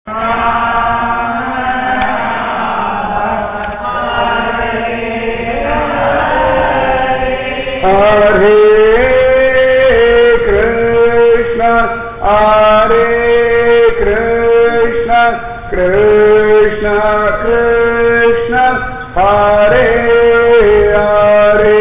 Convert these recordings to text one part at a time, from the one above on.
Hare Krishna, Hare Krishna, Krishna Krishna, Hare Hare.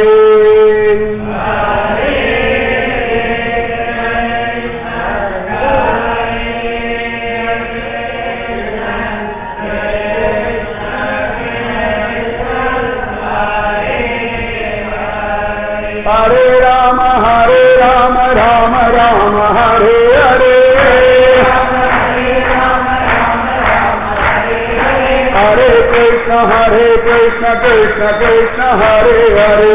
Hare Rama, Hare Rama, Rama Rama, Hare Hare. Hare Krishna, Hare Krishna, Krishna Krishna, Hare Hare.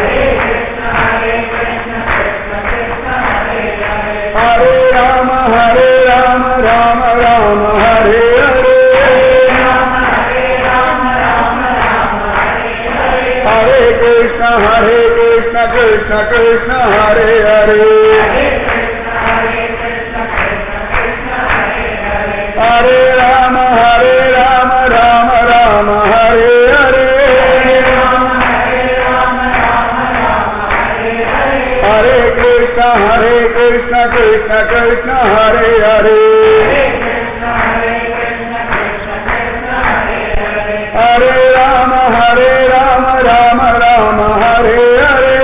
Hare Rama, Hare Rama, Rama Rama, Hare Hare. Hare Krishna, Hare Krishna, Krishna Krishna, Hare Hare. Hare Rama, Hare Rama, Rama Rama, Hare Hare. Hare Krishna, Hare Krishna, Krishna Krishna, Hare Hare. Hare Rama, Hare Rama, Rama Rama, Hare Hare.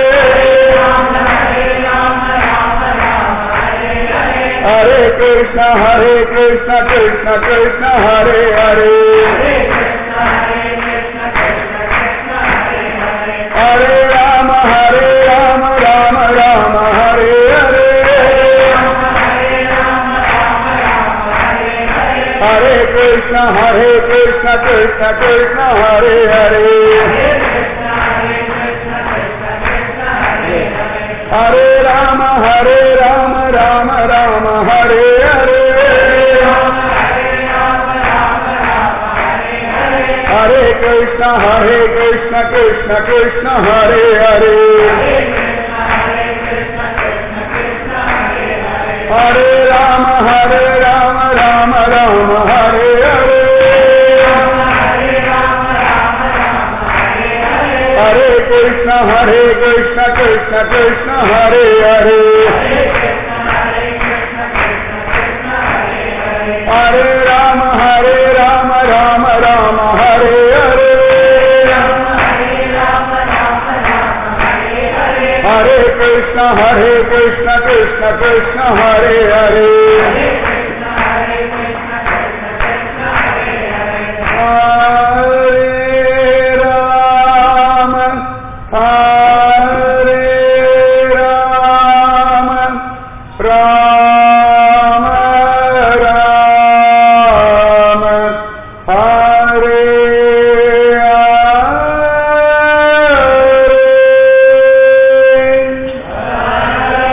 Hare Krishna, Hare Krishna, Krishna Krishna, Hare Hare. Hare Rama, Hare Rama, Rama Rama, Hare Hare. Hare Krishna, Hare Krishna, Krishna Krishna, Hare Hare. Hare Rama, Hare Rama, Rama Rama, Hare Hare. Hare Krishna, Hare Krishna, Krishna Krishna, Hare Hare. Hare Rama, Hare Rama, Rama Rama, Hare Hare. Hare Krishna, Hare Krishna, Krishna Krishna, Hare Hare. Hare Rama, Hare Rama, Rama Rama, Hare Hare. Hare Krishna, Hare Krishna, Krishna Krishna, Hare Hare. Hare Rama, Hare Rama, Rama Rama, Hare Hare.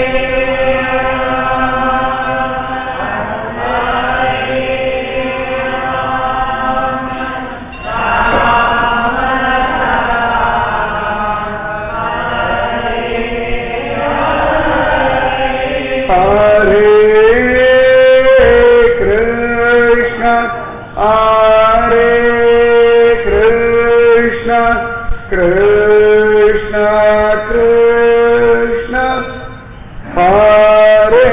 Hare Krishna, Hare Krishna, Krishna Krishna, Hare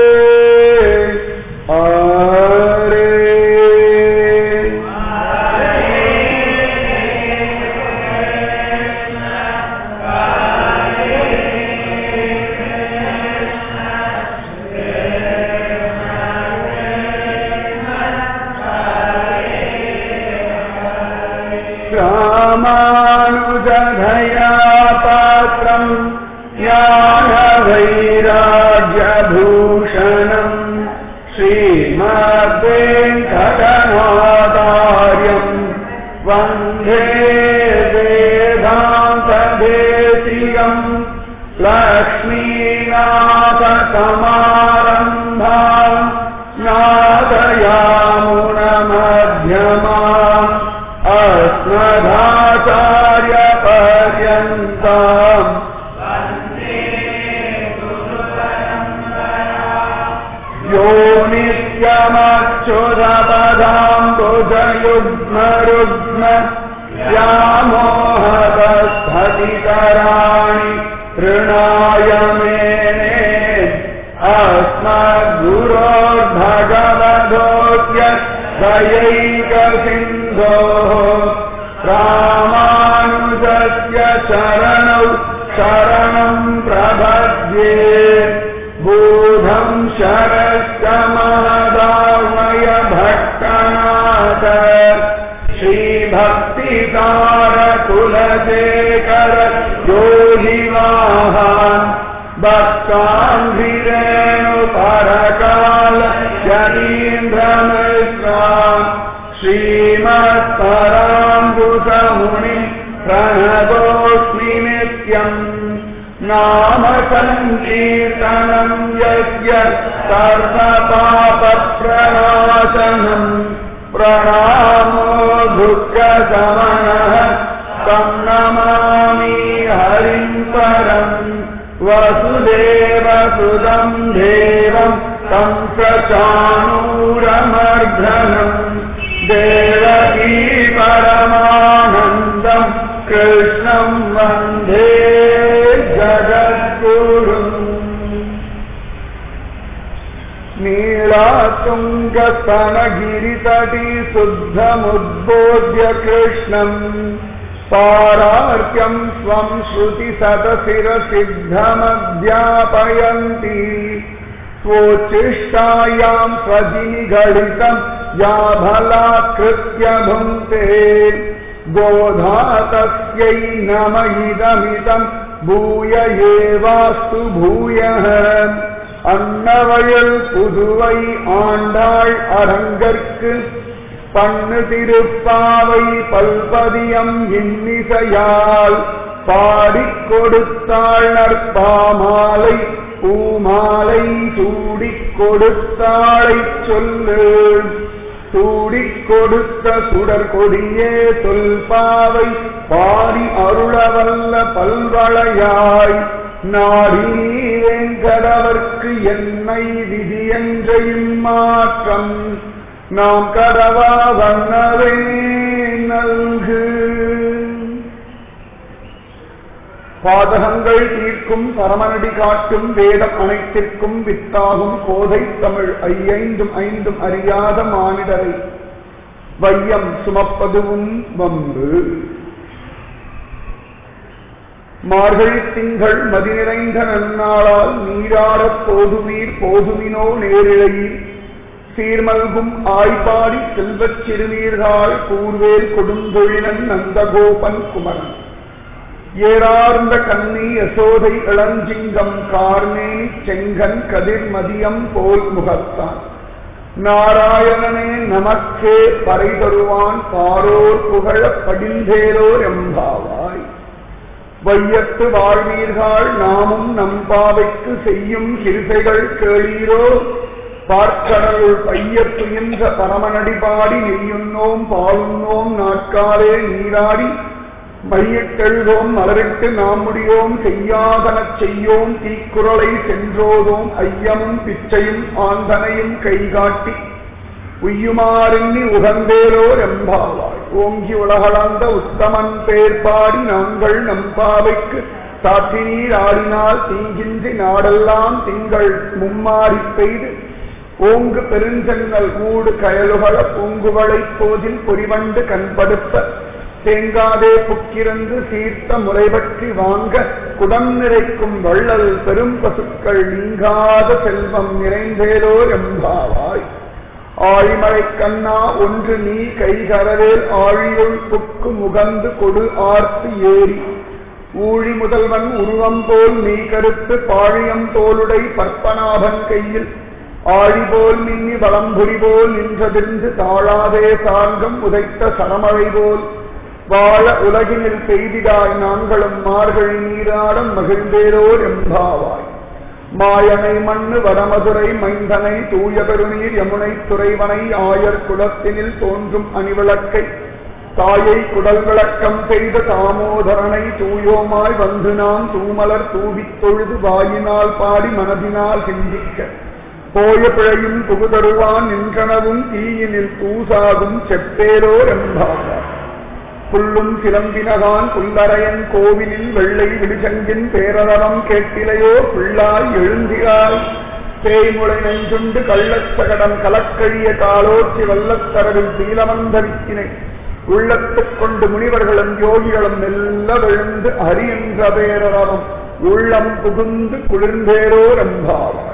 रामानुजधया पात्रम् ज्ञानवैराग्यभूषणम् श्रीमद्वेङ्कटनादार्यम् वन्दे वेदान्तदेशिकम् लक्ष्मीनाथसमारम्भा नादयामुनमध्यमा अस्मदाचार्यपर्यन्ताम् यो नित्यमच्युतपदाम्बुजम् कराम्बुजयुग्मरुग्म व्यामोहतस्थतिकराणि तृणाय मेने अस्मद्गुरोर्भगवधोऽस्य दयैकसिन्धोः रामानुजस्य चरणौ शरणम् प्रपद्ये बोधम् शरश्च महदामय भट्टनाथ श्रीभक्तिसारकुलशेखर योगिवाहान् भक्ताङ्घ्रिरेणुपरकाल जनीन्द्रमिश्रान् श्रीमत्पराम्बुसमुनिम् प्रणतोऽस्मि नित्यम् नाम सङ्कीर्तनम् यस्य सर्वपापप्रणाशनम् प्रणामो दुःखशमनः तं नमामि हरिम् परम् वसुदेवसुदम् देवम् तं स चाणूरमर्धनम् देवकी परमानन्दम् कृष्णम् वन्दे जगद्गुरुम् नीलातुङ्गस्तनगिरितटी शुद्धमुद्बोध्य कृष्णम् पारार्क्यम् स्वम् श्रुतिशतशिरसिद्धमध्यापयन्ति स्वोच्चिष्टायाम् स्वजिनिगणितम् या भलाकृत्य भुङ्क्ते गोधा तस्यै नम इदमिदम् भूय एवास्तु भूयः அன்னவயல் புதுவை ஆண்டாள் அரங்கற்கு பண்ணு திருப்பாவை பல்பதியம் இன்னிசையால் பாடிக் கொடுத்தாள் நற்பாமாலை பூமாலை சூடிக் கொடுத்தாளைச் சொல்லு சூடிக் கொடுத்த சுடர் கொடியே தொல்பாவை பாடி அருளவல்ல பல்வளையாய் நாடி வெங்கடவர்க்கு என்னை விதி என்ற இம்மாற்றம் நாம் கடவா வண்ணவே நல்கு பாதகங்கள் தீர்க்கும் பரமனடி காட்டும் வேதம் அனைத்திற்கும் வித்தாகும் கோதை தமிழ் ஐயைந்தும் ஐந்தும் அறியாத மானிடரை வையம் சுமப்பதுவும் வம்பு மார்கழி திங்கள் மதி நிறைந்த நன்னாளால் நீராடப் போதுவீர் போதுமினோ நேரிழையில் சீர்மல்கும் ஆய்பாடி செல்வச் சிறுநீர்கள் கூர்வேல் கொடுந்தொழிலன் நந்தகோபன் குமரன் ஏறார்ந்த கண்ணி யசோதை இளஞ்சிங்கம் கார்மேனி செங்கன் கதிர் மதியம் போல் முகத்தான் நாராயணனே நமக்கே பறை தருவான் பாரோர் புகழ படிந்தேரோர் எம்பாவாய் வையத்து வாழ்வீர்கள் நாமும் நம்பாவைக்கு செய்யும் கிருசைகள் கேளீரோ பார்க்கடலுள் பையத் துயின்ற பரமனடி பாடி நெய்யுண்ணோம் பாலுண்ணோம் நாட்காலே நீராடி மையத்தெழுதோம் மலரிட்டு நாம் முடியோம் செய்யாதனச் செய்யோம் தீக்குறளை சென்றோதோம் ஐயமும் பிச்சையும் ஆந்தனையும் கைகாட்டி உய்யுமாறெண்ணி உகந்தேலோர் எம்பாவாய் ஓங்கி உலகளந்த உத்தமன் பேர் பாடி நாங்கள் நம்பாவைக்கு சாற்றினீர் ஆடினால் தீங்கின்றி நாடெல்லாம் திங்கள் மும்மாறி பெய்து ஓங்கு பெருஞ்சென்னல் கூடு கயலுகள பூங்குவளைப் போதில் பொறிவண்டு கண்படுத்த தேங்காதே புக்கிரந்து சீர்த்த முறைபற்றி வாங்க குடம் நிறைக்கும் வள்ளல் பெரும் பசுக்கள் நீங்காத செல்வம் நிறைந்தேலோர் எம்பாவாய் ஆழிமலை கண்ணா ஒன்று நீ கைகரவேல் ஆழியுள் புக்கு முகந்து கொடு ஆர்த்து ஏறி ஊழி முதல்வன் உருவம் போல் நீ கருத்து பாழியம் தோளுடை பற்பனாபன் கையில் ஆழி போல் மின்னி வளம்புரி போல் நின்றதிர்ந்து தாழாதே சார்கம் உதைத்த சரமழை போல் வாழ உலகினில் பெய்திடாய் நாங்களும் மார்கழி நீராடம் மகிழ்ந்தேரோர் எம்பாவாய் மாயனை மண்ணு வடமதுரை மைந்தனை தூய பெருநீர் யமுனை துறைவனை ஆயர் குலத்தினில் தோன்றும் அணிவிளக்கை தாயை குடல் விளக்கம் செய்த தாமோதரனை தூயோமாய் வந்து நாம் தூமலர் தூவித் தொழுது வாயினால் பாடி மனதினால் சிந்திக்க போய பிழையும் புகுதருவான் நின்றனவும் தீயினில் தூசாகும் செப்பேலோ என்பார் புல்லும் சிலம்பினகான் புல்லரையன் கோவிலில் வெள்ளை விழிசங்கின் பேரளவம் கேட்டிலையோ பிள்ளாய் எழுந்திராய் தேய்முளை நெஞ்சுண்டு கள்ளச்சகடம் கலக்கழிய காலோச்சி வல்லத்தரவில் தீலமந்த வித்தினை உள்ளத்துக் கொண்டு முனிவர்களும் யோகிகளும் மெல்ல விழுந்து ஹரி என்ற பேரளவம் உள்ளம் புகுந்து குளிர்ந்தேரோ ரம்பாவாய்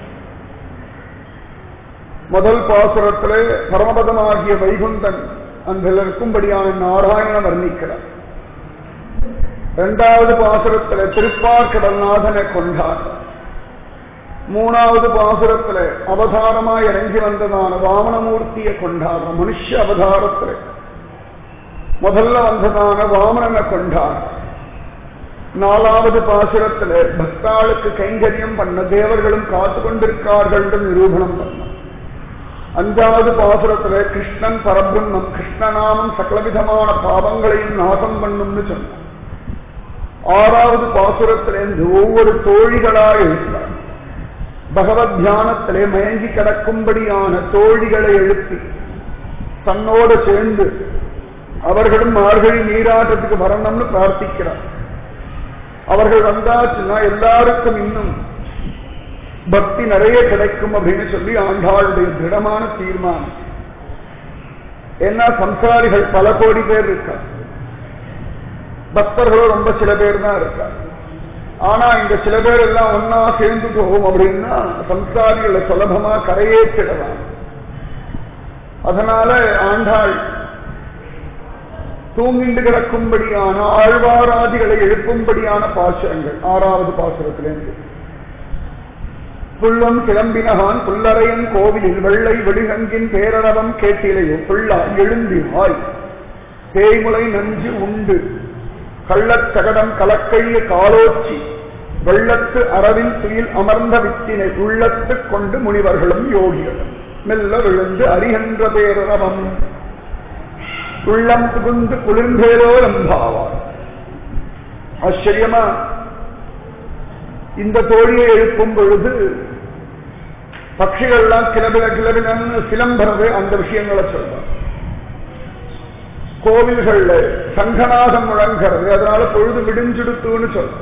முதல் பாசுரத்திலே பரமபதமாகிய வைகுந்தன் அன்றில் இருக்கும்படியான நாராயணன் வர்ணிக்கிறார் இரண்டாவது பாசுரத்திலே திருப்பார்கடல்நாதனை கொண்டார் மூணாவது பாசுரத்திலே அவதாரமாய் இறங்கி வந்ததான வாமனமூர்த்தியை கொண்டார் மனுஷ அவதாரத்திலே முதல்ல வந்ததான வாமனனை கொண்டார் நாலாவது பாசுரத்திலே பக்தாளுக்கு கைங்கரியம் பண்ண தேவர்களும் காத்து கொண்டிருக்கார்கள் என்று நிரூபணம் பண்ண அஞ்சாவது பாசுரத்துல கிருஷ்ணன் பரபிரம்மம் கிருஷ்ணநாமம் சகலவிதமான பாவங்களையும் நாசம் பண்ணும்னு சொன்னார் ஆறாவது பாசுரத்திலிருந்து ஒவ்வொரு தோழிகளாக எழுப்பினார் பகவத் தியானத்திலே மயங்கி கிடக்கும்படியான தோழிகளை எழுப்பி தன்னோடு சேர்ந்து அவர்களும் மார்கழி நீராட்டத்துக்கு வரணும்னு பிரார்த்திக்கிறார் அவர்கள் வந்தாச்சுன்னா எல்லாருக்கும் இன்னும் பக்தி நிறைய கிடைக்கும் அப்படின்னு சொல்லி ஆண்டாளுடைய திடமான தீர்மானம் ஏன்னா சம்சாரிகள் பல கோடி பேர் இருக்கா பக்தர்களும் ரொம்ப சில பேர் தான் இருக்கா ஆனா இந்த சில பேர் எல்லாம் ஒன்னா சேர்ந்து போகும் அப்படின்னா சம்சாரிகளை சுலபமா கரையேற்றிடலாம் அதனால ஆண்டாள் தூங்கிண்டு கிடக்கும்படியான ஆழ்வாராதிகளை எழுப்பும்படியான பாசுரங்கள் ஆறாவது பாசுரத்திலிருந்து புல்லம் கிளம்பினகான் புல்லறையன் கோவிலில் வெள்ளை வெடிகங்கின் பேரளவம் கேட்டிலையோ புள்ளா எழுந்தினாய் தேய்முலை நஞ்சு உண்டு கள்ளச்சகடம் கலக்கைய காலோச்சி வெள்ளத்து அரவின் துயில் அமர்ந்த வித்தினை உள்ளத்து கொண்டு முனிவர்களும் யோகிகளும் மெல்ல விழுந்து அறிகின்ற பேரளவம் உள்ளம் புகுந்து குளிர்ந்தேரோ நம்பாவார் ஆச்சரியமா இந்த தோழியை எழுப்பும் பொழுது பட்சிகள்லாம் கிளபில கிளபினன்னு சிலம்பரது அந்த விஷயங்களை சொல்றார் கோவில்கள்ல சங்கநாதம் முழங்கிறது அதனால பொழுது விடிஞ்சுடுத்துன்னு சொல்றார்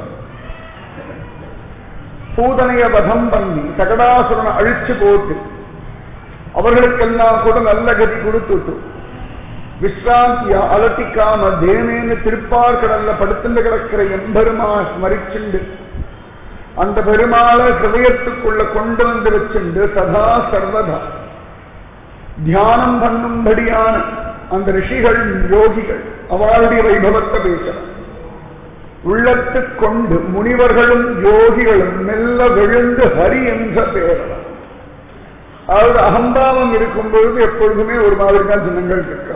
பூதனைய வதம் பண்ணி சகடாசுரனை அழிச்சு போட்டு அவர்களுக்கெல்லாம் கூட நல்ல கதி கொடுத்துட்டு விஸ்ராந்தியா அலட்டிக்காம தேனேன்னு திருப்பார்கடல்ல படுத்துண்டு கிடக்கிற எம்பெருமா ஸ்மரிச்சுண்டு அந்த பெருமாளை ஹிருதயத்துக்குள்ள கொண்டு வந்து வச்சுண்டு சதா சர்வதா தியானம் பண்ணும்படியான அந்த ரிஷிகள் யோகிகள் அவளுடைய வைபவத்தை பேசுறார் உள்ளத்து கொண்டு முனிவர்களும் யோகிகளும் மெல்ல விழுந்து ஹரி என்ற பெயரலாம் அதாவது அகம்பாவம் இருக்கும் பொழுது எப்பொழுதுமே ஒரு மாதிரி தான் ஜனங்கள் இருக்க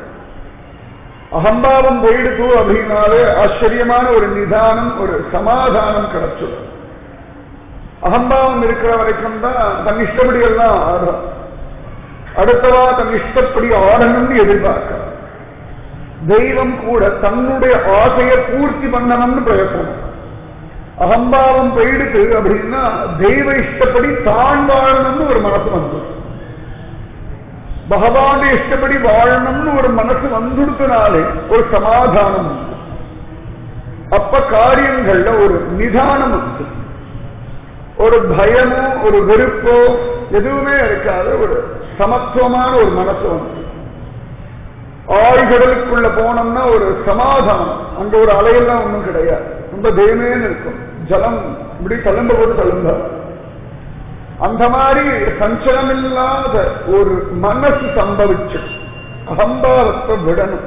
அகம்பாவம் போயிடுத்து அப்படின்னாலே ஆச்சரியமான ஒரு நிதானம் ஒரு சமாதானம் கிடைச்சிடும் அகம்பாவம் இருக்கிற வரைக்கும் தான் தன் இஷ்டப்படி எல்லாம் ஆடும் அடுத்தவா தன் இஷ்டப்படி ஆடணும்னு எதிர்பார்க்க தெய்வம் கூட தன்னுடைய ஆசையை பூர்த்தி பண்ணணும்னு பிரயத்தனம் அகம்பாவம் போயிடுது அப்படின்னா தெய்வ இஷ்டப்படி தான் வாழணும்னு ஒரு மனசு வந்து பகவானுடைய இஷ்டப்படி வாழணும்னு ஒரு மனசு வந்துடுத்தினாலே ஒரு சமாதானம் உண்டு அப்ப காரியங்கள்ல ஒரு நிதானம் உண்டு ஒரு பயமோ ஒரு வெறுப்போ எதுவுமே இருக்காத ஒரு சமத்துவமான ஒரு மனசு வந்து ஆழ்கடலுக்குள்ள போனோம்னா ஒரு சமாதானம் அங்க ஒரு அலையெல்லாம் ஒண்ணும் கிடையாது ரொம்ப தெய்வமேன்னு இருக்கும் ஜலம் இப்படி தழும்ப போது தழும்ப அந்த மாதிரி சஞ்சலம் இல்லாத ஒரு மனசு சம்பவிச்சு அகம்பாவத்தை விடணும்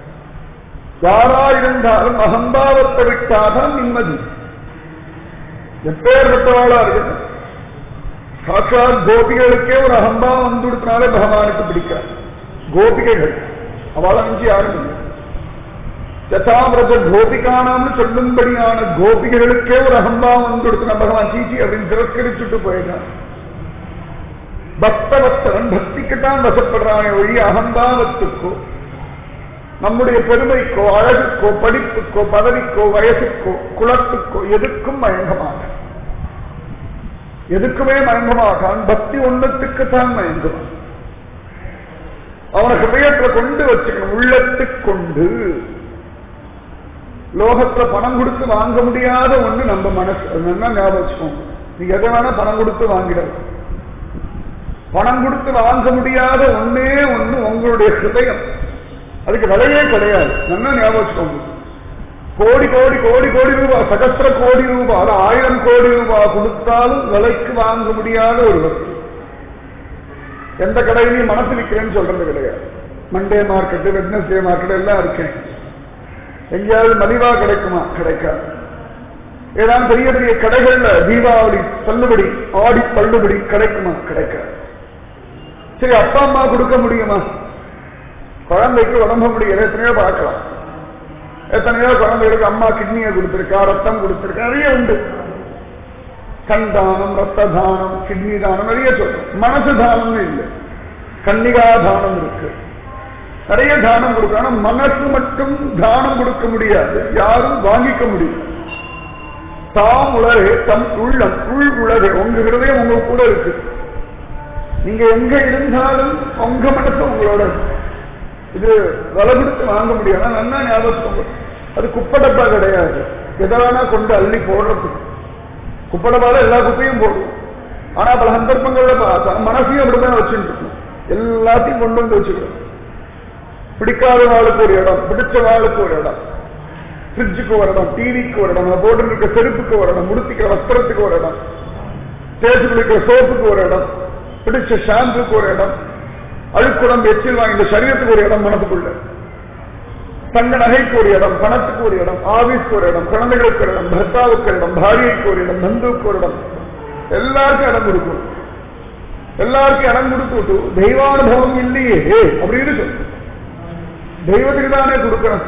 யாரா இருந்தாலும் அகம்பாவத்தை விட்டாதான் நிம்மதி எப்பேற்பட்டவாளா இருக்கட்டும் சாட்சாத் கோபிகளுக்கே ஒரு அகம்பாவம் வந்து கொடுத்தனாலே பகவானுக்கு பிடிக்காது கோபிகைகள் அவளை அஞ்சு யாரும் இல்லை யதாவிரத கோபிகானாம்னு சொல்லும்படியான கோபிகைகளுக்கே ஒரு அகம்பாவம் வந்து கொடுத்தன பகவான் சீச்சி அப்படின்னு திரஸ்கரிச்சுட்டு போயிட்டான் பக்தவத்தரன் பக்திக்குத்தான் வசப்படுறானே ஒழி அகம்பாவத்துக்கோ நம்முடைய பெருமைக்கோ அழகுக்கோ படிப்புக்கோ பதவிக்கோ வயசுக்கோ குலத்துக்கோ எதுக்கும் மயங்க மாட்டேன் எதுக்குமே மயங்க மாட்டான் பக்தி ஒன்றத்துக்குத்தான் மயங்குவான் அவனை ஹிருதயத்துல கொண்டு வச்சுக்கணும் உள்ளத்துக்கு கொண்டு லோகத்துல பணம் கொடுத்து வாங்க முடியாத ஒண்ணு நம்ம மனசு அது நல்லா ஞாபகம் வச்சுக்கோங்க நீங்க எதை வேணா பணம் கொடுத்து வாங்கிடலாம் பணம் கொடுத்து வாங்க முடியாத ஒண்ணே ஒண்ணு உங்களுடைய ஹிருதயம் அதுக்கு விலையே கிடையாது நல்லா ஞாபகம் வச்சுக்கோங்க கோடி கோடி கோடி கோடி ரூபாய் சகஸ்திர கோடி ரூபாய் அது ஆயிரம் கோடி ரூபாய் கொடுத்தாலும் விலைக்கு வாங்க முடியாத ஒரு வஸ்து எந்த கடையிலையும் மனசு விற்கிறேன்னு சொல்றது கிடையாது மண்டே மார்க்கெட் வெட்னஸ்டே மார்க்கெட் எல்லாம் இருக்கேன் எங்கேயாவது மலிவா கிடைக்குமா கிடைக்காது ஏதாவது பெரிய பெரிய கடைகள்ல தீபாவளி தள்ளுபடி ஆடி தள்ளுபடி கிடைக்குமா கிடைக்காது சரி அப்பா அம்மா கொடுக்க முடியுமா குழந்தைக்கு உடம்பு முடியல எத்தனையோ பார்க்கலாம் எத்தனையோ குழந்தைகளுக்கு அம்மா கிட்னியை கொடுத்திருக்கா ரத்தம் கொடுத்திருக்கா நிறைய உண்டு கண் தானம் ரத்த தானம் கிட்னி தானம் நிறைய சொல்றோம் மனசு தானம்னு இல்லை கன்னிகா தானம் இருக்கு நிறைய தானம் கொடுக்க ஆனா மனசு மட்டும் தானம் கொடுக்க முடியாது யாரும் வாங்கிக்க முடியும் தாம் உலகே தம் உள்ளம் உள் உலகே உங்க ஹிருதயம் உங்க கூட இருக்கு நீங்க எங்க இருந்தாலும் உங்க மனசு உங்களோட இருக்கு. இது விலை கொடுத்து வாங்க முடியும் ஆனா நல்லா ஞாபகம் அது குப்பை டப்பா கிடையாது எதை வேணா கொண்டு அள்ளி போடுறது குப்பை டப்பால எல்லா குப்பையும் போடுவோம் ஆனா பல சந்தர்ப்பங்கள்ல பார்த்தா மனசையும் அப்படிதான் வச்சுட்டு இருக்கோம் எல்லாத்தையும் கொண்டு வந்து வச்சுக்கிறோம் பிடிக்காத வாளுக்கு ஒரு இடம் பிடிச்ச வாளுக்கு ஒரு இடம் ஃப்ரிட்ஜுக்கு ஒரு இடம் டிவிக்கு ஒரு இடம் போட்டு இருக்க செருப்புக்கு ஒரு இடம் முடித்திக்கிற வஸ்திரத்துக்கு ஒரு இடம் தேய்ச்சி குளிக்கிற சோப்புக்கு ஒரு இடம் பிடிச்ச ஷாம்புக்கு ஒரு இடம் அழுக்குடம் எச்சில் வாங்கின சரீரத்துக்கு ஒரு இடம் மனசுக்குள்ள தங்க நகைக்கு ஒரு இடம் பணத்துக்கு ஒரு இடம் ஆபீஸ்க்கு ஒரு இடம் குழந்தைகளுக்கு ஒரு இடம் பர்த்தாவுக்கு ஒரு இடம் பாரியைக்கு ஒரு இடம் பந்துவுக்கு ஒரு இடம் எல்லாருக்கும் இடம் கொடுக்கும் எல்லாருக்கும் இடம் கொடுத்து விட்டு தெய்வானுபவம் இல்லையே அப்படின்னு சொல்லு தெய்வத்துக்கு தானே கொடுக்கணும்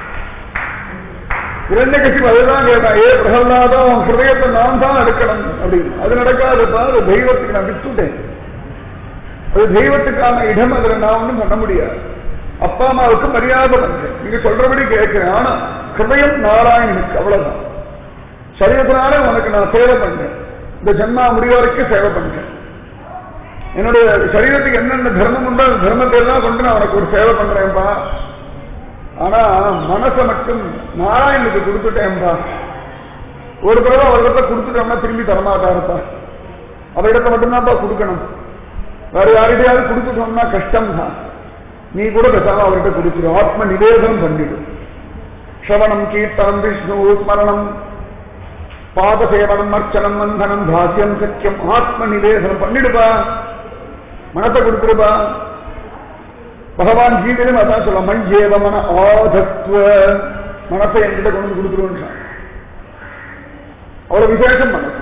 இரண்ய கட்சி அதுதான் கேட்டான் ஏ பிரகலாதா உன் ஹிருதயத்தை நான் தான் எடுக்கணும் அப்படின்னு அது நடக்காதப்பா அது தெய்வத்துக்கு நான் விட்டுட்டேன் அது தெய்வத்துக்கான இடம் அதுல நான் ஒண்ணும் பண்ண முடியாது அப்பா அம்மாவுக்கு மரியாதை பண்றேன் நீங்க சொல்றபடி கேட்கிறேன் ஆனா ஹிருதயம் நாராயணனுக்கு அவ்வளவுதான் சரீரத்தினால உனக்கு நான் சேவை பண்றேன் இந்த ஜென்மா முடிய வரைக்கும் சேவை பண்றேன் என்னுடைய சரீரத்துக்கு என்னென்ன தர்மம் உண்டோ அந்த தர்மத்தை எல்லாம் கொண்டு நான் உனக்கு ஒரு சேவை பண்றேன்பா ஆனா மனசை மட்டும் நாராயணனுக்கு கொடுத்துட்டேன்பா ஒரு தடவை அவர்கிட்ட கொடுத்துட்டோம்னா திரும்பி தரமாட்டாருப்பா அவரிடத்தை மட்டும்தான்ப்பா கொடுக்கணும் வேற யார்கிட்டயாவது கொடுத்துட்டோம்னா கஷ்டம் தான் நீ கூட பேசாம அவர்கிட்ட கொடுத்துரு ஆத்ம நிவேதனம் பண்ணிடு ஸ்ரவணம் கீர்த்தனம் விஷ்ணு ஸ்மரணம் பாதசேவனம் அர்ச்சனம் வந்தனம் தாசியம் சக்கியம் ஆத்ம நிவேதனம் பண்ணிடுப்பா மனத்தை கொடுத்துருப்பா பகவான் கீதையிலும் அதான் சொல்ல மஞ்சேவ மன ஆதத்வ மனசை என்கிட்ட கொண்டு வந்து கொடுத்துருவோம் அவ்வளவு விசேஷம் மனசு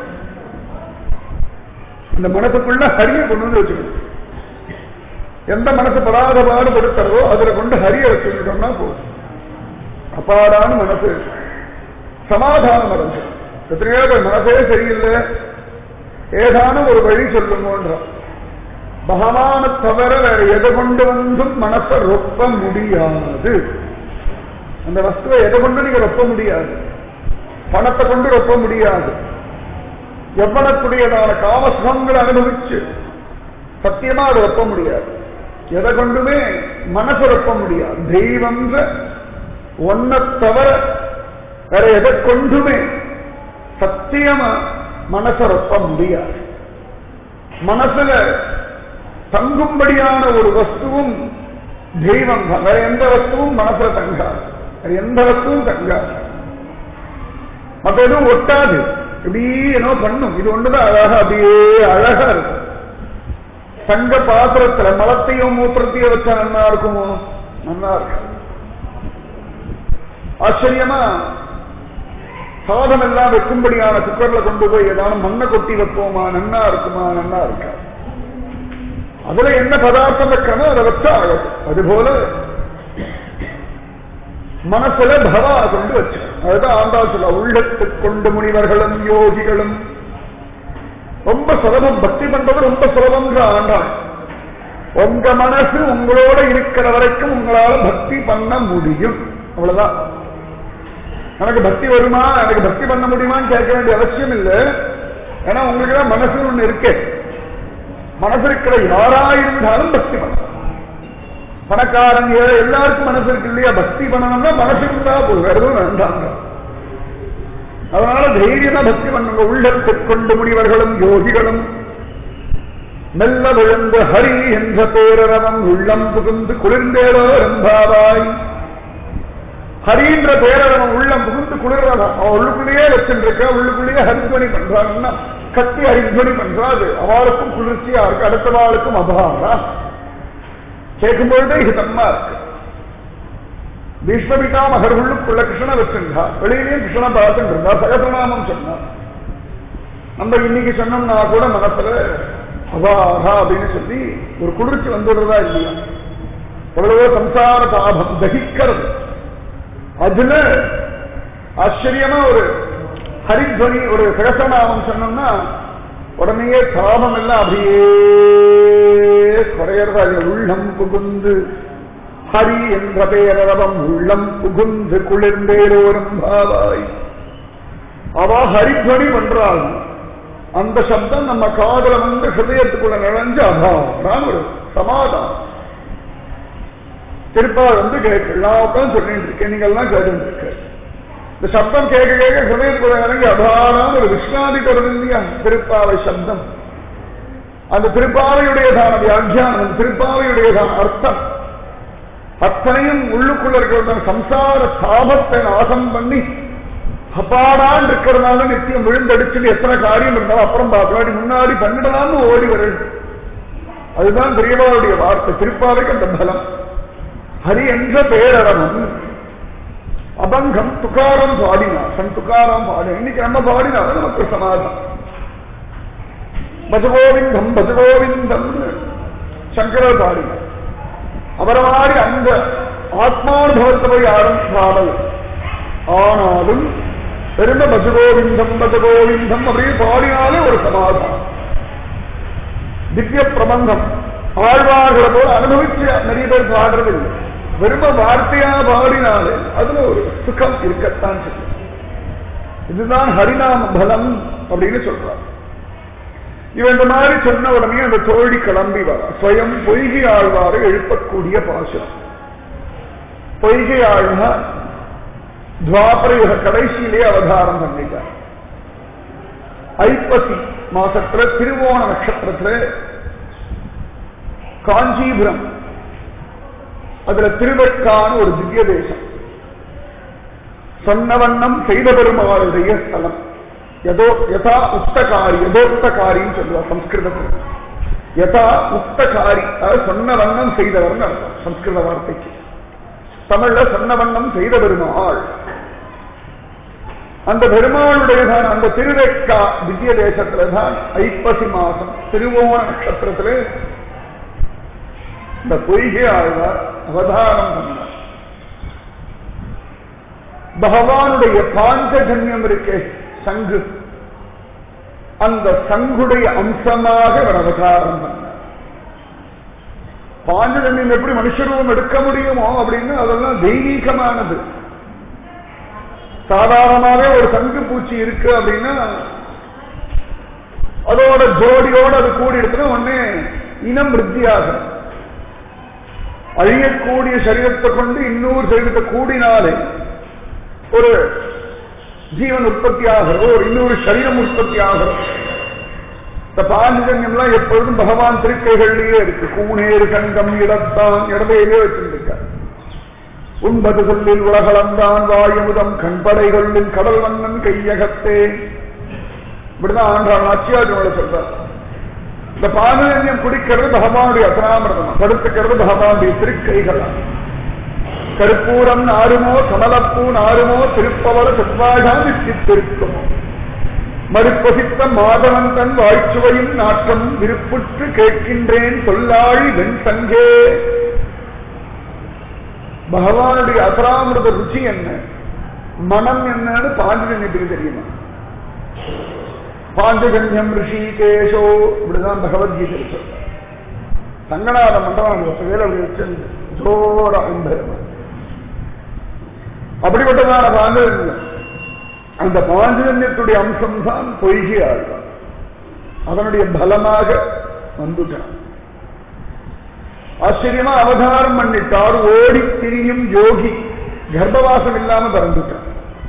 இந்த மனசுக்குள்ள ஹரியை கொண்டு வந்து வச்சுக்கணும் எந்த மனசு படாத பாடுபடுத்துறதோ அதுல கொண்டு ஹரிய வச்சுக்கிட்டோம்னா போதும் அப்பாடான மனசு சமாதானம் அடைஞ்சு எத்தனையோ பேர் மனசே சரியில்லை ஏதானும் ஒரு வழி சொல்லுங்கன்றான் பகவான தவிர வேற எதை கொண்டு வந்தும் மனசை ரொப்ப முடியாது அந்த வஸ்துவை எதை கொண்டு நீங்க ரொப்ப முடியாது பணத்தை கொண்டு ரொப்ப முடியாது எவ்வளத்துடையதான காமசுகங்களை அனுபவிச்சு சத்தியமா அதை ரொப்ப முடியாது எதை கொண்டுமே மனசை ரொப்ப முடியாது தெய்வம் ஒன்ன தவிர வேற எதை கொண்டுமே சத்தியமா மனசை ரொப்ப முடியாது மனசுல தங்கும்படியான ஒரு வஸ்துவும் தெய்வம் தான் வேற எந்த வஸ்துவும் மனசுல தங்காது வேற எந்த வஸ்துவும் தங்காது மற்ற எதுவும் ஒட்டாது இப்படி என்னோ பண்ணும் இது ஒன்றுதான் அழகா அப்படியே அழகா இருக்கும் தங்க பாத்திரத்துல மலத்தையும் மூத்திரத்தையும் வச்சா நல்லா இருக்குமோ நல்லா இருக்கும் ஆச்சரியமா சாதம் எல்லாம் வைக்கும்படியான குக்கர்ல கொண்டு போய் ஏதாவது மண்ணை கொட்டி வைப்போமா நன்னா இருக்குமா நன்னா இருக்கா அதுல என்ன பதார்த்தம் வைக்கணும் அதை வச்சா அழகு அதுபோல மனசுல பவா கொண்டு வச்சு அதுதான் ஆண்டாள் சொல்ல உள்ளத்து கொண்டு முனிவர்களும் யோகிகளும் ரொம்ப சுலபம் பக்தி பண்றது ரொம்ப சுலபம்ன்ற ஆண்டாள் உங்க மனசு உங்களோட இருக்கிற வரைக்கும் உங்களால பக்தி பண்ண முடியும் அவ்வளவுதான் எனக்கு பக்தி வருமா எனக்கு பக்தி பண்ண முடியுமான்னு கேட்க வேண்டிய அவசியம் இல்லை ஏன்னா உங்களுக்கு தான் மனசு ஒண்ணு இருக்கு மனசு இருக்கிற யாரா இருந்தாலும் பக்தி பண்ணலாம் பணக்காரன் ஏழை எல்லாருக்கும் மனசு இருக்கு இல்லையா பக்தி பண்ணணும்னா மனசு இருந்தா போதும் வேற எதுவும் வேண்டாங்க அதனால தைரியமா பக்தி பண்ணுங்க உள்ளத்தைக் கொண்டு முனிவர்களும் யோகிகளும் மெல்ல விழுந்து ஹரி என்ற பேரரவம் உள்ளம் புகுந்து குளிர்ந்தேடோ ரம்பாவாய் ஹரின்ற பேரரவம் உள்ளம் புகுந்து குளிர்றவன் அவன் உள்ளுக்குள்ளேயே வச்சுருக்க உள்ளுக்குள்ளேயே ஹரித்வனி பண்றாங்கன்னா கத்தி ஹரித்வனி பண்றாது அவளுக்கும் குளிர்ச்சியா இருக்கு அடுத்த வாளுக்கும் அபாவா கேட்கும் பொழுதே ஹிதமா இருக்கு பீஷ்மபிதா மகர் உள்ளுக்குள்ள கிருஷ்ண வச்சிருந்தா வெளியிலேயும் கிருஷ்ண பார்த்துட்டு இருந்தா சகசநாமம் சொன்னா நம்ம இன்னைக்கு சொன்னோம்னா கூட மனசுல அவாஹா அப்படின்னு சொல்லி ஒரு குளிர்ச்சி வந்துடுறதா இல்லையா எவ்வளவோ சம்சார தாபம் தகிக்கிறது அதுல ஆச்சரியமா ஒரு ஹரித்வனி ஒரு சகசநாமம் சொன்னோம்னா உடனேயே தாபம் எல்லாம் அப்படியே குறையறதா இல்லையா? உள்ளம் புகுந்து ஹரி என்ற பேரரவம் உள்ளம் புகுந்து குளிர்ந்தேரோரும் பாவாய் அவ ஹரித்வனி பண்றாள் அந்த சப்தம் நம்ம காதல வந்து ஹிருதயத்துக்குள்ள நுழைஞ்சு அதான் ஒரு சமாதானம் திருப்பாள் வந்து கேட்கு நான் உட்காந்து சொல்லிட்டு இருக்கேன் நீங்க எல்லாம் கேட்டு இருக்கு இந்த சப்தம் கேட்க கேட்க ஹிருதயத்துக்குள்ள இறங்கி அபாரம் ஒரு விஸ்ராந்தி தொடர்ந்து இல்லையா திருப்பாவை சப்தம் அந்த திருப்பாவையுடையதான வியாக்கியானம் அந்த திருப்பாவையுடையதான அர்த்தம் அத்தனையும் உள்ளுக்குள்ள இருக்கிற சம்சார தாபத்தை நாசம் பண்ணி அப்பாடான் இருக்கிறதுனால நித்தியம் விழுந்தடிச்சுட்டு எத்தனை காரியம் இருந்தாலும் அப்புறம் பார்க்கலாம் முன்னாடி பண்ணிடலாம்னு ஓடி வருது அதுதான் பெரியவாளுடைய வார்த்தை திருப்பாவைக்கு அந்த பலம் ஹரி என்ற பேரரவன் அபங்கம் துக்காரம் பாடினா சன் துக்காரம் பாடினா இன்னைக்கு நம்ம பாடினாலும் நமக்கு சமாதம் பஜகோவிந்தம் பஜகோவிந்தம் சங்கரர் பாடினார் அவரை மாதிரி அந்த ஆத்மானுபவத்தை போய் யாரும் பாடல் ஆனாலும் பெருந்த பஜகோவிந்தம் பஜகோவிந்தம் அப்படின்னு பாடினாலே ஒரு சமாதானம் திவ்ய பிரபந்தம் ஆழ்வார்களை போல அனுபவிச்சு நிறைய பேர் பாடுறதில்லை வெறும வார்த்தையா பாடினாலே அதுல ஒரு சுகம் இருக்கத்தான் செய்யும் இதுதான் ஹரிநாம பலம் அப்படின்னு சொல்றார் இவன் இந்த மாதிரி சொன்ன உடனே அந்த தோழி கிளம்பி வர ஸ்வயம் பொய்கை ஆழ்வாரை எழுப்பக்கூடிய பாசனம் பொய்கை ஆழ்வார் துவாபர யுக கடைசியிலே அவதாரம் பண்ணிட்டார் ஐப்பசி மாசத்துல திருவோண நட்சத்திரத்துல காஞ்சிபுரம் அதுல திருவெட்கான ஒரு திவ்ய தேசம் சொன்ன வண்ணம் செய்த பெருமாளுடைய ஸ்தலம் யதோ யதா உக்தகாரி யதோக்தகாரின்னு சொல்லுவார் சம்ஸ்கிருதத்தில் யதா உக்தகாரி அதாவது சொன்ன வண்ணம் செய்தவர்னு அர்த்தம் சம்ஸ்கிருத வார்த்தைக்கு தமிழ்ல சொன்ன வண்ணம் செய்த பெருமாள் அந்த பெருமாளுடையதான் அந்த திருவேட்கா திவ்ய தேசத்துல தான் ஐப்பசி மாசம் திருவோண நட்சத்திரத்துல இந்த பொய்கை ஆழ்வார் அவதாரம் பண்ணார் பகவானுடைய பாஞ்சஜன்யம் இருக்கே சங்கு அந்த சங்குடைய அம்சமாக இவர் அவதாரம் பண்ணார் பாஞ்சஜன்யம் எப்படி மனுஷரூபம் எடுக்க முடியுமோ அப்படின்னு அதெல்லாம் தெய்வீகமானது சாதாரணமாவே ஒரு சங்கு பூச்சி இருக்கு அப்படின்னா அதோட ஜோடியோட அது கூடி இருக்குன்னா ஒன்னே இனம் விருத்தியாகும் அழியக்கூடிய சரீரத்தை கொண்டு இன்னொரு சரீரத்தை கூடினாலே ஒரு ஜீவன் உற்பத்தி ஆகிறது ஒரு இன்னொரு சரீரம் உற்பத்தி ஆகிறது இந்த பாஞ்சஜன்யம்லாம் எப்பொழுதும் பகவான் திருக்கைகள்லயே இருக்கு கூணேறு கண்டம் இடத்தான் இடமையிலே வச்சிருக்கார் உண்பது சொல்லில் உலகளந்தான் வாயுமுதம் கண்படைகளில் கடல் வண்ணன் கையகத்தே இப்படிதான் ஆண்டாள் நாச்சியாஜனோட சொல்றார் இந்த பானஜன்யம் குடிக்கிறது பகவானுடைய அசனாமிரதம் படுத்துக்கிறது பகவானுடைய திருக்கைகள் கருப்பூரம் நாருமோ கமலப்பூ நாருமோ திருப்பவள செவ்வாழாம் வித்திருக்குமோ மறுப்பசித்த மாதவன் தன் வாய்ச்சுவையும் நாட்டம் விருப்புற்று கேட்கின்றேன் சொல்லாழி வெண் சங்கே பகவானுடைய அசராமிரத ருச்சி என்ன மனம் என்னன்னு பாஞ்சஜன்யத்துக்கு தெரியுமா பாஞ்சஜன்யம் ரிஷிகேஷோ இப்படிதான் பகவத்கீதை சொல்ற சங்கநாத மண்டபம் வேலை அப்படி வச்சு ஜோரா பெருமாள் அப்படிப்பட்டதான பாஞ்சஜன்யம் அந்த பாஞ்சஜன்யத்துடைய அம்சம் தான் பொய்கை ஆழ்வார் அதனுடைய பலமாக வந்துட்டான் ஆச்சரியமா அவதாரம் பண்ணிட்டார் ஓடி திரியும் யோகி கர்ப்பவாசம் இல்லாம பிறந்துட்டான்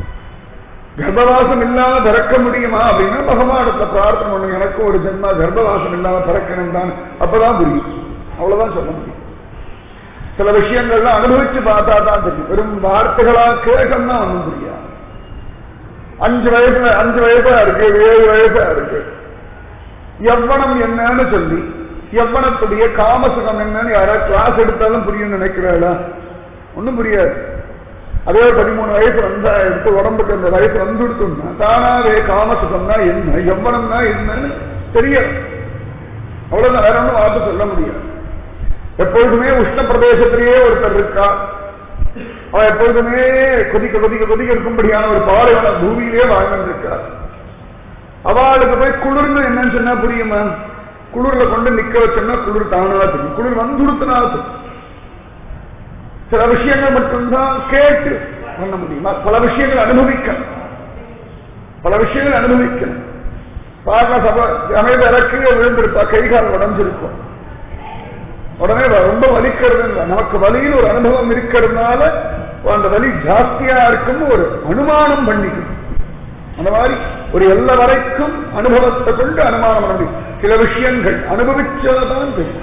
கர்ப்பவாசம் இல்லாம பிறக்க முடியுமா அப்படின்னா பகவானத்துல பிரார்த்தனை பண்ணுங்க எனக்கு ஒரு ஜென்மா கர்ப்பவாசம் இல்லாம பிறக்கணும் தான் அப்பதான் புரியும் அவ்வளவுதான் சொல்ல முடியும் சில விஷயங்கள்லாம் அனுபவிச்சு பார்த்தா தான் தெரியும் வெறும் வார்த்தைகளா கேட்கணும்னா ஒன்றும் புரியாது அஞ்சு வயசுல அஞ்சு வயசா இருக்கு ஏழு வயசா இருக்கு எவ்வளம் என்னன்னு சொல்லி எவ்வளத்துடைய காமசுகம் என்னன்னு யாராவது கிளாஸ் எடுத்தாலும் புரியும் நினைக்கிறாளா ஒன்றும் புரியாது அதே பதிமூணு வயசு வந்தா எடுத்து உடம்புக்கு அந்த வயசு வந்துடுத்துன்னா தானாவே காமசுகம்னா என்ன எவ்வளம்னா என்னன்னு தெரியும் அவ்வளவுதான் வேற ஒன்றும் வார்த்தை சொல்ல முடியாது எப்பொழுதுமே உஷ்ண பிரதேசத்திலேயே ஒருத்தர் இருக்கா அவன் எப்பொழுதுமே கொதிக்க கொதிக்க கொதிக்க இருக்கும்படியான ஒரு பாலைவன பூமியிலே வாழ்ந்து இருக்கார் அவளுக்கு போய் குளிர்னு என்னன்னு சொன்னா புரியுமா குளிர்ல கொண்டு நிக்க வச்சோம்னா குளிர் தானா தெரியும் குளிர் வந்துடுத்துனா தெரியும் சில விஷயங்கள் மட்டும்தான் கேட்டு பண்ண முடியுமா பல விஷயங்கள் அனுபவிக்கணும் பல விஷயங்கள் அனுபவிக்கணும் பார்க்க சபை அமைதி இறக்கிய விழுந்திருப்பா கை கால் உடஞ்சிருக்கும் உடனே ரொம்ப வலிக்கிறது இல்லை நமக்கு வலியில் ஒரு அனுபவம் இருக்கிறதுனால அந்த வலி ஜாஸ்தியா இருக்குன்னு ஒரு அனுமானம் பண்ணிக்கணும் அந்த மாதிரி ஒரு எல்லை வரைக்கும் அனுபவத்தை கொண்டு அனுமானம் பண்ண முடியும் சில விஷயங்கள் அனுபவிச்சதான் தெரியும்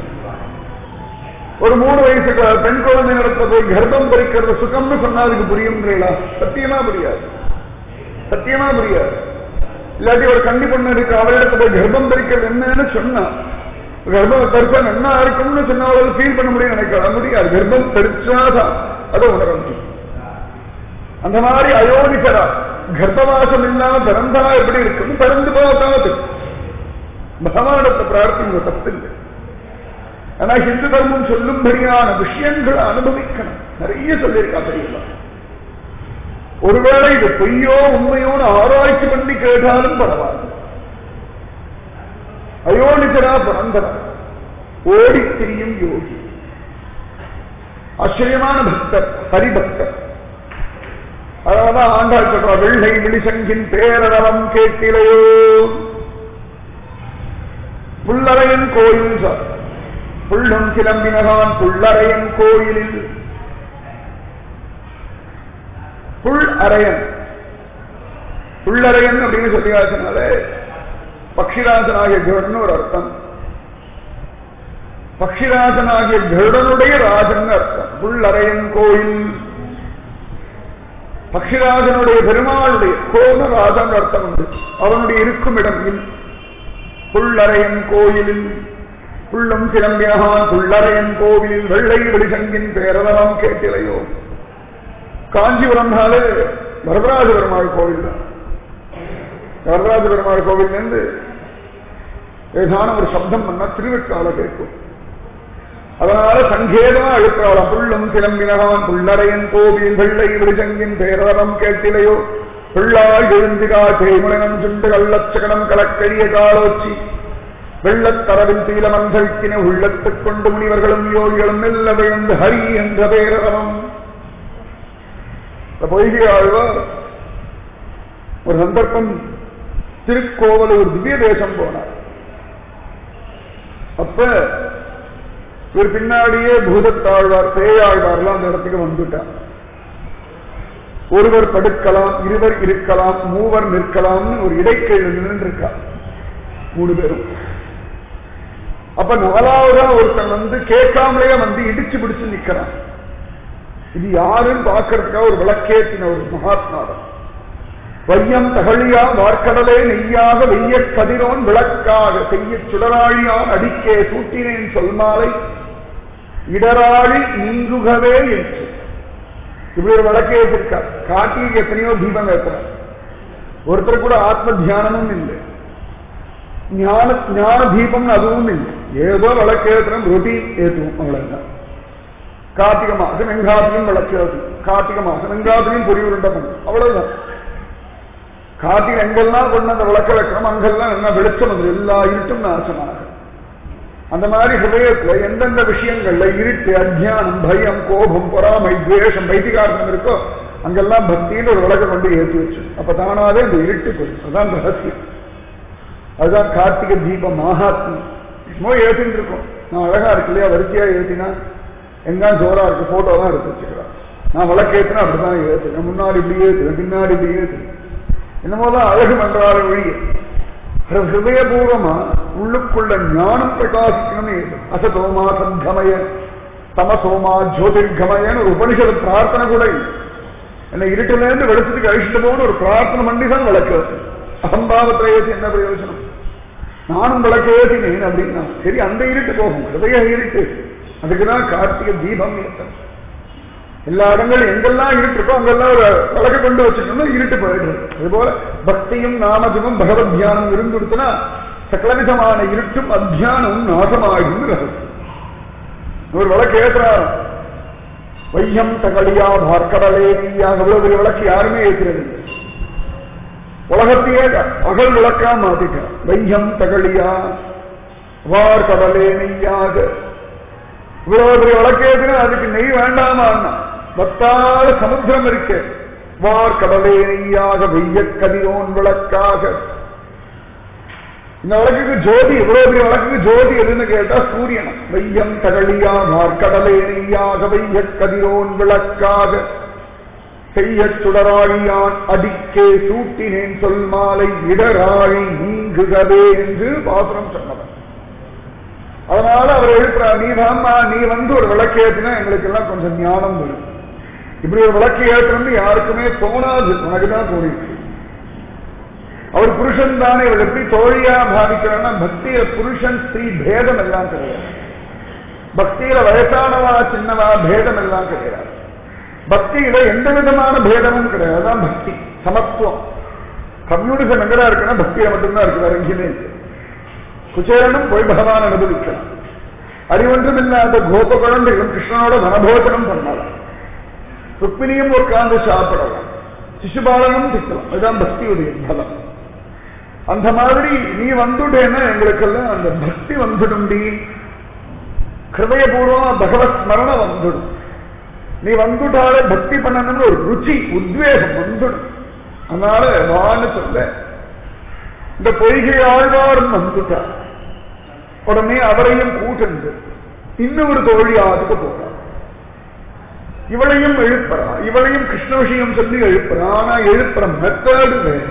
ஒரு மூணு வயசு பெண் குழந்தை நடத்த போய் கர்ப்பம் பறிக்கிறது சுகம்னு சொன்னா அதுக்கு புரியுங்களா சத்தியமா புரியாது சத்தியமா புரியாது இல்லாட்டி ஒரு கண்டி பொண்ணு இருக்கு அவளிடத்த போய் கர்ப்பம் பறிக்கிறது என்னன்னு சொன்னா கர்ப்பம் தரிசா என்ன இருக்கும்னு சொன்னா அவளால் ஃபீல் பண்ண முடியும் நினைக்க முடியாது கர்ப்பம் தரிச்சாதான் அதை உணர முடியும் அந்த மாதிரி அயோனிகரா கர்ப்பவாசம் இல்லாம பிறந்தா எப்படி இருக்கும் பிறந்து போகாது பகவானத்தை பிரார்த்திங்க தப்பு இல்லை ஆனா ஹிந்து தர்மம் சொல்லும்படியான விஷயங்களை அனுபவிக்கணும் நிறைய சொல்லியிருக்கா தெரியல ஒருவேளை இது பொய்யோ உண்மையோன்னு ஆராய்ச்சி பண்ணி கேட்டாலும் பரவாயில்ல அயோனிகரா பிறந்தவர் ஓடி திரியும் யோகி ஆச்சரியமான பக்தர் ஹரிபக்தர் அதான் ஆண்டாள் சொல்றா வெள்ளை விழிசங்கின் பேரளவம் கேட்டிலையோ புல்லறையன் கோயில் சார் புள்ளும் கிளம்பினகான் புல்லறையன் கோயிலில் புல் அரையன் புல்லறையன் அப்படின்னு சொல்லியாச்சுனால பக்ஷிராஜனாகிய கருடன் ஒரு அர்த்தம் பக்ஷிராஜனாகிய கருடனுடைய ராஜன் அர்த்தம் புல்லறையன் கோயில் பக்ஷிராஜனுடைய பெருமாளுடைய கோண ராஜன் அர்த்தம் உண்டு அவனுடைய இருக்கும் இடம் புல்லறையன் கோயிலில் புள்ளும் கிளம்பினகான் புல்லறையன் கோவிலில் வெள்ளை வெளிசங்கின் பேரவரம் கேட்டிலையோ காஞ்சிபுரம்னாலே வரதராஜ பெருமாள் கோவில் தான் வரதராஜ பெருமாள் கோவிலிருந்து ஏதான ஒரு சப்தம் பண்ணா திருவிற்கால கேட்கும் அதனால சங்கேதமா அழுத்தாளாம் புள்ளும் கிளம்பினகான் புல்லறையன் கோவில் வெள்ளை விழிசங்கின் பேரவரம் கேட்டிலையோ பிள்ளாய் எழுந்திரா தேமுனன் சுண்டு கள்ளச்சகனம் கலக்கரிய காலோச்சி வெள்ளத்தரவில் தீலமந்தழ்த்தின உள்ளத்துக் கொண்டு முனிவர்களும் யோகிகளும் மெல்ல விழுந்து ஹரி என்ற பேரவரம் பொய்கை ஆழ்வார் ஒரு சந்தர்ப்பம் திருக்கோவலூர் திவ்ய தேசம் போனார் அப்ப இவர் பின்னாடியே பூதத்தாழ்வார் பேயாழ்வார்லாம் அந்த இடத்துக்கு வந்துட்டார் ஒருவர் படுக்கலாம் இருவர் இருக்கலாம் மூவர் நிற்கலாம்னு ஒரு இடைக்கேள்வி நின்றுருக்கா மூணு பேரும் அப்ப நாலாவதா ஒருத்தன் வந்து கேட்காமலேயே வந்து இடிச்சு பிடிச்சு நிக்கிறான் இது யாருன்னு பார்க்கறதுக்காக ஒரு விளக்கேற்றின ஒரு மகாத்மாதான் வையம் தகழியா வார்க்கடலே நெய்யாக வெய்ய கதிரோன் விளக்காக செய்ய சுடராழியான் அடிக்கே சூட்டினேன் சொல்மாலை இடராழி நீங்குகவே என்று இப்படி ஒரு விளக்கே வச்சிருக்கார் காட்டில் எத்தனையோ தீபம் ஏற்றுறார் ஒருத்தர் கூட ஆத்ம தியானமும் இல்லை ஞான ஞான தீபம் அதுவும் இல்லை ஏதோ விளக்கேற்றுறோம் ரொட்டீன் ஏற்றுவோம் அவ்வளவுதான் கார்த்திக மாசம் வெங்காத்தியும் விளக்கிறது கார்த்திக மாசம் வெங்காத்திலையும் பொறி உருண்டை பண்ணும் அவ்வளவுதான் கார்த்திகை எங்கெல்லாம் கொண்டு அந்த விளக்க வைக்கிறோம் அங்கெல்லாம் என்ன வெளிச்சம் அது எல்லா இருட்டும் நாசமாக அந்த மாதிரி ஹிருதயத்துல எந்தெந்த விஷயங்கள்ல இருட்டு அஜ்ஞானம் பயம் கோபம் பொறாமை துவேஷம் வைத்திகாரணம் இருக்கோ அங்கெல்லாம் பக்தின்னு ஒரு விளக்க கொண்டு ஏற்றி வச்சு அப்ப தானாவே அந்த இருட்டு போயிடும் அதான் ரகசியம் அதுதான் கார்த்திகை தீபம் மகாத்மி சும்மா ஏற்றின்னு இருக்கும் நான் அழகா இருக்கு இல்லையா வரிசையா ஏற்றினா எங்கா ஜோரா இருக்கு போட்டோ தான் எடுத்து வச்சுக்கிறான் நான் விளக்கேற்றினா அப்படிதான் ஏற்றுறேன் முன்னாடி இப்படி ஏற்றுறேன் பின்னாடி இப்படி ஏற்றுறேன் என்னமோதான் அழகு மன்றாட ஒழிய ஹிருதயபூர்வமா உள்ளுக்குள்ள ஞானம் பிரகாசிக்கணும்னு அசதோமா சங்கமய தமசோமா ஜோதிர்கமயன்னு ஒரு உபனிஷத பிரார்த்தனை கூட இல்லை. என்னை இருட்டுல இருந்து வெளிச்சத்துக்கு அழிச்சிட்டு போகணும் ஒரு பிரார்த்தனை பண்ணி தான் விளக்கு அகம்பாவத்தை ஏசி என்ன பிரயோஜனம் நானும் விளக்கு ஏசினேன் அப்படின்னா சரி அந்த இருட்டு போகும் ஹிருதய இருட்டு அதுக்குதான் கார்த்திகை தீபம் ஏற்றம் எல்லா இடங்களும் எங்கெல்லாம் இருட்டு இருக்கோ அங்கெல்லாம் ஒரு விளக்கு கொண்டு வச்சுட்டோம்னா இருட்டு போயிடுது அதுபோல பக்தியும் நாமஜமும் பகவத் தியானம் இருந்துடுத்துனா சகலவிதமான இருட்டும் அத்தியானமும் நாசமாகும் ரகசியம் ஒரு விளக்கு ஏற்றுறாரு வையம் தகலியா பார்க்கடலே நீயா அவ்வளவு பெரிய விளக்கு யாருமே ஏற்கிறது இல்லை. உலகத்தையே பகல் விளக்கா மாத்திட்டார் வையம் தகலியா வார்கடலே நெய்யாக இவ்வளவு பெரிய விளக்கேற்றினா அதுக்கு நெய் வேண்டாமா வத்தாத சமுத்திரம் இருக்கு வார்கடலே நெய்யாக வெய்ய கதிரோன் விளக்காக இந்த விளக்குக்கு ஜோதி இவ்வளவு பெரிய விளக்குக்கு ஜோதி எதுன்னு கேட்டா சூரியன் வெய்யம் தகழியா வார்கடலே நெய்யாக வெய்ய கதிரோன் விளக்காக செய்ய சுடராழியான் அடிக்கே சூட்டினேன் சொல் மாலை இடராழி நீங்குகவே என்று பாசுரம் சொன்னவர் அதனால அவர் எழுப்புறார் நீ தாம்மா நீ வந்து ஒரு விளக்கு ஏற்றினா எங்களுக்கு எல்லாம் கொஞ்சம் ஞானம் வரும் இப்படி ஒரு விளக்கு ஏற்றணும்னு யாருக்குமே தோணாது உனக்கு தான் தோணிருக்கு அவர் புருஷன் தானே இவர் எப்படி தோழியா பாவிக்கிறான்னா பக்தியில புருஷன் ஸ்திரீ பேதம் எல்லாம் கிடையாது பக்தியில வயசானவா சின்னவா பேதம் எல்லாம் கிடையாது பக்தியில எந்த விதமான பேதமும் கிடையாது அதான் பக்தி சமத்துவம் கம்யூனிசம் எங்கடா இருக்குன்னா பக்தியில மட்டும்தான் இருக்கு வேற எங்கேயுமே இல்லை குச்சேரனும் போய் பகவான் அனுபவிக்கலாம் அறிவொன்றும் இல்லாத கோப குழந்தைகளும் கிருஷ்ணனோட வனபோஜனம் பண்ணலாம் ருக்மிணியும் உட்கார்ந்து சாப்பிடலாம் சிசுபாலனும் திக்கலாம் அதுதான் பக்தியுடைய பலம் அந்த மாதிரி நீ வந்துட்டேன்னா எங்களுக்கெல்லாம் அந்த பக்தி வந்துடும்டி ஹிருதயபூர்வமா பகவத் ஸ்மரணம் வந்துடும் நீ வந்துட்டாலே பக்தி பண்ணணும்னு ஒரு ருச்சி உத்வேகம் வந்துடும் அதனால வான்னு சொல்ல இந்த பொய்கை ஆழ்வாரும் வந்துட்டார் உடனே அவரையும் கூட்டண்டு இன்னும் ஒரு தோழி ஆதுக்கு போறார் இவளையும் எழுப்புறா இவளையும் கிருஷ்ண விஷயம் சொல்லி எழுப்புறா ஆனா எழுப்புற மெத்தடு வேறு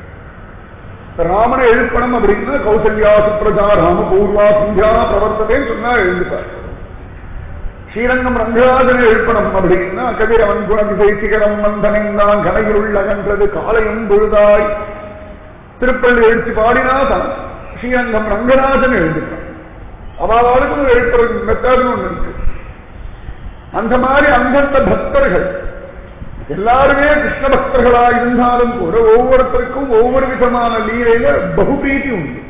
ராமனை எழுப்பணும் அப்படின்னா கௌசல்யா சுப்ரஜா ராம பூர்வா சந்தியா பிரவர்த்ததேன்னு சொன்னா எழுந்துப்பார் ஸ்ரீரங்கம் ரங்கராஜனை எழுப்பணும் அப்படின்னா கதிரவன் குணதிசை சிகரம் மந்தனைந்தான் கனையுள்ள கன்றது காலையும் பொழுதாய் திருப்பள்ளி எழுச்சி பாடினாதான் ஸ்ரீரங்கம் ரங்கராஜன் எழுதுகிறான் அவளுக்கு ஒரு எழுப்புறது மெத்தட்னு ஒண்ணு இருக்கு அந்த மாதிரி அந்தந்த பக்தர்கள் எல்லாருமே கிருஷ்ண பக்தர்களா இருந்தாலும் கூட ஒவ்வொருத்தருக்கும் ஒவ்வொரு விதமான லீலையில பகுபீதி உண்டு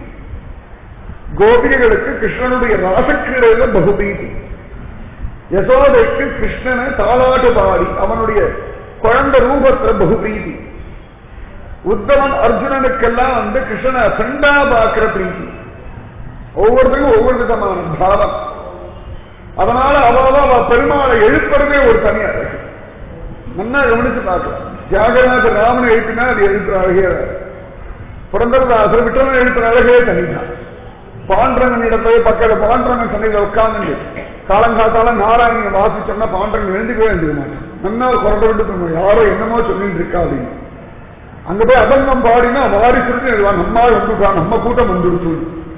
கோபிகளுக்கு கிருஷ்ணனுடைய ராசக்கிரீடையில பகுபீதி யசோதைக்கு கிருஷ்ணனை தாளாட்டு பாடி அவனுடைய குழந்தை ரூபத்துல பகுபீதி உத்தமன் அர்ஜுனனுக்கெல்லாம் வந்து கிருஷ்ணனை ஃப்ரெண்டா பார்க்கிற பிரீதி ஒவ்வொருத்தருக்கும் ஒவ்வொரு விதமான பாவம் அதனால அவாவா அவ பெருமாளை எழுப்புறதே ஒரு தனி அழகு நல்லா கவனிச்சு பார்க்கலாம் தியாகராஜ ராமனை எழுப்பினா அது எழுப்புற அழகே வேற. புரந்தரதாசர் விட்டவன் எழுப்புற அழகே தனிதான் பாண்டரங்கன் இடத்துல பக்கத்துல பாண்டரங்கன் சண்டையில உட்கார்ந்து காலங்காத்தால நாராயணன் வாசி சொன்னா பாண்டரங்கன் எழுந்துக்கவே எழுந்துக்க மாட்டான் நல்லா குரட்ட விட்டு போகணும். யாரோ என்னமோ சொல்லிட்டு இருக்கா அப்படின்னு அங்க போய் அபங்கம் பாடினா வாரி சுருட்டு எழுதுவான் நம்மால் வந்துட்டான் நம்ம கூட்டம் வந்துடுச்சு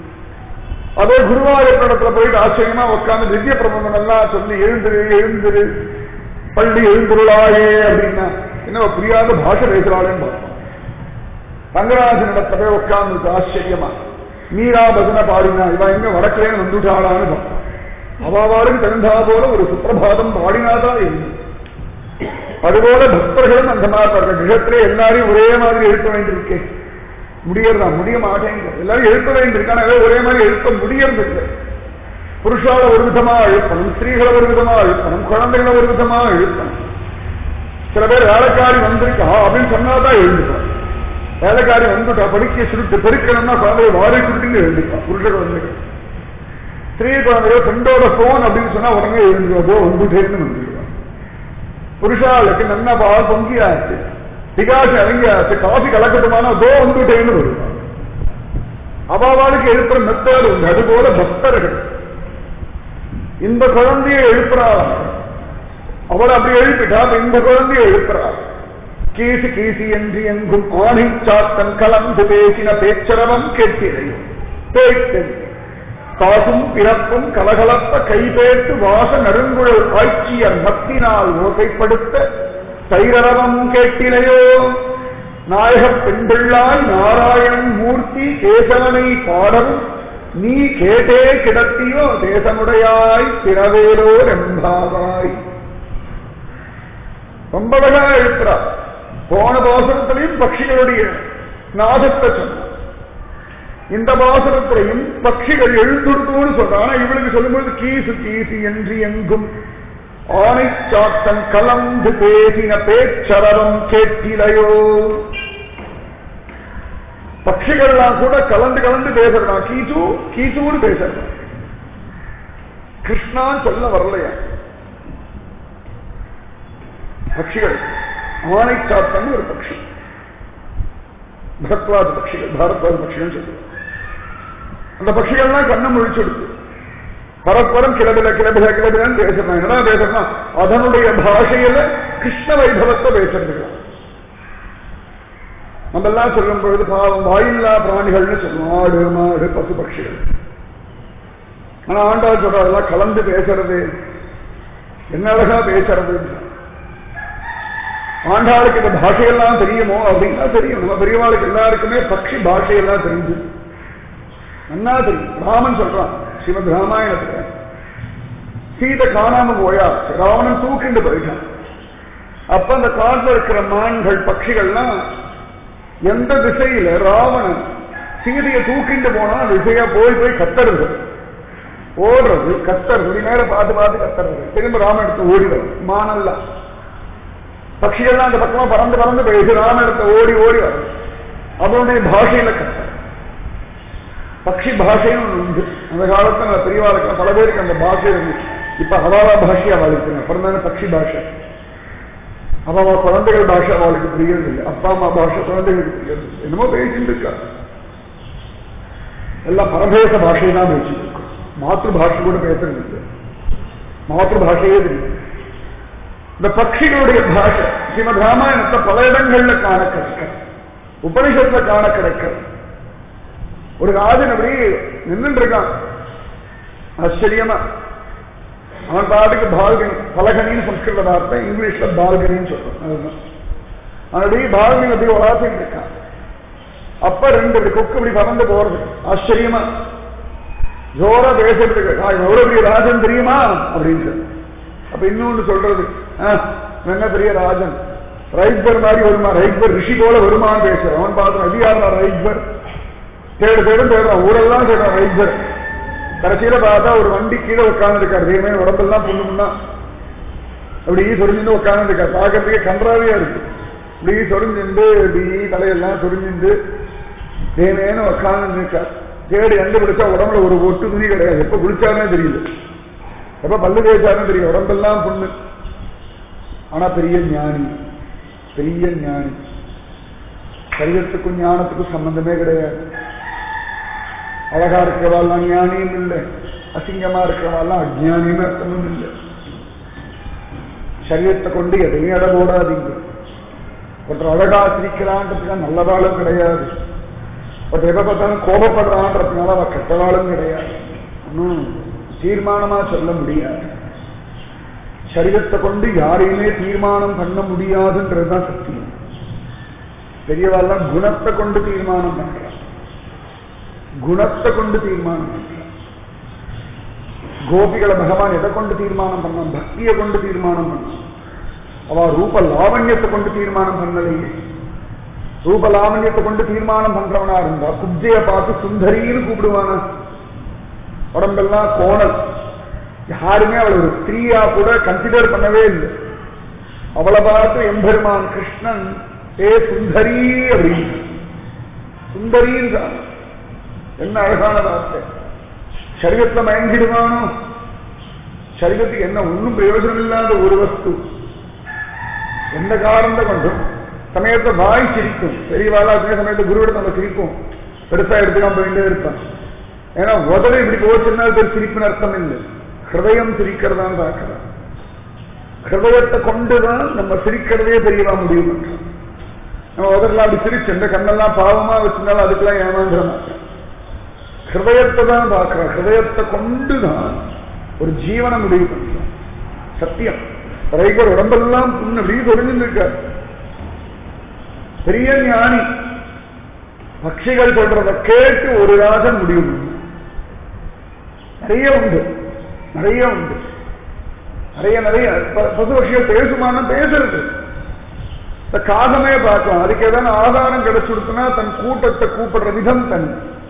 அதே குருவாயூர் இடத்துல போயிட்டு ஆச்சரியமா உட்கார்ந்து திவ்ய பிரபந்தம் எல்லாம் சொல்லி எழுந்துரு எழுந்துரு பள்ளி எழுந்துருளாயே அப்படின்னா என்ன புரியாத பாஷை பேசுறாளேன்னு பார்த்தோம் ரங்கராஜன் இடத்துல போய் உட்கார்ந்து ஆச்சரியமா மீரா பஜனை பாடினா இவன் எங்க வடக்கிலேன்னு வந்துட்டாளான்னு பார்த்தோம் அவாவாரும் தெரிந்தா போல ஒரு சுப்பிரபாதம் பாடினாதான் எழுந்து அதுபோல பக்தர்களும் அந்த மாதிரி பாருங்க கிரகத்திலே எல்லாரையும் ஒரே மாதிரி எழுப்ப வேண்டியிருக்கே முடியறதா முடிய மாட்டேங்குது எல்லாரும் எழுப்ப வேண்டியிருக்கான ஒரே மாதிரி எழுப்ப முடியறது இல்லை புருஷால ஒரு விதமா எழுப்பணும் ஸ்திரீகளை ஒரு விதமா எழுப்பணும் குழந்தைகளை ஒரு விதமா எழுப்பணும் சில பேர் வேலைக்காரி வந்திருக்கா அப்படின்னு சொன்னாதான் எழுந்துப்பான் வேலைக்காரி வந்துட்டா படிக்க சுருட்டு பெருக்கணும்னா குழந்தைய வாரி சுருட்டுன்னு எழுந்துப்பான் புருஷ குழந்தைகள் ஸ்திரீ குழந்தைகள் ஃப்ரெண்டோட போன் அப்படின்னு சொன்னா உடனே எழுந்துருவா வந்துட்டேன்னு வந்துடுவான் புருஷாளுக்கு நல்ல பால் பொங்கியாச்சு விகாசம் இறங்கியாச்சு காஃபி கலக்கட்டுமானா தோ வந்துட்டேன்னு வருவான் அவாவாளுக்கு எழுப்புற மெத்தேடு உண்டு அதுபோல பக்தர்கள் இந்த குழந்தையை எழுப்புறாள் அவள் அப்படி எழுப்பிட்டா அப்ப இந்த குழந்தையை எழுப்புறாள் கீசி கீசி என்று எங்கும் ஆணை சாத்தன் கலந்து பேசின பேச்சரவம் கேட்கிறேன் பேய்த்தென் காசும் பிறப்பும் கலகலப்ப கைபேட்டு வாச நறுங்குழல் காய்ச்சியர் மத்தினால் ஓசைப்படுத்த தைரவம் கேட்டிலையோ நாயகப் பெண்பிள்ளாய் நாராயணன் மூர்த்தி கேசவனை பாடவும் நீ கேட்டே கிடத்தியோ தேசமுடையாய் பிறவேலோ ரெம்பாவாய் ரொம்ப அழகா எழுப்புறார் போன பாசனத்திலையும் பட்சிகளுடைய நாதத்தை சொன்னார் இந்த பாசனத்திலையும் பட்சிகள் எழுந்துடுத்தோடு சொல்றான் இவளுக்கு சொல்லும்போது கீசு கீசு என்று எங்கும் ஆணை சாத்தன் கலந்து பேசின பேச்சரவம் கேட்டிலையோ பட்சிகள்லாம் கூட கலந்து கலந்து பேசுறான் கீச்சு கீச்சூன்னு பேசுறான் கிருஷ்ணான்னு சொல்ல வரலையா பட்சிகள் ஆணை சாத்தன் ஒரு பட்சி பரத்வாத பட்சிகள் பாரத்வாத பட்சிகள் சொல்லுவாங்க அந்த பட்சிகள்லாம் கண்ணை முழிச்சுடுது பரஸ்பரம் கிளபில கிளபில கிளபிலன்னு பேசுறான் என்னடா பேசுறான் அதனுடைய பாஷையில கிருஷ்ண வைபவத்தை பேசுறதுக்கலாம் நம்ம எல்லாம் சொல்லும் பொழுது பாவம் வாயில்லா பிராணிகள்னு சொல்லுவோம் ஆடு மாடு பசு பட்சிகள் ஆனா ஆண்டாள் சொல்ற அதெல்லாம் கலந்து பேசுறது என்ன அழகா பேசுறது ஆண்டாளுக்கு இந்த பாஷையெல்லாம் தெரியுமோ அப்படின்னா தெரியும் நம்ம பெரியவாளுக்கு எல்லாருக்குமே பக்ஷி பாஷையெல்லாம் தெரிஞ்சு நன்னா தெரியும் ராமன் சொல்றான் ஸ்ரீமத் ராமாயணத்துல சீதை காணாம போயா ராவணன் தூக்கிண்டு போயிட்டான் அப்ப அந்த காட்டில் இருக்கிற மான்கள் பட்சிகள்லாம் எந்த திசையில ராவணன் சீதையை தூக்கிண்டு போனா அந்த திசையா போய் போய் கத்துறது ஓடுறது கத்துறது நேரம் பார்த்து பார்த்து கத்துறது திரும்ப ராமன் எடுத்து ஓடி வரும் மானெல்லாம் பட்சிகள்லாம் அந்த பக்கமா பறந்து பறந்து போயிடுது ராமன் எடுத்து ஓடி ஓடி வரும் அவனுடைய பாஷையில கத்த பக்ஷி பாஷைன்னு ஒண்ணு உண்டு அந்த காலத்துல பெரியவாளுக்கு பல பேருக்கு அந்த பாஷை இருந்துச்சு இப்ப ஹவாவா பாஷையா வாழ்க்கை அப்புறம் தானே பக்ஷி பாஷை அவ குழந்தைகள் பாஷை அவளுக்கு புரியறது இல்லை அப்பா அம்மா பாஷை குழந்தைகளுக்கு புரியறது இல்லை. என்னமோ பேசிட்டு இருக்கா எல்லாம் பரதேச பாஷை தான் பேசிட்டு இருக்கோம் மாத்திரு பாஷை கூட பேசுறது இல்லை மாத்திரு பாஷையே தெரியும் இந்த பட்சிகளுடைய பாஷை ஸ்ரீமத் ராமாயணத்தை பல இடங்கள்ல காண கிடைக்க உபனிஷத்துல காண கிடைக்க ஒரு ராஜன் அப்படி நின்றுட்டு இருக்கான் ஆச்சரியமா அவன் பாட்டுக்கு பால்கனி பலகனின்னு சம்ஸ்கிருத வார்த்தை இங்கிலீஷ்ல பால்கனின்னு சொல்றான் அதுதான் அவன் அப்படியே பால்கனி அப்படி உலாத்திட்டு இருக்கான் அப்ப ரெண்டு இப்படி கொக்கு இப்படி பறந்து போறது ஆச்சரியமா ஜோரா பேசுறதுக்கு "ஆ, இவன் எவ்வளவு பெரிய ராஜன் தெரியுமா அப்படின்னு அப்ப இன்னொன்னு சொல்றது "ஆ, இவன் என்ன பெரிய ராஜன் ரைட்பர் மாதிரி வருமா ரைட்பர் ரிஷி போல வருமான்னு பேசுறான் அவன் பார்த்தான் அதிகாரம் ரைட்பர் தேடு தேடும் தேடுறான் ஊரெல்லாம் தேடுறான் ரைட்பர் கடைசியில பார்த்தா ஒரு வண்டி கீழே உட்கார்ந்து இருக்காரு தேமே உடம்பெல்லாம் புண்ணும்னா அப்படி சொரிஞ்சுட்டு உட்கார்ந்து இருக்காரு பார்க்கறதுக்கே கன்றாவியா இருக்கு இப்படி சொரிஞ்சுண்டு இப்படி தலையெல்லாம் சொரிஞ்சுண்டு தேமேன்னு உட்கார்ந்து இருக்கார் தேடி எங்க பிடிச்சா உடம்புல ஒரு ஒட்டு துணி கிடையாது எப்ப குளிச்சாருன்னே தெரியல எப்ப பல்லு தேய்ச்சாருன்னு தெரியும் உடம்பெல்லாம் புண்ணு ஆனா பெரிய ஞானி பெரிய ஞானி சரீரத்துக்கும் ஞானத்துக்கும் சம்பந்தமே கிடையாது அழகா இருக்கிறவாள்லாம் ஞானியும் இல்லை அசிங்கமா இருக்கிறவாள்லாம் அஜ்ஞானியும் அர்த்தமும் இல்லை சரீரத்தை கொண்டு எதையும் இட போடாதீங்க ஒருத்தர் அழகா சிரிக்கிறான்றதுக்காக நல்லவாளும் கிடையாது ஒருத்தர் எப்ப பார்த்தாலும் கோபப்படுறான்றதுனால அவ கெட்டவாளும் கிடையாது ஒன்னும் தீர்மானமா சொல்ல முடியாது சரீரத்தை கொண்டு யாரையுமே தீர்மானம் பண்ண முடியாதுன்றதுதான் சத்தியம் பெரியவாள்லாம் குணத்தை கொண்டு தீர்மானம் பண்றான் குணத்தை கொண்டு தீர்மானம் பண்றான் கோபிகளை பகவான் எதை கொண்டு தீர்மானம் பண்ணான் பக்தியை கொண்டு தீர்மானம் பண்ணான் அவ ரூப லாவண்யத்தை கொண்டு தீர்மானம் பண்ணலையே ரூப லாவண்யத்தை கொண்டு தீர்மானம் பண்றவனா இருந்தா குப்ஜைய பார்த்து சுந்தரின்னு கூப்பிடுவானா உடம்பெல்லாம் கோணல் யாருமே அவளை ஒரு ஸ்திரீயா கூட கன்சிடர் பண்ணவே இல்லை அவளை பார்த்து எம்பெருமான் கிருஷ்ணன் ஏ சுந்தரி அப்படின்னு சுந்தரின்றான் என்ன அழகான வார்த்தை சரீரத்துல மயங்கிடுவானோ சரீரத்துக்கு என்ன ஒன்றும் பிரயோஜனம் இல்லாத ஒரு வஸ்து எந்த காரணத்தை கொண்டும் சமயத்தை வாய் சிரிக்கும் பெரியவாளா அதே சமயத்தை குருவிட நம்ம சிரிப்போம் பெருசா எடுத்துக்காம போயிட்டே இருப்பான் ஏன்னா உதவி இப்படி போச்சுன்னா அது சிரிப்பின் அர்த்தம் இல்லை ஹிருதயம் சிரிக்கிறதான் பார்க்கலாம் ஹிருதயத்தை கொண்டுதான் நம்ம சிரிக்கிறதே தெரியவா முடியும் நம்ம உதறலாம் அப்படி சிரிச்சு இந்த கண்ணெல்லாம் பாவமா வச்சிருந்தாலும் அதுக்கெல்லாம் ஏமாந்துட மாட்டேன் ஹிருதயத்தை தான் பார்க்கிறோம் ஹிருதயத்தை கொண்டுதான் ஒரு ஜீவனை முடிவு பண்றோம் சத்தியம் ரைகர் உடம்பெல்லாம் புண்ணு அப்படி தொழிஞ்சு இருக்கார் பெரிய ஞானி பட்சிகள் சொல்றத கேட்டு ஒரு ராஜன் முடிவு பண்ணும். நிறைய உண்டு நிறைய உண்டு நிறைய நிறைய ப- பசு பட்சிகள் பேசுமானா பேசுறது இந்த காகமே பார்க்கலாம் அதுக்கு ஏதாவது ஆதாரம் கிடைச்சுடுத்துனா தன் கூட்டத்தை கூப்பிடுற விதம் தன்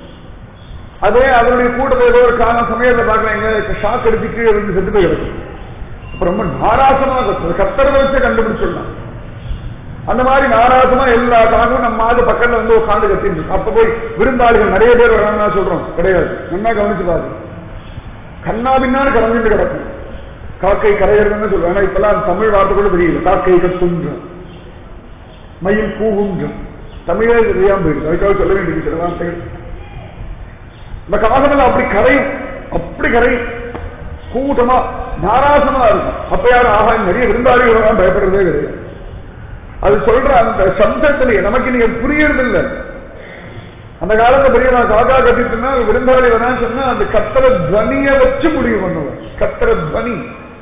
அதே அதனுடைய கூட்டத்தை ஏதோ ஒரு காலம் சமயத்தை பார்க்கலாம் எங்க ஷாக் அடிச்சு கீழே விழுந்து செத்து போயிடுது அப்ப ரொம்ப நாராசமா கத்துறது கத்தரை வச்சு கண்டுபிடிச்சிடலாம் அந்த மாதிரி நாராசமா எல்லா காலமும் நம்ம மாடு பக்கத்துல வந்து உட்காந்து கத்திட்டு இருக்கு. அப்ப போய் விருந்தாளிகள் நிறைய பேர் வராங்கன்னா சொல்றோம் கிடையாது நல்லா கவனிச்சு பாருங்க கண்ணா பின்னான்னு கரைஞ்சிட்டு கிடக்கும் காக்கை கரையிறதுன்னு சொல்லுவேன் ஆனா இப்பெல்லாம் தமிழ் வார்த்தை கூட தெரியல காக்கை கத்துன்ற மயில் கூவுன்ற தமிழே தெரியாம போயிருக்கு அதுக்காக சொல்ல வேண்டியது சில வார்த்தைகள் இந்த காகமெல்லாம் அப்படி கரையும் அப்படி கரையும் கூட்டமா நாராசமா இருக்கும் அப்ப யாரும் ஆகா நிறைய விருந்தாளிகள் பயப்படுறதே கிடையாது அது சொல்ற அந்த சப்தத்திலேயே நமக்கு நீங்க புரியறது இல்ல அந்த காலத்துல பெரிய நான் காக்கா கட்டிட்டுனா விருந்தாளி வேணா சொன்னா அந்த கத்திர துவனிய வச்சு முடிவு பண்ணுவோம் கத்திர துவனி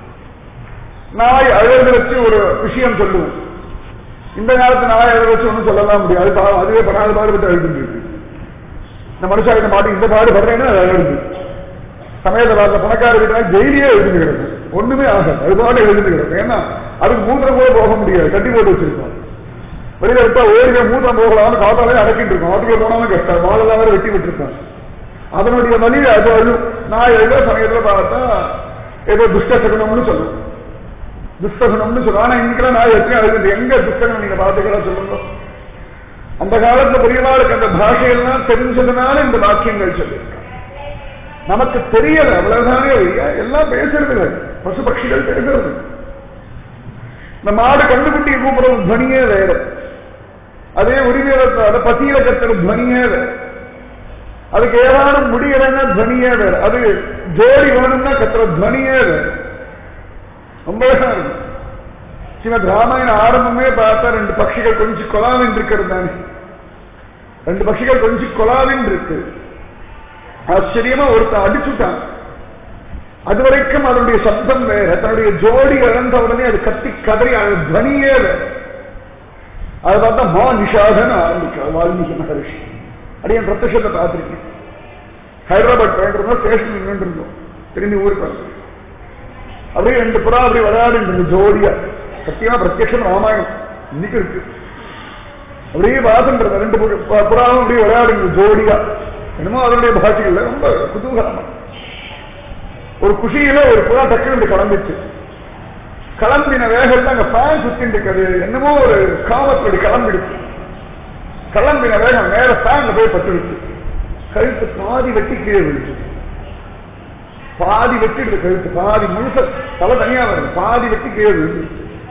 நாய் அழகு வச்சு ஒரு விஷயம் சொல்லுவோம் இந்த காலத்து நாய் அழகு வச்சு ஒன்றும் சொல்லலாம் முடியாது அது பா- அதுவே படாத பாடுபட்டு அழுதுட்டு இருக்கு இந்த மனுஷாக்கிட்ட மாட்டி இந்த பாடு படுறேன்னா அது அழுது சமயத்தை பார்த்த பணக்கார வீட்டுல ஜெயிலியே எழுந்து கிடக்கும் ஒண்ணுமே ஆகாது அது பாட்டு எழுந்து கிடக்கும் ஏன்னா அதுக்கு மூத்திரம் கூட போக முடியாது கட்டி போட்டு வச்சிருக்கோம் வெளியில விட்டா ஓடிய மூத்திரம் போகலாம்னு காத்தாலே அடக்கிட்டு இருக்கோம் அதுக்குள்ள போனாலும் கஷ்டம் வாழெல்லாம் வேற வெட்டி விட்டுருக்கோம் அதனுடைய வழி அது அழும் நான் எழுத சமயத்துல பார்த்தா ஏதோ துஷ்டசகுனம்னு சொல்லும் துஷ்டகுணம்னு சொல்லுவோம் ஆனா இன்னைக்கு நான் எத்தனை அழுகுது எங்க துஷ்டகுணம் நீங்க பாத்துக்கிறா சொல்லுங்க அந்த காலத்துல பெரியவாளுக்கு அந்த பாஷையெல்லாம் தெரிஞ்சதுனால இந்த வாக்கியங்கள் சொல்லியிருக்காங்க நமக்கு தெரியல அவ்வளவுதானே ஒழிய எல்லாம் பேசுறது இல்லை. பசு பட்சிகள் பேசுறது இந்த மாடு கண்டுபிட்டியை கூப்பிடுறது துவனியே வேற அதே உரிமையில அதை பசியில கத்துற துவனியே வேற அதுக்கு ஏதாவது முடியலைன்னா துவனியே வேற அது ஜோடி வேணும்னா கத்துற துவனியே வேற ரொம்ப அழகா இருக்கும் ஸ்ரீமத் ராமாயண ஆரம்பமே பார்த்தா ரெண்டு பட்சிகள் கொஞ்சம் கொலாவின் இருக்கிறது தானே ரெண்டு பட்சிகள் கொஞ்சம் கொலாவின் இருக்கு ஆச்சரியமா ஒருத்தன் அடிச்சுட்டான் அது வரைக்கும் அதனுடைய சப்தம் வேற தன்னுடைய ஜோடி இழந்த உடனே அது கத்தி கதறி அது துவனியே வேற அதை பார்த்தா மா நிஷாதன் ஆரம்பிக்கிறார் வால்மீகி மகரிஷி அடியன் பிரத்யத்தை பார்த்திருக்கேன் ஹைதராபாத் போயிட்டு இருந்தோம் ஸ்டேஷன் நின்று இருந்தோம் திரும்பி ஊருக்கு வந்தோம் அப்படியே ரெண்டு புறா அப்படி விளையாடிட்டு இருந்தது ஜோடியா சத்தியமா பிரத்யக்ஷம் ராமாயணம் இன்னைக்கு இருக்கு அப்படியே வாசன்றது ரெண்டு பு- பு- புறாவும் அப்படியே விளையாடுங்க ஜோடியா என்னமோ அதனுடைய பாஷைகள்ல ரொம்ப குதூகலமா ஒரு குஷியில ஒரு புறா டக்குன்னு கிளம்பிச்சு கிளம்பின வேகத்துல அங்க ஃபேன் சுத்திட்டு இருக்கிறது என்னமோ ஒரு காமத்தோட கிளம்பிடுச்சு கிளம்பின வேகம் நேர ஃபேன்ல போய் பட்டுடுச்சு கழுத்து பாதி வெட்டி கீழே விழுச்சு பாதி வெட்டிடுது கழுத்து பாதி முழுச தலை தனியா வருது பாதி வெட்டி கீழே விழுந்து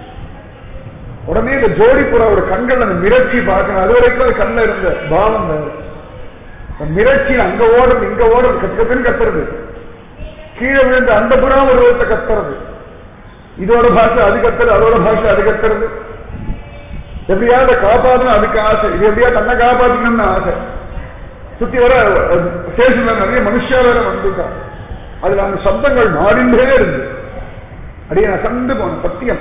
உடனே இந்த ஜோடி புறாவோட கண்கள் அந்த மிரட்சி பார்க்கணும் அது வரைக்கும் அது கண்ணில் இருந்த பாவம் வேற அந்த மிரட்சி அங்க ஓடுறது இங்க ஓடுறது கத்து கத்துன்னு கத்துறது கீழே விழுந்த அந்த புறா ஒரு விதத்தை கத்துறது இதோட பாஷை அது கத்துறது அதோட பாஷை அது கத்துறது எப்படியாவது காப்பாற்றணும் அதுக்கு ஆசை இது எப்படியா தன்னை காப்பாற்றணும்னு ஆசை சுத்தி வர ஸ்டேஷன்ல நிறைய மனுஷா வேற வந்துட்டான் அதுல அந்த சப்தங்கள் நாடிண்டே இருந்து அடியே நான் கண்டு போன சத்தியம்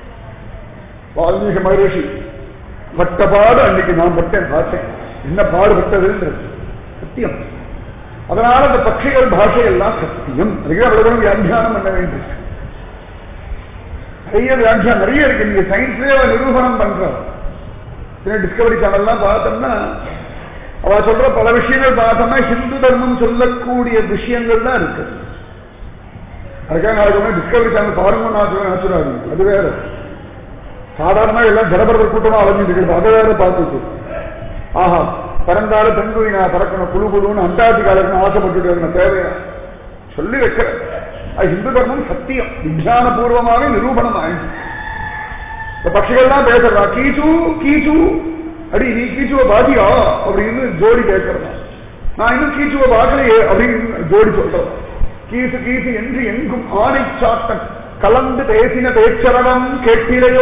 வால்மீக மகரிஷி பட்ட பாடு அன்னைக்கு நான் பட்டேன் பார்த்தேன் என்ன பாடுபட்டதுன்றது சத்தியம் அதனால அந்த பட்சிகள் பாஷை எல்லாம் சத்தியம் அதுக்கு அவ்வளவு வியாக்கியானம் பண்ண வேண்டியிருக்கு நிறைய வியாக்கியானம் நிறைய இருக்கு நீங்க சயின்ஸ்லயே அவ நிரூபணம் பண்ற டிஸ்கவரி சேனல்லாம் பார்த்தோம்னா அவ சொல்ற பல விஷயங்கள் பார்த்தோம்னா ஹிந்து தர்மம் சொல்லக்கூடிய விஷயங்கள் தான் இருக்கு அதுக்காக நாளைக்கு டிஸ்கவரி சேனல் பாருங்க நான் நினைச்சுடாதீங்க அது வேற சாதாரணமா எல்லாம் ஜனபரவர் கூட்டமா அலைஞ்சிட்டு இருக்கிறது அதை வேற பார்த்துச்சு ஆஹா பிறந்தாலும் பெண்குடி நான் பறக்கணும் குழு குழுன்னு அண்டார்டிகால இருக்கணும் ஆசைப்பட்டுட்டு இருக்கணும் தேவையா சொல்லி வைக்கிறேன் அது ஹிந்து தர்மம் சத்தியம் விஞ்ஞான பூர்வமாவே நிரூபணம் ஆயிடுச்சு இந்த பட்சிகள்லாம் பேசுறா கீச்சு கீச்சு அடி நீ கீச்சுவ பாத்தியா அப்படின்னு ஜோடி கேட்கறதா நான் இன்னும் கீச்சுவ பார்க்கலையே அப்படின்னு ஜோடி சொல்றோம் கீசு கீசு என்று எங்கும் ஆணை சாத்தன் கலந்து பேசின பேச்சரவம் கேட்டிலையோ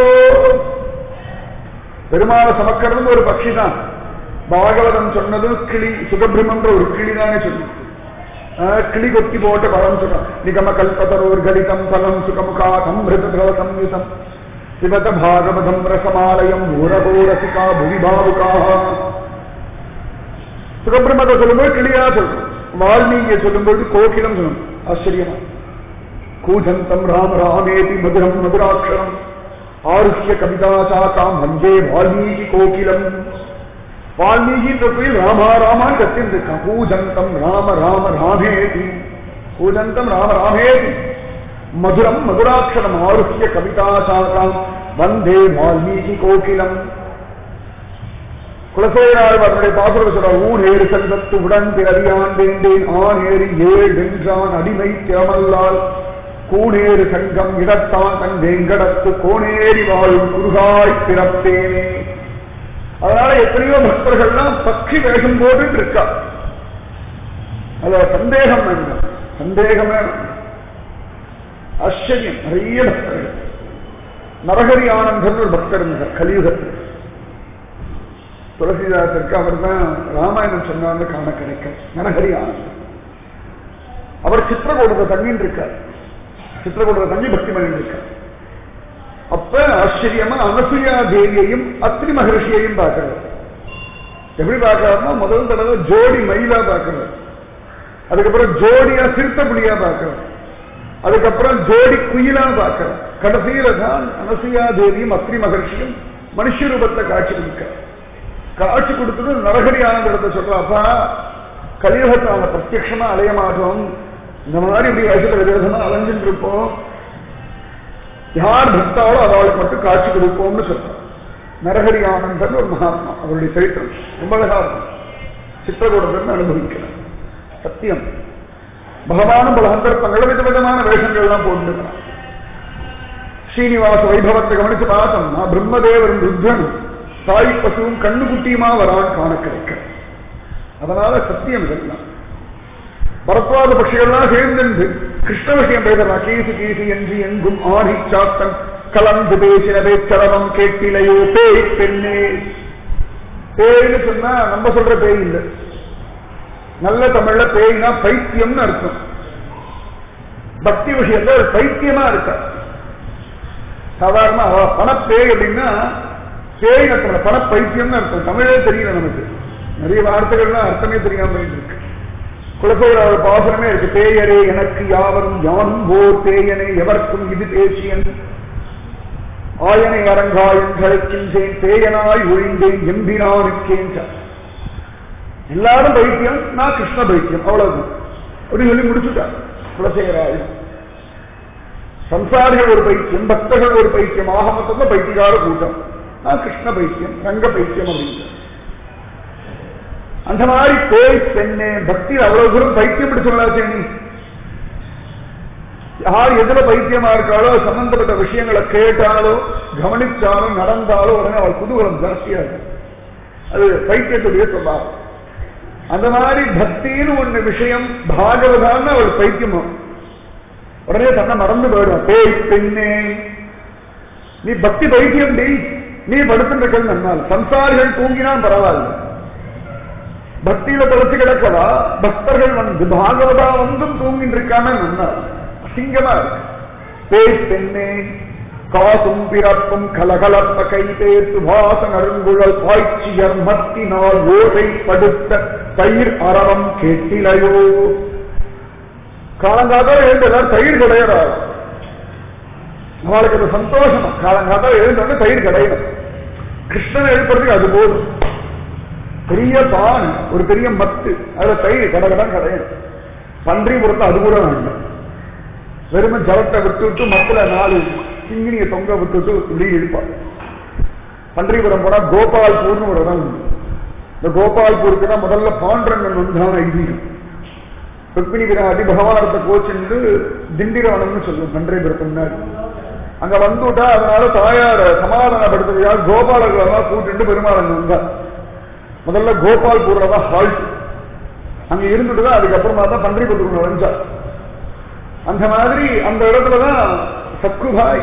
பெருமாளை சமக்கிறது ஒரு பட்சி தான் பாகவதம் சொன்னது கிளி சுகபிரமன்ற ஒரு கிளி தானே சொல்லி ஆஹ், கிளி கொத்தி போட்ட பழம் சொன்ன நிகம கல்பதரோர் கலிதம் பலம் சுகமுகாதம் மிருதம் யுதம் சிவத பாகவதம் ரசமாலயம் ஊரகோரசிகா புவி பாவுகாக சுகபிரமத்தை சொல்லும்போது கிளியா சொல்லணும் வால்மீகியை சொல்லும்போது கோகிலம் சொல்லணும் ஆச்சரியமா கூஜந்தம் ராம ராமேதி மதுரம் மதுராட்சரம் ஆருஷ்ய கவிதா சாக்காம் வந்தே வால்மீகி கோகிலம் வால்மீகின்ற கோயில் ராமா ராமான்னு கத்தின்னு இருக்கான் கூஜந்தம் ராம ராம ராமேதி கூஜந்தம் ராம ராமேதி மதுரம் மதுராட்சரம் ஆருஷ்ய கவிதா சாக்காம் வந்தே வால்மீகி கோகிலம் குலசேராழ்வாருடைய பாசுரம் சொல்ற ஊன் ஏறு செல்வத்து உடன் பிறவியான் வேண்டேன் ஆண் ஏறி ஏழ் வென்றான் அடிமை திறமல்லால் கூணேறு சங்கம் இடத்தான் தன் வேங்கடத்து கோணேறி வாழும் குருகாய் பிறப்பேனே அதனால எத்தனையோ பக்தர்கள்லாம் பக்தி வேஷம் போட்டு இருக்கா அதுல சந்தேகம் வேண்டாம் சந்தேகமே வேண்டாம். ஆச்சரியம் நிறைய பக்தர்கள் நரகரி ஆனந்தன் ஒரு பக்தர் இருந்தார் கலியுகத்தில் துளசிதாசருக்கு அவர் தான் ராமாயணம் சொன்னார்னு காண கிடைக்கும் நரஹரி ஆனந்தம் அவர் சித்திரகூடத்தை தங்கின்னு இருக்கார் சித்திரகூடத்தை தங்கி பக்தி பண்ணிட்டு இருக்கார் அப்ப ஆச்சரியமா அனசுயா தேவியையும் அத்ரி மகர்ஷியையும் பார்க்கிறார் எப்படி பார்க்கறாருன்னா முதல் தடவை ஜோடி மயிலா பார்க்கிறார் அதுக்கப்புறம் ஜோடியா சிறுத்த புலியா பார்க்கிறார் அதுக்கப்புறம் ஜோடி குயிலா பார்க்கிறார் கடைசியில தான் அனசுயா தேவியும் அத்ரி மகர்ஷியும் மனுஷ ரூபத்தை காட்சி கொடுக்கிறார் காட்சி கொடுத்தது நரகரி ஆனந்தத்தை சொல்றாப்பா கலியுகத்தை நாங்க பிரத்யட்சமா அலைய மாட்டோம் இந்த மாதிரி இப்படி வயசுல விதவிதமா அலைஞ்சுட்டு இருப்போம் யார் பக்தாவோ அவளுக்கு மட்டும் காட்சி கொடுப்போம்னு சொல்றார் நரஹரி ஆனந்தன் ஒரு மகாத்மா அவருடைய சரித்திரம் ரொம்ப அழகா இருக்கும் சித்திரகூடத்தில் அனுபவிக்கிறார் சத்தியம் பகவானும் பல சந்தர்ப்பங்கள் விதவிதமான வேஷங்கள்லாம் போட்டுருக்கிறான் ஸ்ரீனிவாச வைபவத்தை கவனிச்சு பார்த்தோம்னா பிரம்மதேவரும் ருத்ரனும் தாய் பசுவும் கண்ணுக்குட்டியுமா வரான் காண கிடைக்க அதனால சத்தியம் இதெல்லாம் பரத்வாத பட்சிகள்லாம் சேர்ந்து கிருஷ்ண விஷயம் பேசுறான் கீசு கீசு என்று எங்கும் ஆடி சாத்தன் கலந்து பேசின பேச்சரவம் கேட்டிலையோ பேய் பெண்ணே பேய்னு சொன்னா நம்ம சொல்ற பேய் இல்லை நல்ல தமிழ்ல பேய்னா பைத்தியம்னு அர்த்தம் பக்தி விஷயத்துல ஒரு பைத்தியமா இருக்க சாதாரண அவ பணப்பேய் அப்படின்னா பேய் அர்த்தம் பண பைத்தியம்னு அர்த்தம் தமிழே தெரியல நமக்கு நிறைய வார்த்தைகள்லாம் அர்த்தமே தெரியாம போயிட்டு இருக்கு குலசேகர பாசனமே இருக்கு பேயரே எனக்கு யாவரும் யானும் ஓர் பேயனே எவர்க்கும் இது பேசியன் ஆயனை அரங்காயன் கழைக்கின்றேன் பேயனாய் ஒழிந்தேன் எம்பினானுக்கேன் எல்லாரும் பைத்தியம் நான் கிருஷ்ண பைத்தியம் அவ்வளவுதான் அப்படின்னு சொல்லி முடிச்சுட்டார் குலசேகராயன் சம்சாரிகள் ஒரு பைத்தியம் பக்தர்கள் ஒரு பைத்தியம் ஆக மொத்தம் பைத்தியகார கூட்டம் நான் கிருஷ்ண பைத்தியம் ரங்க பைத்தியம் அப்படின்ட்டு அந்த மாதிரி பேய் பெண்ணே பக்தி அவ்வளவு தூரம் பைத்தியம் பிடிச்சவங்களா நீ யார் எதுல பைத்தியமா இருக்காளோ சம்பந்தப்பட்ட விஷயங்களை கேட்டாலோ கவனிச்சாலும் நடந்தாலோ உடனே அவள் குதூகலம் ஜாஸ்தியா இருக்கு அது பைத்தியத்துடைய சுபாவம் அந்த மாதிரி பக்தின்னு ஒண்ணு விஷயம் பாகவதான்னு அவள் பைத்தியமா உடனே தன்னை மறந்து போயிடும் பேய் பெண்ணே நீ பக்தி பைத்தியம் டி நீ படுத்துட்டு நன்னால் சம்சாரிகள் தூங்கினா பரவாயில்ல பக்தியில தொலைச்சு கிடக்கவா பக்தர்கள் வந்து பாகவதா வந்தும் தூங்கிட்டு இருக்காம நன்னால் அசிங்கமா இருக்கு பேய் பெண்ணே காசும் பிறப்பும் கலகலப்ப கைதே சுபாச நறுங்குழல் பாய்ச்சியர் மத்தினால் ஓசை படுத்த தயிர் அறவம் கேட்டிலையோ காலங்காத்தால எழுந்து எல்லாரும் தயிர் கிடையாது அவளுக்கு அது சந்தோஷமா காலங்காத்தால எழுந்தோடனே தயிர் கிடையாது கிருஷ்ணனை எழுப்புறதுக்கு அது போதும் பெரிய பான் ஒரு பெரிய மத்து அதுல தயிர் கடகடம் கிடையாது பன்றிபுரத்தை அது கூட வேண்டாம் வெறும் ஜலத்தை விட்டு விட்டு மத்துல நாலு சிங்கினிய தொங்க விட்டுட்டு இப்படி இழுப்பாங்க பன்றிபுரம் போனா கோபால்பூர்னு ஒரு இடம் உண்டு இந்த கோபால்பூருக்கு தான் முதல்ல பாண்டரங்கன் வந்தான ஐதீகம் ருக்மிணி விராட்டி பகவானத்தை கோச்சிண்டு திண்டிரவனம்னு சொல்லுவோம் பன்றிபுரத்து முன்னாடி அங்க வந்துட்டா அதனால தாயார சமாதானப்படுத்துறதுக்காக கோபாலர்களெல்லாம் கூட்டிட்டு பெருமாள் அங்க வந்தார் முதல்ல கோபால்பூர்ல தான் ஹால்ட் அங்க இருந்துட்டு தான் அதுக்கப்புறமா தான் பன்றிபுத்தூர் நுழைஞ்சார் அந்த மாதிரி அந்த இடத்துலதான் சக்குபாய்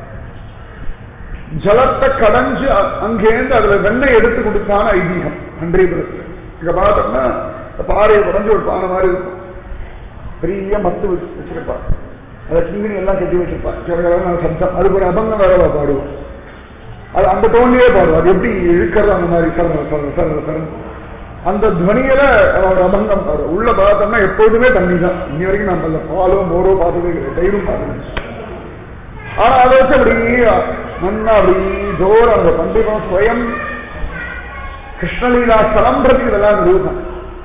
ஜலத்தை கடைஞ்சு அ- அங்கேருந்து அதுல வெண்ணெய் எடுத்து கொடுத்தான ஐதீகம் பன்றிபுரத்துல இங்க பார்த்தோம்னா இந்த பாறையை குறைஞ்சு ஒரு பானை மாதிரி இருக்கும் பெரிய மத்து வச்சு வச்சிருப்பா அதை கிங்கினி எல்லாம் கட்டி வச்சிருப்பா சில சப்தம் அதுக்கு ஒரு அபங்கம் வேற பாடுவோம் அது அந்த டோன்லயே பாடுவோம் அது எப்படி இழுக்கிறது அந்த மாதிரி சர சர சர சர அந்த துவனியில அவரோட அபங்கம் பாடும் உள்ள பார்த்தோம்னா எப்போதுமே தண்ணி தான் இன்னி வரைக்கும் நம்ம அந்த பாலோ மோரோ பார்த்ததே கிடையாது தயிரும் பார்த்தது ஆனா அதை வச்சு அப்படி நன்னா அப்படி ஜோர அந்த பண்டிகம் ஸ்வயம் கிருஷ்ணலீலா ஸ்தலம்ன்றது இதெல்லாம் நிரூபம்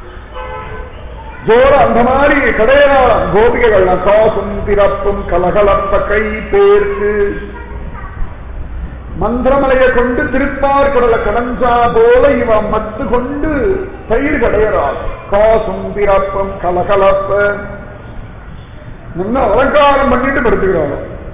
ஜோர அந்த மாதிரி கடையறாளாம் கோபிகைகள்லாம் காசும் பிறப்பும் கலகலப்ப கை பேர்க்கு மந்திரமலையை கொண்டு திருப்பார் கடலை கடஞ்சா போல இவன் மத்து கொண்டு தயிர் கடையறாள் காசும் பிறப்பும் கலகலப்ப நல்லா அலங்காரம் பண்ணிட்டு படுத்துக்கிறாள்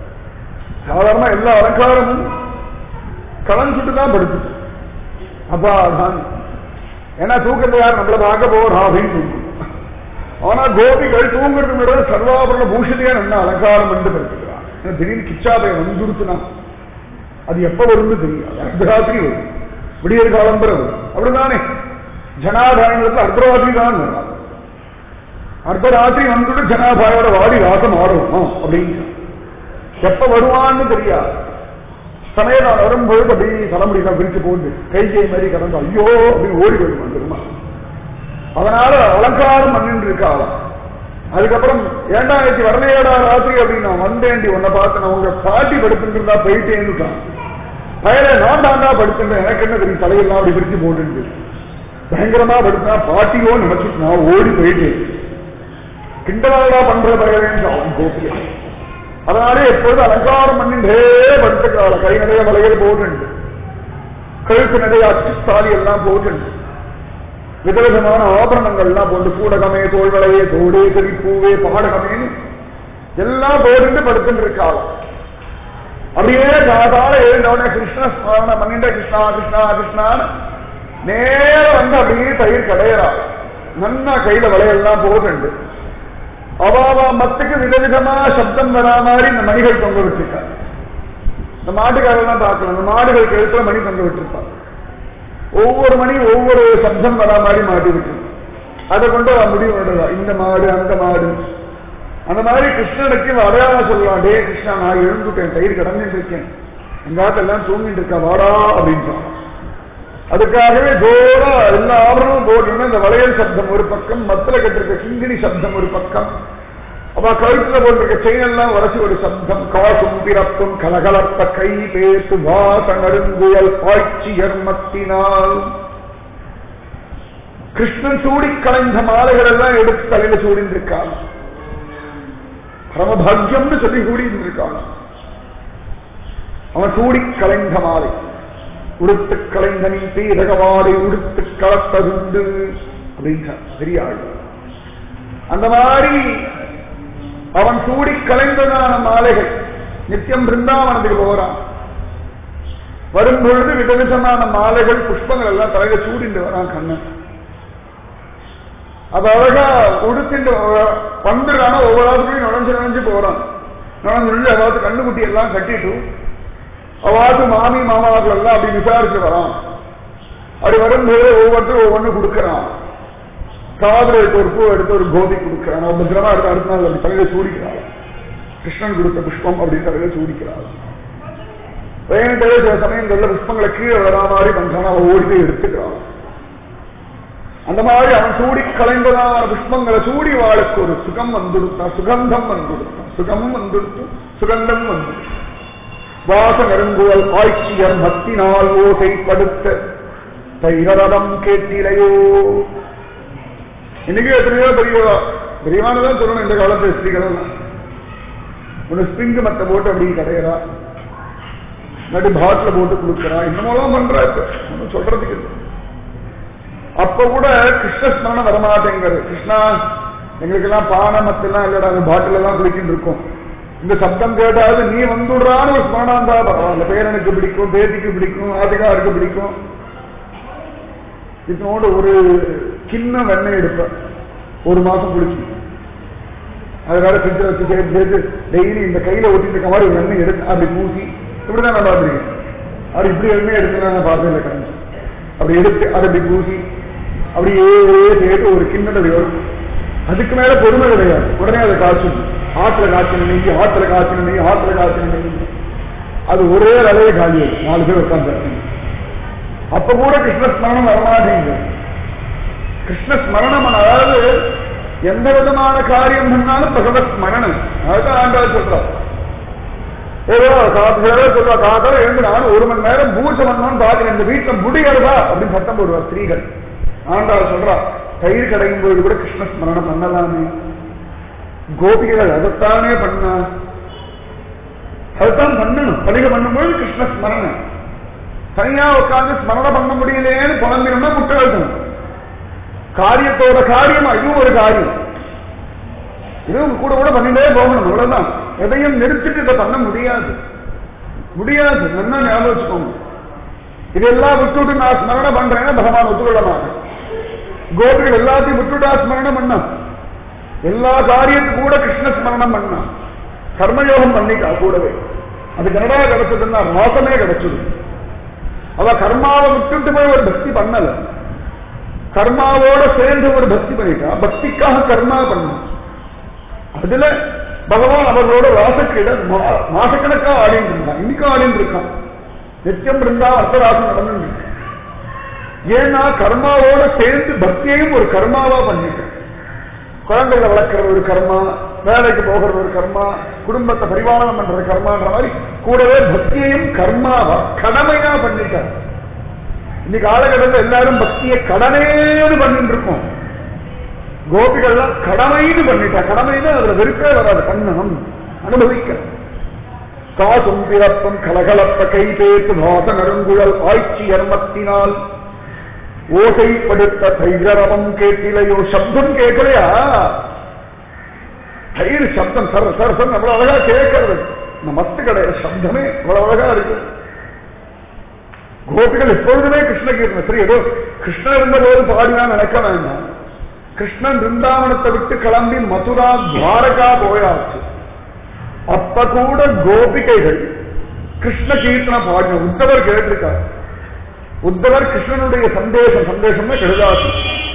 சாதாரண எல்லா அலங்காரமும் கலஞ்சுட்டு தான் படுத்துச்சு அப்பா தான் ஏன்னா தூக்கத்தை யார் நம்மள பார்க்க போறா அப்படின்னு தூங்கும். ஆனா கோபிகள் தூங்குறது விட சர்வாபரண பூஷணியா நல்லா அலங்காரம் பண்ணிட்டு படுத்துக்கிறான் ஏன்னா திடீர்னு கிச்சாபை வந்துருச்சுனா அது எப்ப வரும்னு தெரியாது அர்த்தராத்திரி வரும் விடியற் காலம்பரம் வரும் அப்படிதானே ஜனாதாரணத்துல அர்த்தராத்திரி தான் வரும் அர்த்தராத்திரி வந்துட்டு ஜனாபாயோட வாடி ராசம் ஆடுவோமா அப்படின்னு எப்ப வருவான்னு தெரியாது சமயம் நான் வரும்பொழுது அப்படி தலைமுடியெல்லாம் விரிச்சு போட்டு கைகை மாதிரி கடந்து ஐயோ அப்படின்னு ஓடி போயிடுவான் தெரியுமா அதனால அலங்காரம் பண்ணிட்டு இருக்காளாம் அதுக்கப்புறம் ஏண்டா இன்னைக்கு வரலையேடா ராத்திரி அப்படின்னு நான் வந்தேன்டி உன்னை பார்த்து நான் உங்க பாட்டி படுத்துட்டு இருந்தா போயிட்டேன்னுட்டான் பயல நான் தாண்டா படுத்துட்டேன் எனக்கு என்ன தெரியும் தலையெல்லாம் அப்படி பிரிச்சு போட்டு பயங்கரமா படுத்தினா பாட்டியோ நினைச்சு நான் ஓடி போயிட்டேன் கிண்டலாடா பண்ற பயலேன்னு அவன் கோபியா அதனாலே எப்போது அலங்காரம் பண்ணிட்டே படுத்துக்கிறாள் கை நிறைய வலைகள் போட்டு கழுத்து நிறைய அச்சுத்தாலி எல்லாம் போட்டு விதவிதமான ஆபரணங்கள்லாம் போட்டு கூடகமே தோள்வளையே தோடே பூவே பாடகமேன்னு எல்லாம் போட்டு படுத்துட்டு இருக்காள் அப்படியே காதால எழுந்தவுடனே கிருஷ்ண ஸ்மரணம் பண்ணிட்ட கிருஷ்ணா கிருஷ்ணா கிருஷ்ணான்னு நேர வந்து அப்படியே தயிர் கடையிறாள் நன்னா கையில வளையெல்லாம் போட்டு அவாவா மத்துக்கு விதவிதமா சப்தம் வரா மாதிரி இந்த மணிகள் தொங்க விட்டுருக்காங்க இந்த மாட்டுக்காரெல்லாம் பார்க்கலாம் இந்த மாடுகள் கழுத்துல மணி தொங்க விட்டுருப்பாங்க ஒவ்வொரு மணி ஒவ்வொரு சப்தம் வரா மாதிரி மாட்டி விட்டு அதை கொண்டு அவன் முடிவு பண்ணுறா இந்த மாடு அந்த மாடு அந்த மாதிரி கிருஷ்ணனுக்கு இவன் அடையாளம் சொல்லலாம் டே கிருஷ்ணா நான் எழுந்துட்டேன் தயிர் கடந்துட்டு இருக்கேன் எங்காத்தெல்லாம் தூங்கிட்டு இருக்கா வாடா அப்படின்றான் அதுக்காகவே ஜோரா எல்லா ஆபரணமும் போட்டுன்னா இந்த வளையல் சப்தம் ஒரு பக்கம் மத்தில கட்டிருக்க கிங்கிணி சப்தம் ஒரு பக்கம் அவ கழுத்துல போட்டிருக்க செயின் எல்லாம் வரைச்சு ஒரு சப்தம் காசும் பிறப்பும் கலகலப்ப கை பேசு வாச நடுங்குயல் பாய்ச்சியர் மத்தினால் கிருஷ்ணன் சூடி கலைந்த மாலைகள் எல்லாம் எடுத்து தலையில சூடின்னு இருக்கான் பரமபாகியம்னு சொல்லி சூடின்னு இருக்கான் அவன் சூடி கலைந்த மாலை உடுத்து கலைந்தனி பீரகவாடை உடுத்து கலத்ததுண்டு அப்படின்றான் பெரிய ஆள் அந்த மாதிரி அவன் சூடி கலைந்ததான மாலைகள் நித்தியம் பிருந்தாவனத்துக்கு போறான் வரும்பொழுது விதவிதமான மாலைகள் புஷ்பங்கள் எல்லாம் தலையில சூடிண்டு வரான் கண்ணன் அது அழகா உடுத்திட்டு வந்துடுறானா ஒவ்வொரு ஆளுக்கும் நுழைஞ்சு நுழைஞ்சு போறான் நுழைஞ்சு நுழைஞ்சு அதாவது கண்ணுக்குட்டி எல்லாம் கட்டிட்டு அவாது மாமி மாமாக்கள் எல்லாம் அப்படி விசாரிச்சு வரான் அப்படி வரும்போது ஒவ்வொருத்தரும் ஒவ்வொன்று கொடுக்கறான் காதல எடுத்து ஒரு பூ எடுத்து ஒரு கோபி கொடுக்கறான் அவன் பத்திரமா எடுத்து அடுத்த நாள் அப்படி தலையில சூடிக்கிறாள் கிருஷ்ணன் கொடுத்த புஷ்பம் அப்படின்னு தலையில சூடிக்கிறாள் பையன்கிட்ட சில சமயங்கள்ல புஷ்பங்களை கீழே வரா மாதிரி பண்றான் அவன் ஓடி போய் எடுத்துக்கிறான் அந்த மாதிரி அவன் சூடி கலைந்ததான புஷ்பங்களை சூடி வாழக்கு ஒரு சுகம் வந்துடுத்தான் சுகந்தம் வந்துடுத்தான் சுகம் வந்துடுத்து சுகந்தம் வந்து வாச நெருங்குவல் ஆய்ச்சியர் மத்தினால் ஓசை படுத்த தைரதம் கேட்டிலையோ இன்னைக்கு எத்தனையோ பெரியவா பெரியவானதான் சொல்லணும் இந்த காலத்து ஸ்திரீகள் ஒன்னு ஸ்பிரிங் மத்த போட்டு அப்படி கடையிறா இல்லாட்டி பாட்டில போட்டு கொடுக்கறா இன்னமெல்லாம் பண்றா இப்ப ஒன்னும் சொல்றதுக்கு இல்லை அப்ப கூட கிருஷ்ண ஸ்மரணம் வரமாட்டேங்கிறது கிருஷ்ணா எங்களுக்கெல்லாம் பானை மத்தெல்லாம் இல்லடா அந்த பாட்டில் எல்லாம் குளிக்கிட்டு இருக்கோம் இந்த சப்தம் கேட்டாவது நீ வந்துடுறான்னு ஒரு ஸ்மரணம் இருந்தா பரவாயில்ல பேரனுக்கு பிடிக்கும் பேத்திக்கு பிடிக்கும் ஆதிகாருக்கு பிடிக்கும் இதனோட ஒரு கிண்ண வெண்ணெய் எடுப்பேன் ஒரு மாசம் குளிச்சு அது வேற ஃப்ரிட்ஜில் வச்சு சேர்த்து சேர்த்து டெய்லி இந்த கையில ஒட்டிட்டு இருக்க மாதிரி ஒரு எண்ணெய் எடுத்து அப்படி பூசி இப்படிதான் நான் பார்த்துருக்கேன் அது இப்படி எண்ணெய் எடுத்து நான் பார்த்ததில்லை கரண்ட் அப்படி எடுத்து அதை அப்படி பூசி அப்படியே சேர்த்து ஒரு கிண்ணல் அப்படி வரும் அதுக்கு மேல பொறுமை கிடையாது உடனே அதை காய்ச்சணும் ஆற்றுல காய்ச்சணும் நெய் ஆற்றுல காய்ச்சணும் நெய் ஆற்றுல காய்ச்சணும் நெய் அது ஒரே வேலையே காலியாது நாலு பேர் உட்காந்து அப்ப கூட கிருஷ்ண ஸ்மரணம் வரமாட்டேங்குது கிருஷ்ண ஸ்மரணம் அதாவது எந்த விதமான காரியம் பண்ணாலும் பகவத் ஸ்மரணம் அதுதான் ஆண்டாள் சொல்றார் ஏதோ காத்துல சொல்றா காத்தால எழுந்து நானும் ஒரு மணி நேரம் பூஜை பண்ணணும்னு பாக்குறேன் இந்த வீட்டுல முடிகிறதா அப்படின்னு சத்தம் போடுவார் ஸ்திரீகள் ஆண்டாள் சொல்றா தயிர் கடையும் போது கூட கிருஷ்ண ஸ்மரணம் பண்ணலாமே கோபிகைகள் அதைத்தானே பண்ணா அதுதான் பண்ணணும் பலிக பண்ணும்போது கிருஷ்ண ஸ்மரணம் தனியா உட்கார்ந்து ஸ்மரணம் பண்ண முடியலையேன்னு புலம்பினோம்னா முட்டை எழுதணும் காரியத்தோட காரியமா இதுவும் ஒரு காரியம் இதுவும் கூட கூட பண்ணிட்டே போகணும் அவ்வளவுதான் எதையும் நிறுத்திட்டு இதை பண்ண முடியாது முடியாது நல்லா ஞாபகம் வச்சுக்கோங்க இதெல்லாம் விட்டுட்டு நான் ஸ்மரணம் பண்றேன்னா பகவான் ஒத்துக்கொள்ள மாட்டேன் கோபிகள் எல்லாத்தையும் விட்டுட்டா ஸ்மரணம் பண்ண எல்லா காரியத்துக்கும் கூட கிருஷ்ண ஸ்மரணம் பண்ணா கர்மயோகம் பண்ணிட்டா கூடவே அது கனடா கிடைச்சதுன்னா ராசமே கிடைச்சது அவ கர்மாவை விட்டுட்டு போய் ஒரு பக்தி பண்ணல கர்மாவோட சேர்ந்து ஒரு பக்தி பண்ணிட்டா பக்திக்காக கர்மா பண்ண அதுல பகவான் அவர்களோட ராசக்கிட மாசக்கணக்கா ஆடிட்டு இருந்தான் இன்னைக்கும் ஆடிட்டு இருக்கான் நித்தியம் இருந்தா அர்த்தராசம் நடந்து ஏன்னா கர்மாவோட சேர்ந்து பக்தியையும் ஒரு கர்மாவா பண்ணிட்டேன் குழந்தைகளை வளர்க்கறது ஒரு கர்மா வேலைக்கு போகிறது ஒரு கர்மா குடும்பத்தை பரிபாலனம் பண்றது கர்மான்ற மாதிரி கூடவே பக்தியையும் கர்மாவா கடமையா பண்ணிட்டார் இன்னைக்கு காலகட்டத்தில் எல்லாரும் பக்தியை கடனேன்னு பண்ணிட்டு இருக்கோம் கோபிகள்லாம் கடமைன்னு பண்ணிட்டா கடமைன்னு அதுல வெறுக்கவே வராது பண்ணணும் அனுபவிக்க காசும் பிறப்பும் கலகலப்ப கை பேத்து வாச நறுங்குழல் ஆய்ச்சி அர்மத்தினால் ஓசைப்படுத்த தைரவம் கேட்டிலையோ சப்தம் கேட்கலையா தயிர் சப்தம் சர சர சர் அவ்வளவு அழகா கேட்கறது இந்த மத்து கிடையாது சப்தமே அவ்வளவு அழகா இருக்கு கோபிகள் எப்பொழுதுமே கிருஷ்ண கீர்த்தனை சரி ஏதோ கிருஷ்ணன் இருந்த போது பாடினா நினைக்க வேண்டாம் கிருஷ்ணன் பிருந்தாவனத்தை விட்டு கிளம்பி மதுரா துவாரகா போயாச்சு அப்ப கூட கோபிகைகள் கிருஷ்ண கீர்த்தனை பாடின உத்தவர் கேட்டிருக்கார் உத்தவர் கிருஷ்ணனுடைய சந்தேசம் சந்தேசம்னு கெடுதாசி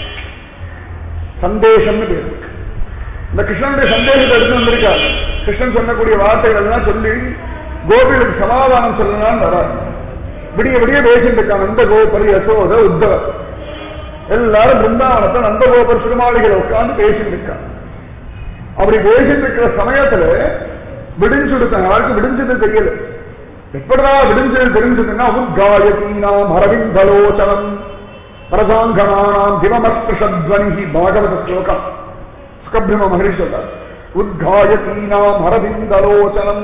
சந்தேசம்னு பேரு இந்த கிருஷ்ணனுடைய சந்தேகத்தை எடுத்து வந்திருக்கார் கிருஷ்ணன் சொல்லக்கூடிய வார்த்தைகள் எல்லாம் சொல்லி கோபிகளுக்கு சமாதானம் சொல்லலாம்னு வரார் விடிய விடிய பேசிட்டு இருக்கான் நந்த கோபர் யசோத உத்தவர் எல்லாரும் பிருந்தாவனத்தை நந்தகோபர் திருமாளிகளை உட்கார்ந்து பேசிட்டு இருக்கான் அப்படி பேசிட்டு இருக்கிற சமயத்துல விடிஞ்சு கொடுத்தாங்க யாருக்கும் விடிஞ்சது தெரியல எப்படா விடிஞ்சது தெரிஞ்சதுன்னா உத்காயத்தீனாம் அரவிந்தலோச்சனம் பரசாங்கனானாம் திவமஸ்பிருஷத்வனி பாகவத ஸ்லோகம் சுகபிரம மகரிஷி சொல்றார் உத்காயத்தீனாம் அரவிந்தலோச்சனம்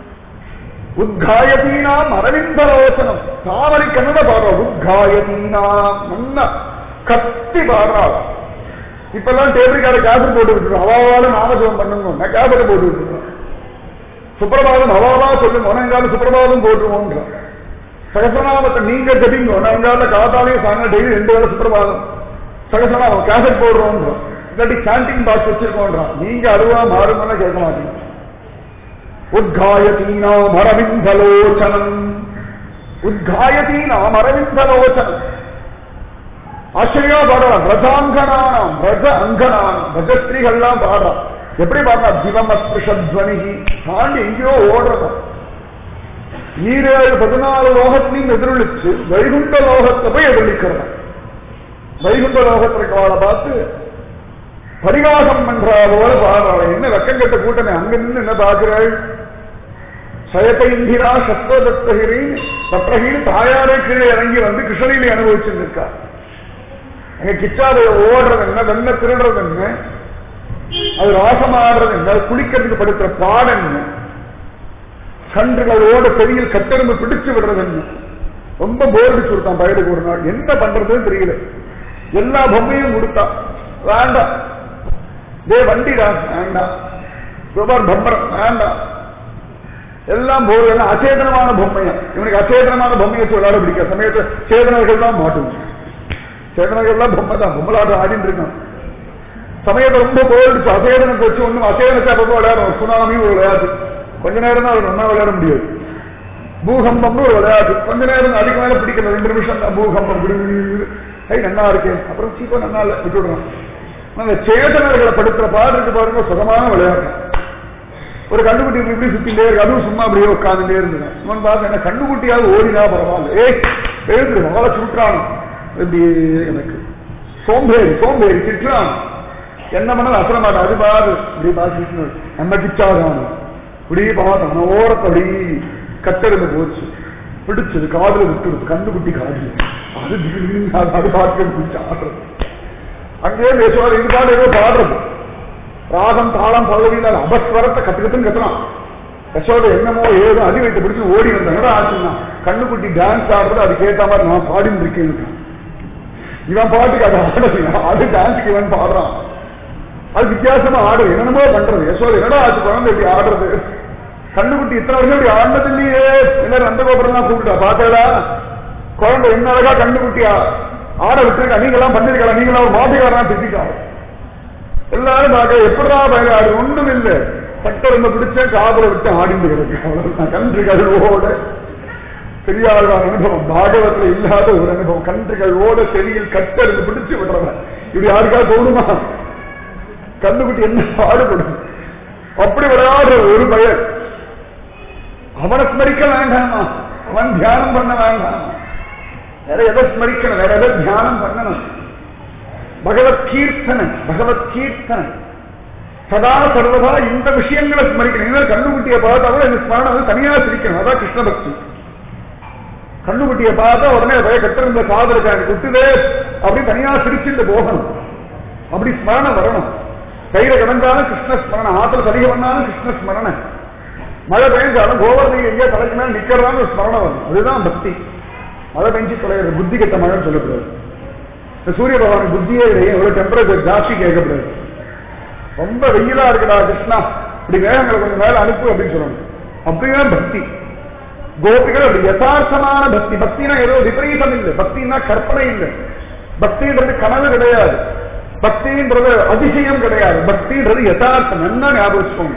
உத்காயத்தீனாம் அரவிந்தலோச்சனம் தாமரை கன்னட பாடுறோம் உத்காயத்தீனாம் நல்ல கத்தி பாடுறாள் இப்பெல்லாம் டேபிள்கார கேசட் போட்டு விட்டுருக்கோம் அவாவால நாமஜபம் பண்ணுங்க நான் கேசட் போட்டு விட்டுருக்கோம் சுப்பிரபாதம் அவாவா சொல்லுங்க உனங்கால சுப்பிரபாதம் போட்டுருவோன்ற சகசநாமத்தை நீங்க ஜபிங்க உனங்கால காத்தாலையும் சாயங்காலம் டெய்லி ரெண்டு வேலை சுப்பிரபாதம் சகசநாமம் கேசட் போடுறோன்றோம் இல்லாட்டி சாண்டிங் பாக்ஸ் வச்சிருக்கோன்றான் நீங்க அருவா மாறுங்கன்னா கேட்க மாட்டீங்க உத்காயத்தீனாம் அரவிந்தலோச்சனம் உத்காயத்தீனாம் அரவிந்தலோச்சனம் ஆச்சரியா பாடுறான் ரஜாங்கனானாம் ரஜ அங்கனானாம் ரஜஸ்திரீகள்லாம் பாடுறான் எப்படி பாடுறா திவமஸ்பிருஷத்வனி தாண்டி எங்கேயோ ஓடுறதா ஈரேழு பதினாலு லோகத்திலையும் எதிரொலிச்சு வைகுண்ட லோகத்தை போய் எதிரொலிக்கிறதா வைகுண்ட லோகத்திற்கு அவளை பார்த்து பரிகாசம் பண்றா போல பாடுறாள் என்ன வெக்கம் கட்ட கூட்டமே அங்க நின்று என்ன பார்க்கிறாள் சயத இந்திரா சத்வதத்தகிரி சப்ரகின்னு தாயாரே கீழே இறங்கி வந்து கிருஷ்ணகிரி அனுபவிச்சுட்டு இருக்கா அங்க கிச்சாதைய ஓடுறது என்ன வெண்ண திருடுறது என்ன அது ராசமாடுறது என்ன குளிக்கிறதுக்கு படுத்துற பாடம் என்ன கன்றுகளோட பெரிய கட்டெரும்பு பிடிச்சு விடுறது என்ன ரொம்ப போர் அடிச்சு கொடுத்தான் பயலுக்கு ஒரு நாள் என்ன பண்றதுன்னு தெரியல எல்லா பொம்மையும் கொடுத்தான் வேண்டாம் டே வண்டிடா வேண்டாம் சுபர் பம்பரம் வேண்டாம் எல்லாம் போர் எல்லாம் அச்சேதனமான பொம்மையா இவனுக்கு அச்சேதனமான பொம்மையை வச்சு விளையாட பிடிக்க சமயத்தை சேதனர்கள் தான் மாட்டுவோம் சேதனர்கள்லாம் பொம்மை தான் பொம்மலாட்டம் ஆடிட்டு இருக்கான் சமயத்தை ரொம்ப போயிடுச்சு அசேதனத்தை வச்சு ஒண்ணும் அசேதனத்தை அப்பப்போ விளையாடும் சுனாமி ஒரு விளையாட்டு கொஞ்ச நேரம் தான் அவர் நல்லா விளையாட முடியாது பூகம்பம்னு ஒரு விளையாட்டு கொஞ்ச நேரம் அதுக்கு மேல பிடிக்கல ரெண்டு நிமிஷம் தான் பூகம்பம் இப்படி ஐ நல்லா இருக்கேன் அப்புறம் சீப்பா நல்லா இல்லை விட்டுடுறோம் அந்த சேதனர்களை படுத்துற பாடு இருக்கு பாருங்க சுகமான விளையாட்டு ஒரு கண்டுக்குட்டி இப்படி இப்படி சுத்திட்டே இருக்கு அதுவும் சும்மா அப்படியே உட்காந்துட்டே இருந்தது இவன் பார்த்து என்ன கண்டுக்குட்டியாவது ஓடினா பரவாயில்ல ஏய் எழுதுரு மகளை சுற்றான் இப்படி எனக்கு சோம்பேறி சோம்பேறி திட்டுறான் என்ன பண்ணாலும் அசர மாட்டான் அது பாரு இப்படி பார்த்து நம்ம கிச்சாதான் இப்படி பார்த்தோம் அவன் ஓரத்தை அப்படி கட்டெடுத்து போச்சு பிடிச்சது காதுல விட்டுடுது கண்டுக்குட்டி காது அது திடீர்னு அது அது பார்த்து பிடிச்சு ஆடுறது அங்கேயே பேசுவார் இது பாடு ஏதோ பாடுறது ராகம் தாளம் பல்லவியில் அபஸ்வரத்தை கத்துக்கத்துன்னு கத்துறான் யசோட என்னமோ ஏதோ அடி வைத்து பிடிச்சு ஓடி வந்தாங்க ஆச்சுன்னா கண்ணுக்குட்டி டான்ஸ் ஆடுறது அதுக்கு ஏத்த மாதிரி நான் பாடின்னு இருக்கேன் இவன் பாட்டுக்கு அதை ஆடலையா அது டான்ஸ்க்கு இவன் பாடுறான் அது வித்தியாசமா ஆடுது என்னென்னமோ பண்றது யசோத என்னடா ஆச்சு குழந்தை இப்படி ஆடுறது கண்ணுக்குட்டி இத்தனை வருஷம் இப்படி ஆடினது இல்லையே எல்லாரும் அந்த கோபுரம் தான் கூப்பிட்டா பார்த்தேடா குழந்தை என்ன அழகா கண்ணுக்குட்டியா ஆட விட்டுருக்கா நீங்க எல்லாம் பண்ணிருக்கலாம் நீங்க எல்லாம் மாட்டுக்காரனா திட்டிக்காரு எல்லாரும் பார்க்க எப்படா பயில ஆடு ஒண்ணும் இல்லை சட்டரம்ப பிடிச்ச காதல விட்டு ஆடிந்து கிடக்கு அவ்வளவுதான் கன்று கழுவோட பெரியாழ்வார் அனுபவம் பாகவத்துல இல்லாத ஒரு அனுபவம் கன்றுகள் ஓட செடியில் கட்டெடுத்து பிடிச்சு விடுறவன் இப்படி யாருக்காவது தோணுமா கண்ணுக்குட்டி என்ன பாடுபடும் அப்படி விளையாடுற ஒரு பையன் அவனை ஸ்மரிக்க வேண்டாமா அவன் தியானம் பண்ண வேண்டாமா வேற எதை ஸ்மரிக்கணும் வேற எதை தியானம் பண்ணணும் பகவத் கீர்த்தனை பகவத் கீர்த்தனை சதா சர்வதா இந்த விஷயங்களை ஸ்மரிக்கணும் இனிமேல் கண்ணுக்குட்டியை பார்த்தா கூட இந்த ஸ்மரணம் வந்து தனியா சிரிக்கணும் அதான் கிருஷ்ண பக்தி கண்ணுக்குட்டியை பார்த்தா உடனே பய கட்டிருந்த காதலுக்கு குட்டுதே அப்படி தனியா சிரிச்சுட்டு போகணும் அப்படி ஸ்மரணம் வரணும் கையில கிடந்தாலும் கிருஷ்ண ஸ்மரணம் ஆத்துல சதிக பண்ணாலும் கிருஷ்ண ஸ்மரணம் மழை பெய்ஞ்சாலும் கோவர்தனை எங்கேயோ தலைக்கு மேல நிக்கிறதான்னு ஒரு ஸ்மரணம் வரும் அதுதான் பக்தி மழை பெஞ்சு தொலைகிறது புத்தி கெட்ட மழைன்னு சொல்லக்கூடாது இந்த சூரிய பகவான் புத்தியே இல்லையே எவ்வளவு டெம்பரேச்சர் ஜாஸ்தி கேட்கக்கூடாது ரொம்ப வெயிலா இருக்குடா கிருஷ்ணா இப்படி வேகங்களை கொஞ்சம் மேல அனுப்பு அப்படின்னு சொல்லணும் அப்படிதான் பக்தி கோபிகள் அப்படி யதார்த்தமான பக்தி பக்தினா ஏதோ விபரீதம் இல்லை பக்தினா கற்பனை இல்லை பக்தின்றது கனவு கிடையாது பக்தின்றது அதிசயம் கிடையாது பக்தின்றது யதார்த்தம் என்ன ஞாபகம் வச்சுக்கோங்க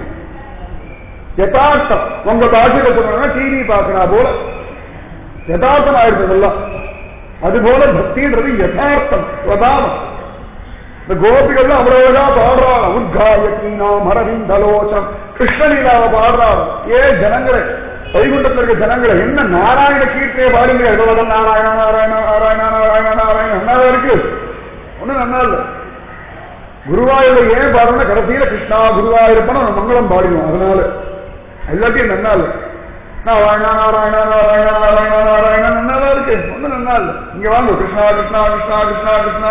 யதார்த்தம் உங்க பாஷையில சொல்லணும்னா டிவி பார்க்கறா போல யதார்த்தம் ஆயிருந்ததெல்லாம் அதுபோல பக்தின்றது யதார்த்தம் ஸ்வபாவம் இந்த கோபிகள் அவ்வளவுதா பாடுறாள் உத்காயத்தீனா மரவிந்தலோச்சம் கிருஷ்ணலீலாவை பாடுறாள் ஏ ஜனங்களே வைகுண்டத்தில் இருக்க ஜனங்களை என்ன நாராயண கீர்த்தியை பாடுங்க எவ்வளவு நாராயண நாராயண நாராயண நாராயண நாராயண நல்லா இருக்கு ஒண்ணும் நல்லா இல்ல குருவாயூர்ல ஏன் பாடுறோம்னா கடைசியில கிருஷ்ணா குருவாயூரப்பன நம்ம மங்களம் பாடினோம் அதனால எல்லாத்தையும் நல்லா இல்ல நாராயணா நாராயணா நாராயணா நாராயணா நாராயணா நல்லா இருக்கு ஒண்ணும் நல்லா இல்ல இங்க வாங்க கிருஷ்ணா கிருஷ்ணா கிருஷ்ணா கிருஷ்ணா கிருஷ்ணா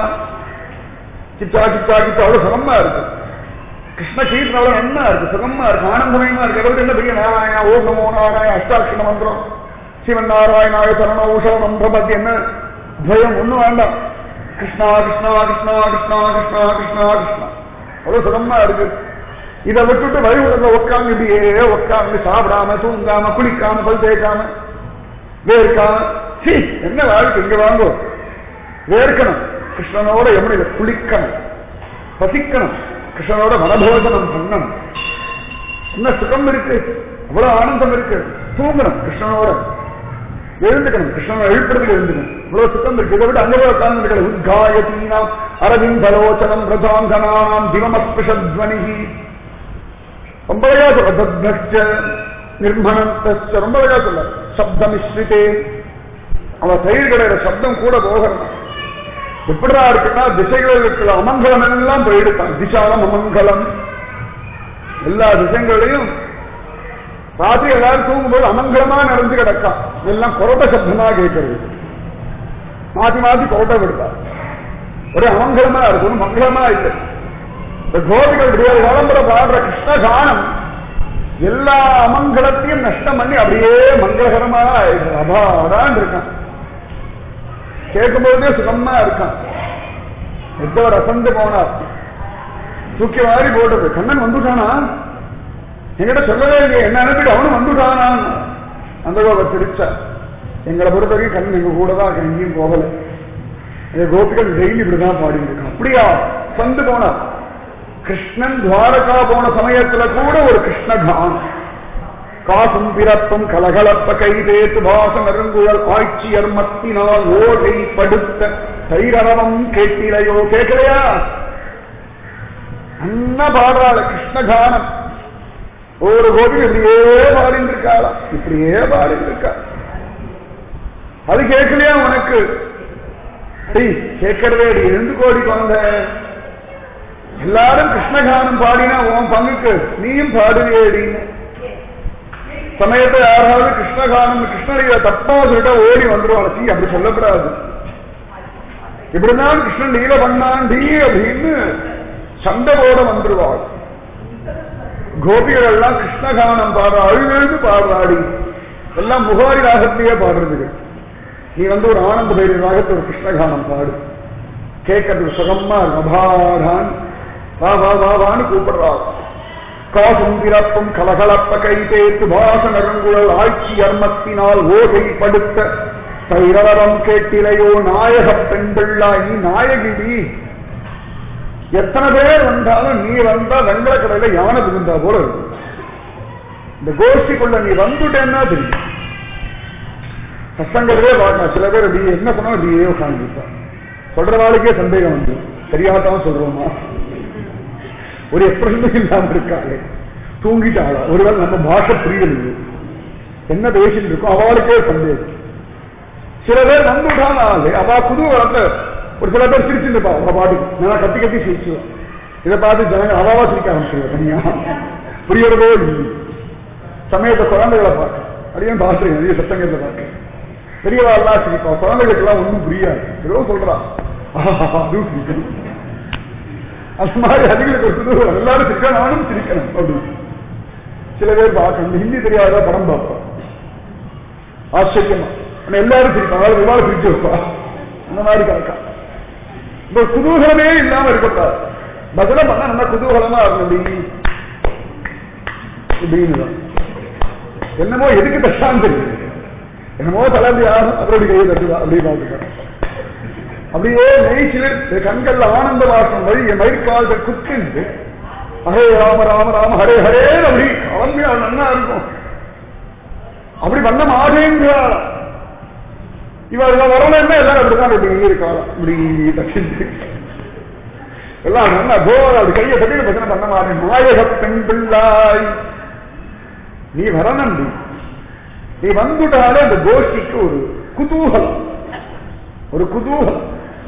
கிச்சா கிச்சா கிச்சா அவ்வளவு சுகமா இருக்கு கிருஷ்ண கீர்த்தனால என்ன இருக்கு சுகமா இருக்கு ஆனந்தமயமா இருக்கு அதாவது என்ன பெரிய நாராயணா ஓம் நமோ நாராயண அஷ்டாட்சர மந்திரம் சிவன் நாராயணாய சரண ஊஷா மந்திரம் பத்தி என்ன துவயம் ஒண்ணும் வேண்டாம் கிருஷ்ணா கிருஷ்ணா கிருஷ்ணா கிருஷ்ணா கிருஷ்ணா கிருஷ்ணா கிருஷ்ணா அவ்வளவு சுகமா இருக்கு இதை விட்டுட்டு வழிவுடல உட்காந்து இப்படியே உட்காந்து சாப்பிடாம தூங்காம குளிக்காம பல் தேய்க்காம வேர்க்காம சீ என்ன வாழ்க்கை இங்க வாங்கோ வேர்க்கணும் கிருஷ்ணனோட யமுனையில குளிக்கணும் பசிக்கணும் கிருஷ்ணனோட வனபோஜனம் பண்ணணும் என்ன சுகம் இருக்கு அவ்வளவு ஆனந்தம் இருக்கு தூங்கணும் கிருஷ்ணனோட எழுந்துக்கணும் கிருஷ்ணனை எழுப்புறதுக்கு எழுந்துக்கணும் இவ்வளவு சுத்தம் இருக்கு இதை விட அங்கே போய் உட்கார்ந்து இருக்கிறது உத்காயத்தீனாம் அரவிந்தலோச்சனம் பிரஜாங்கனாம் திவமஸ்பிருஷத்வனிகி ரொம்ப அழகா சொல்ல தத்னச்ச நிர்மணத்தச்ச ரொம்ப அழகா சொல்ல சப்தமிஸ்ரிதே அவன் தயிர் கிடையிற சப்தம் கூட போகணும் எப்படிடா இருக்குன்னா திசைகளில் இருக்கிற அமங்கலம் எல்லாம் போயிடுத்தான் திசாலம் அமங்கலம் எல்லா திசைகளையும் ராத்திரி எல்லாரும் தூங்கும்போது அமங்கலமா நடந்து கிடக்கா எல்லாம் கொரோட்ட சப்தமா கேட்கறது மாத்தி மாத்தி கொரோட்டை விடுதா ஒரே அமங்கலமா இருக்கு ஒன்றும் மங்களமா இல்லை இந்த கோபிகள் விடியாத விளம்பர பாடுற கிருஷ்ண கானம் எல்லா அமங்கலத்தையும் நஷ்டம் பண்ணி அப்படியே மங்களகரமா அபாடான் இருக்கான் கேட்கும்போதே சுகமா இருக்கான் எத்தோ ரசந்து போனார் தூக்கி வாரி போட்டது கண்ணன் வந்துட்டானா என்கிட்ட சொல்லவே இல்லையே என்ன அனுப்பிட்டு அவனும் வந்துட்டானா அந்த கோப சிரிச்சா எங்களை பொறுத்த வரைக்கும் கண்ணன் எங்க கூட தான் எங்கேயும் போகல இந்த கோபிகள் டெய்லி இப்படிதான் பாடிட்டு இருக்கான் அப்படியா சந்து போனார் கிருஷ்ணன் துவாரகா போன சமயத்துல கூட ஒரு கிருஷ்ணகானம் காசும் பிறப்பும் கலகலப்ப கைதேத்து வாசம் அருங்குழல் ஆட்சி அர்மத்தினால் ஓகை படுத்த தைரவம் கேட்டிலையோ கேட்கலையா அண்ணா பாடுறாள் கிருஷ்ணகானம் ஒரு கோபி இப்படியே பாடிட்டு இருக்காளா இப்படியே பாடிட்டு இருக்கா அது கேட்கலையா உனக்கு டேய், கேட்கறதே அடி ரெண்டு கோடி குழந்தை எல்லாரும் கிருஷ்ணகானம் பாடினா உன் பங்குக்கு நீயும் பாடுவேடின்னு சமயத்தை யாராவது கிருஷ்ணகானம் கிருஷ்ணரைய தப்பா சொல்லிட்டா ஓடி வந்துருவாங்க சீ அப்படி சொல்லக்கூடாது இப்படிதான் கிருஷ்ணன் லீல பண்ணான் டி அப்படின்னு சண்டை போட வந்துருவாள் கோபிகள் எல்லாம் கிருஷ்ணகானம் பாடுற அழுது பாடுறாடி எல்லாம் முகாரி ராகத்திலேயே பாடுறதுக்கு நீ வந்து ஒரு ஆனந்த பைரி ராகத்தை ஒரு கிருஷ்ணகானம் பாடு கேட்கறதுக்கு சுகமா இருக்கும் அபாடான் வா வா வா வான்னு கூப்பிடுறாள் காசும் பிறப்பும் கலகலப்ப கை தேத்து வாச நறுங்குழல் ஆட்சி அர்மத்தினால் ஓகை படுத்த தைரவம் கேட்டிலையோ நாயக பெண் பிள்ளாய் நீ நாயகிடி எத்தனை பேர் வந்தாலும் நீ வந்தா வெங்கல கடையில யானை புகுந்தா போல இருக்கும் இந்த கோஷ்டிக்குள்ள நீ வந்துட்டேன்னா தெரியும் சசங்கரவே பார்க்கலாம் சில பேர் அப்படி என்ன சொன்னாலும் அப்படியே உட்காந்துருப்பான் சொல்ற நாளுக்கே சந்தேகம் வந்து சரியாதான் சொல்றோமா ஒரு எக்ஸ்பிரஷன் இல்லாம இருக்காளே தூங்கிட்டாளா ஒருவேளை நம்ம பாஷை புரியலையே என்ன பேசிட்டு இருக்கோம் அவளுக்கே சந்தேகம் சில பேர் வந்துட்டான் ஆளு அவ குதூகலத்தை ஒரு சில பேர் சிரிச்சுட்டு இருப்பா அவ பாட்டுக்கு நல்லா கத்தி கத்தி சிரிச்சுவான் இதை பார்த்து ஜனங்க அவாவா சிரிக்க ஆரம்பிச்சிருவா தனியா புரியறதோ இல்லை சமயத்தை குழந்தைகளை பார்க்க அதையும் பார்த்துருங்க நிறைய சத்தங்கத்தை பார்க்க பெரியவாள்லாம் சிரிப்பா குழந்தைகளுக்கெல்லாம் ஒன்றும் புரியாது ஏதோ சொல்றா ஆஹா, அதுவும் சிரிக்கணும் அந்த மாதிரி அதுகளுக்கு ஒரு குதூகலம் எல்லாரும் சிரிக்கணும் நானும் சிரிக்கணும் அப்படின்னு சில பேர் பார்க்கணும் ஹிந்தி தெரியாத படம் பார்ப்போம் ஆச்சரியமா ஆனா எல்லாரும் சிரிப்பாங்க அதாவது விவாதம் சிரிச்சு வைப்பா அந்த மாதிரி கணக்கா இந்த குதூகலமே இல்லாம இருக்கக்கூடாது பஜனை பண்ணா நல்லா குதூகலமா இருக்கணும் இப்படி இப்படின்னு தான். என்னமோ எதுக்கு தட்டான்னு தெரியுது என்னமோ தலைவி யாரும் அப்படி கையை தட்டுவா அப்படி பார்த்துக்கிறேன் அப்படியே நெய்ச்சில் கண்கள்ல ஆனந்த வாசம் வழி என் மயிர்கால்கள் குத்திண்டு ஹரே ராம ராம ராம ஹரே ஹரே அப்படி கலந்து நன்னா இருக்கும் அப்படி பண்ண மாட்டேங்கிறாள் இவள் வரலன்னா எல்லாரும் அப்படிதான் இப்படி இருக்காள் இப்படி தட்டிட்டு எல்லாம் நல்லா கோவா அப்படி கையை தட்டி பஜனை பண்ண மாட்டேன் நாயக பெண் பிள்ளாய் நீ வரணும் நீ நீ வந்துட்டாலே அந்த கோஷ்டிக்கு ஒரு குதூகலம் ஒரு குதூகலம்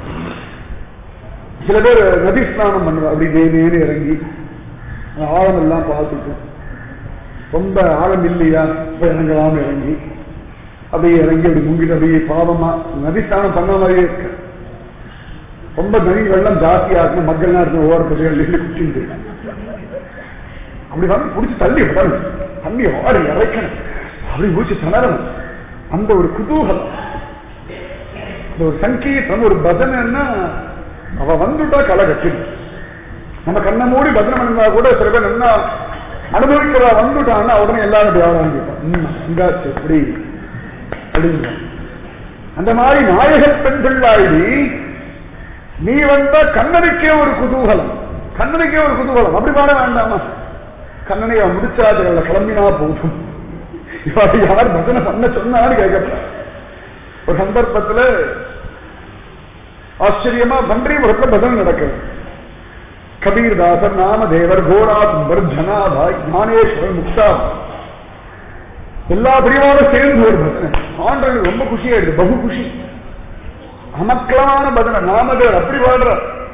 சில பேர் நதி ஸ்நானம் பண்ணுவா அப்படி நேனு இறங்கி அந்த ஆழம் எல்லாம் பார்த்துட்டு ரொம்ப ஆழம் இல்லையா இப்ப இறங்கலாம இறங்கி அப்படியே இறங்கி அப்படி முங்கிட்டு அப்படியே பாவமா நதி ஸ்நானம் பண்ண மாதிரியே இருக்கு ரொம்ப நதி வெள்ளம் ஜாஸ்தியா இருக்கும் மக்கள்லாம் இருக்கும் ஒவ்வொரு பகுதிகள் நின்று குட்டிட்டு அப்படி வந்து பிடிச்சி தள்ளி விடணும் தண்ணி ஆடி இறைக்கணும் அப்படி மூச்சு திணறணும் அந்த ஒரு குதூகலம் இந்த ஒரு சங்கீதம் ஒரு பஜனைன்னா அவ வந்துட்டா களை கட்டிடும் நம்ம கண்ணை மூடி பஜனை பண்ணா கூட சில பேர் என்ன அனுபவிக்கிறா வந்துட்டான்னா உடனே எல்லாரும் அப்படி ஆட ஆரம்பிப்பான் இங்காச்சு இப்படி அப்படிங்க அந்த மாதிரி நாயக பெண் பிள்ளாயி நீ வந்தா கண்ணனுக்கே ஒரு குதூகலம் கண்ணனுக்கே ஒரு குதூகலம் அப்படி பாட வேண்டாமா கண்ணனை அவன் முடிச்சாதுல கிளம்பினா போதும் இவாள் யார் பஜனை பண்ண சொன்னான்னு கேட்கப்பட ஒரு சந்தர்ப்பத்துல ஆச்சரியமா பன்றிபுரத்துல பஜனை நடக்குது கபீர்தாசர் நாமதேவர் கோராத்ம்பர் ஜனாபாய் ஞானேஸ்வரர் முக்தா எல்லா பிரிவாரும் சேர்ந்து ஒரு பஜனை ஆண்டவனுக்கு ரொம்ப குஷியாயிடுது பகு குஷி அமக்கலமான பஜனை நாமதேவர் அப்படி பாடுற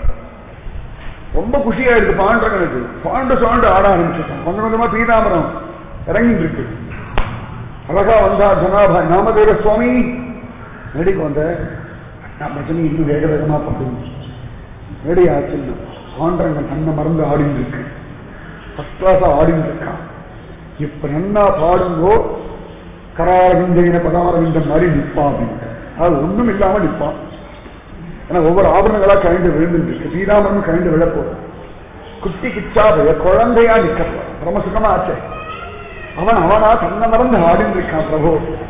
ரொம்ப குஷியாயிடுது பாண்டவனுக்கு பாண்டு சாண்டு ஆட ஆரம்பிச்சுட்டான் கொஞ்சம் கொஞ்சமா பீதாமரம் இறங்கிட்டு இருக்கு அழகா வந்தா ஜனாபாய் நாமதேவ சுவாமி நடிக்கு வந்த நான் பஜனை இன்னும் வேக வேகமா பாடுங்க ரெடி ஆச்சுன்னா ஆண்டவங்க தன்னை மறந்து ஆடின்னு இருக்கு ஃபர்ஸ்ட் கிளாஸா ஆடின்னு இருக்கான் இப்ப நன்னா பாடுங்கோ கராரவிந்தின பதாரவிந்த மாதிரி நிற்பான் அப்படின்னு அது ஒண்ணும் இல்லாம நிற்பான் ஏன்னா ஒவ்வொரு ஆபரணங்களா கழிந்து விழுந்துட்டு இருக்கு ஸ்ரீராமனும் கழிந்து விழப்போம் குட்டி கிச்சா பைய குழந்தையா நிக்க போறான் ரொம்ப சுகமா ஆச்சே அவன் அவனா தன்னை மறந்து ஆடின்னு இருக்கான் பிரபு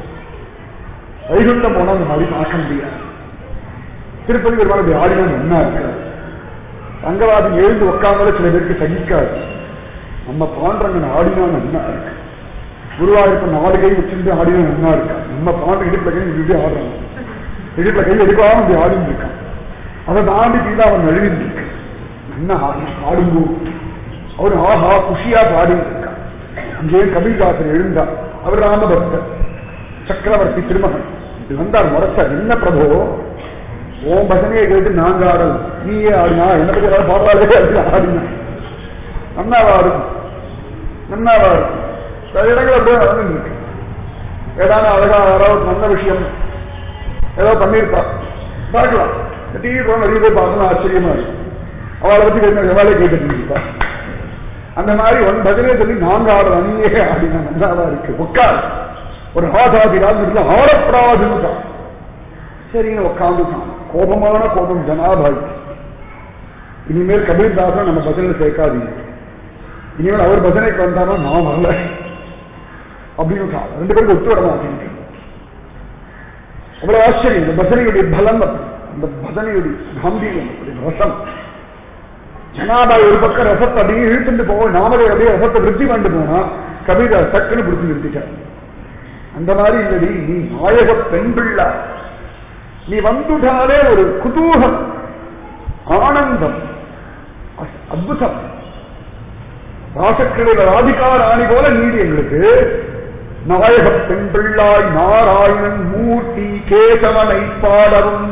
வைகுண்டம் போனா அந்த மாதிரி பார்க்க முடியாது திருப்பதி ஒரு மாதிரி ஆடினா என்ன இருக்காது ரங்கவாதி எழுந்து உட்கார்ந்தால சில பேருக்கு சகிக்காது நம்ம பாண்டரங்கன் ஆடினா நல்லா இருக்கு குருவாயூரப்ப நாலு கை வச்சிருந்து ஆடினா நல்லா இருக்கா நம்ம பாண்ட இடுப்புல கை இப்படி ஆடுறாங்க இடுப்புல கை எடுக்காம இப்படி ஆடிட்டு இருக்கான் அதை தாண்டி கீழே அவன் நழுவிட்டு இருக்கு என்ன ஆடுங்கோ அவரு ஆஹா குஷியா பாடிட்டு இருக்கான் அங்கே கபில்தாசர் எழுந்தார் அவர் ராமபக்தர் சக்கரவர்த்தி திருமகன் இது வந்தார் முரசர் என்ன பிரபு ஓம் பசனையை கேட்டு நாங்க ஆடல் நீயே ஆடினா என்ன பத்தி ஏதாவது பாப்பாளே அப்படின்னு ஆடினா நன்னாவா இருக்கும் நன்னாவா இருக்கும் சில இடங்கள் அப்படியே நடந்து இருக்கு ஏதாவது அழகா யாராவது நல்ல விஷயம் ஏதோ பண்ணியிருப்பா பார்க்கலாம் டிவி போன நிறைய பேர் பார்க்கணும் ஆச்சரியமா இருக்கும் அவளை பத்தி என்ன வேலை கேட்டுட்டு இருப்பா அந்த மாதிரி ஒன் பஜனை சொல்லி நாங்க ஆடுறோம் நீயே ஆடினா நல்லாவா இருக்கு உட்கார் ஒரு ஆசாதி ராஜ்யத்துல ஆடப்படாதுன்னு தான் சரின்னு உட்காந்துட்டான் கோபமான கோபம் ஜனாபாய் இனிமேல் கபீர்தாசன் நம்ம பஜனை சேர்க்காதீங்க இனிமேல் அவர் பஜனைக்கு வந்தாலும் நான் வரல அப்படின்னு ரெண்டு பேருக்கு ஒத்து வர மாட்டேங்க அவ்வளவு ஆச்சரியம் இந்த பஜனையுடைய பலம் அப்படி அந்த பஜனையுடைய காம்பீரியம் அப்படி ரசம் ஜனாபாய் ஒரு பக்கம் ரசத்தை அப்படியே இழுத்துட்டு போவோம் நாமதே அப்படியே ரசத்தை விருத்தி பண்ணிட்டு போனா கவிதா சக்குன்னு பிடிச்சி நிறுத்திட்டார் அந்த மாதிரி இல்லடி நீ நாயக பெண் பிள்ளை நீ வந்துட்டாலே ஒரு குதூகம் ஆனந்தம் அஸ்- அத்புதம் ராசக்கிரையில ராதிகா ராணி போல நீடி எங்களுக்கு நாயக பெண் பிள்ளாய் நாராயணன் மூர்த்தி கேசவனை பாடவும்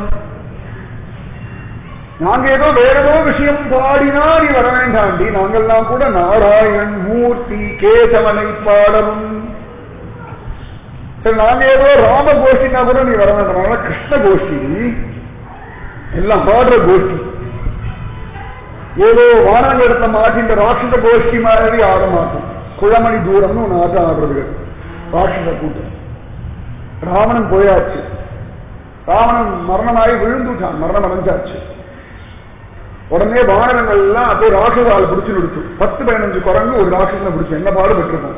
நாங்க ஏதோ வேற ஏதோ விஷயம் பாடினா நீ வர வேண்டாண்டி நாங்கெல்லாம் கூட நாராயணன் மூர்த்தி கேசவனை பாடவும் சரி நாங்க ஏதோ ராம கோஷ்டினா கூட நீ வர வேண்டாம் அதனால கிருஷ்ண கோஷ்டி எல்லாம் பாடுற கோஷ்டி ஏதோ வானங்கடத்தை மாட்டின்ற ராட்சத கோஷ்டி மாதிரி ஆட மாட்டோம் குழமணி தூரம்னு ஒன்று ஆட்டம் ஆடுறது ராட்சத கூட்டம் ராவணன் போயாச்சு ராவணன் மரணமாகி விழுந்துட்டான் மரணம் அடைஞ்சாச்சு உடனே வானரங்கள் எல்லாம் அப்படியே ராட்சதால் பிடிச்சு நிறுத்து பத்து பதினஞ்சு குரங்கு ஒரு ராட்சசனை பிடிச்சு என்ன பாடு பெற்றிருப்போம்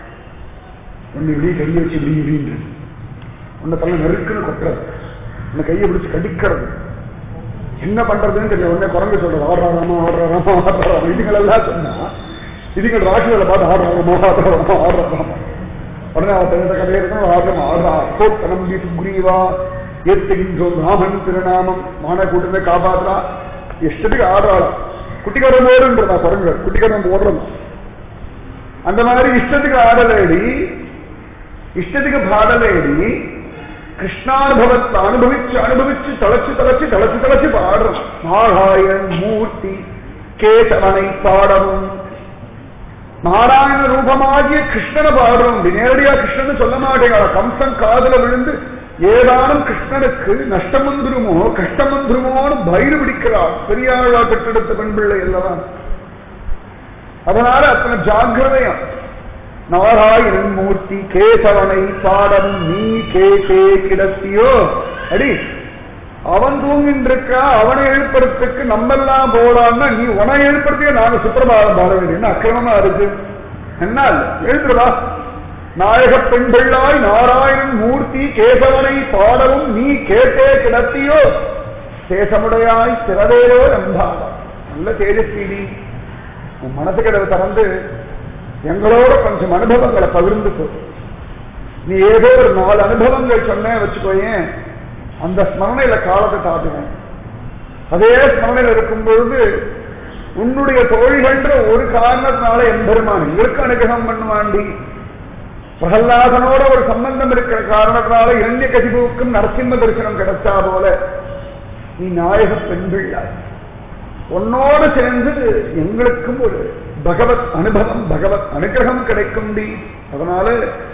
ஒன்னு இப்படி கையை வச்சு இப்படி இப்படின்னு உன்னை தள்ள நெருக்குன்னு கொட்டுறது உன்னை கையை பிடிச்சு கடிக்கிறது என்ன பண்றதுன்னு தெரியல உடனே குரங்கு சொல்றது ஆடுறாராமா ஆடுறாராமா ஆடுறாராமா இதுகள் எல்லாம் சொன்னா இதுகள் ராட்சதில பார்த்து ஆடுறாராமா ஆடுறாராமா ஆடுறாராமா உடனே அவன் தெரிந்த கதையை இருக்கணும் ஆடுறோம் ஆடுறா சோத்த நம்பி சுக்ரீவா ஏத்துகின்றோம் ராமன் திருநாமம் மான கூட்டத்தை காப்பாத்துறா இஷ்டத்துக்கு ஆடுறாளாம் குட்டிக்காரன் ஓடுன்றதா குரங்கு குட்டிக்காரன் ஓடுறோம் அந்த மாதிரி இஷ்டத்துக்கு ஆடலேடி இஷ்டத்துக்கு பாடலேடி கிருஷ்ணானுபவத்தை அனுபவிச்சு அனுபவிச்சு தளச்சு தளச்சு தளச்சு தளச்சு பாடுறோம் நாராயணன் மூர்த்தி கேசவனை பாடவும் நாராயண ரூபமாகிய கிருஷ்ணனை பாடுறோம் இப்படி நேரடியா கிருஷ்ணன் சொல்ல மாட்டேங்கிறா கம்சன் காதுல விழுந்து ஏதானும் கிருஷ்ணனுக்கு நஷ்டம் வந்துருமோ கஷ்டம் வந்துருமோன்னு பயிறு பிடிக்கிறார் பெரியாளா பெற்றெடுத்த பெண் பிள்ளை அல்லவா அதனால அத்தனை ஜாக்கிரதையம் நாராயணன் மூர்த்தி கேசவனை பாடவும் நீ கே கே கிடத்தியோ அடி அவன் தூங்கிட்டு இருக்கா அவனை எழுப்புறதுக்கு நம்மெல்லாம் போடான்னா நீ உன எழுப்புறதுக்கு நாங்க சுப்பிரபாதம் பாட வேண்டிய அக்கிரமமா இருக்கு என்ன எழுதுறதா நாயக பெண் பிள்ளாய் நாராயணன் மூர்த்தி கேசவனை பாடவும் நீ கேட்டே கிடத்தியோ சேசமுடையாய் சிறதேரோ நம்பாவா நல்ல தேஜஸ்வீதி உன் மனசு கிடவு திறந்து எங்களோட கொஞ்சம் அனுபவங்களை பகிர்ந்துக்கோ நீ ஏதோ ஒரு நாலு அனுபவங்கள் சொன்னேன் வச்சுக்கோயேன் அந்த ஸ்மரணையில காலத்தை தாட்டுவேன் அதே ஸ்மரணையில் இருக்கும் பொழுது உன்னுடைய தோழிகள்ன்ற ஒரு காரணத்தினால எம்பெருமான் எங்களுக்கு அனுகிரகம் பண்ணுவாண்டி பிரகல்லாதனோட ஒரு சம்பந்தம் இருக்கிற காரணத்தினால இரண்ய கசிபுவுக்கும் நரசிம்ம தரிசனம் கிடைச்சா போல நீ நாயக பெண் பிள்ளாய் உன்னோடு சேர்ந்து எங்களுக்கும் ஒரு பகவத் அனுபவம் பகவத் அனுகிரகம் கிடைக்கும் டி அதனால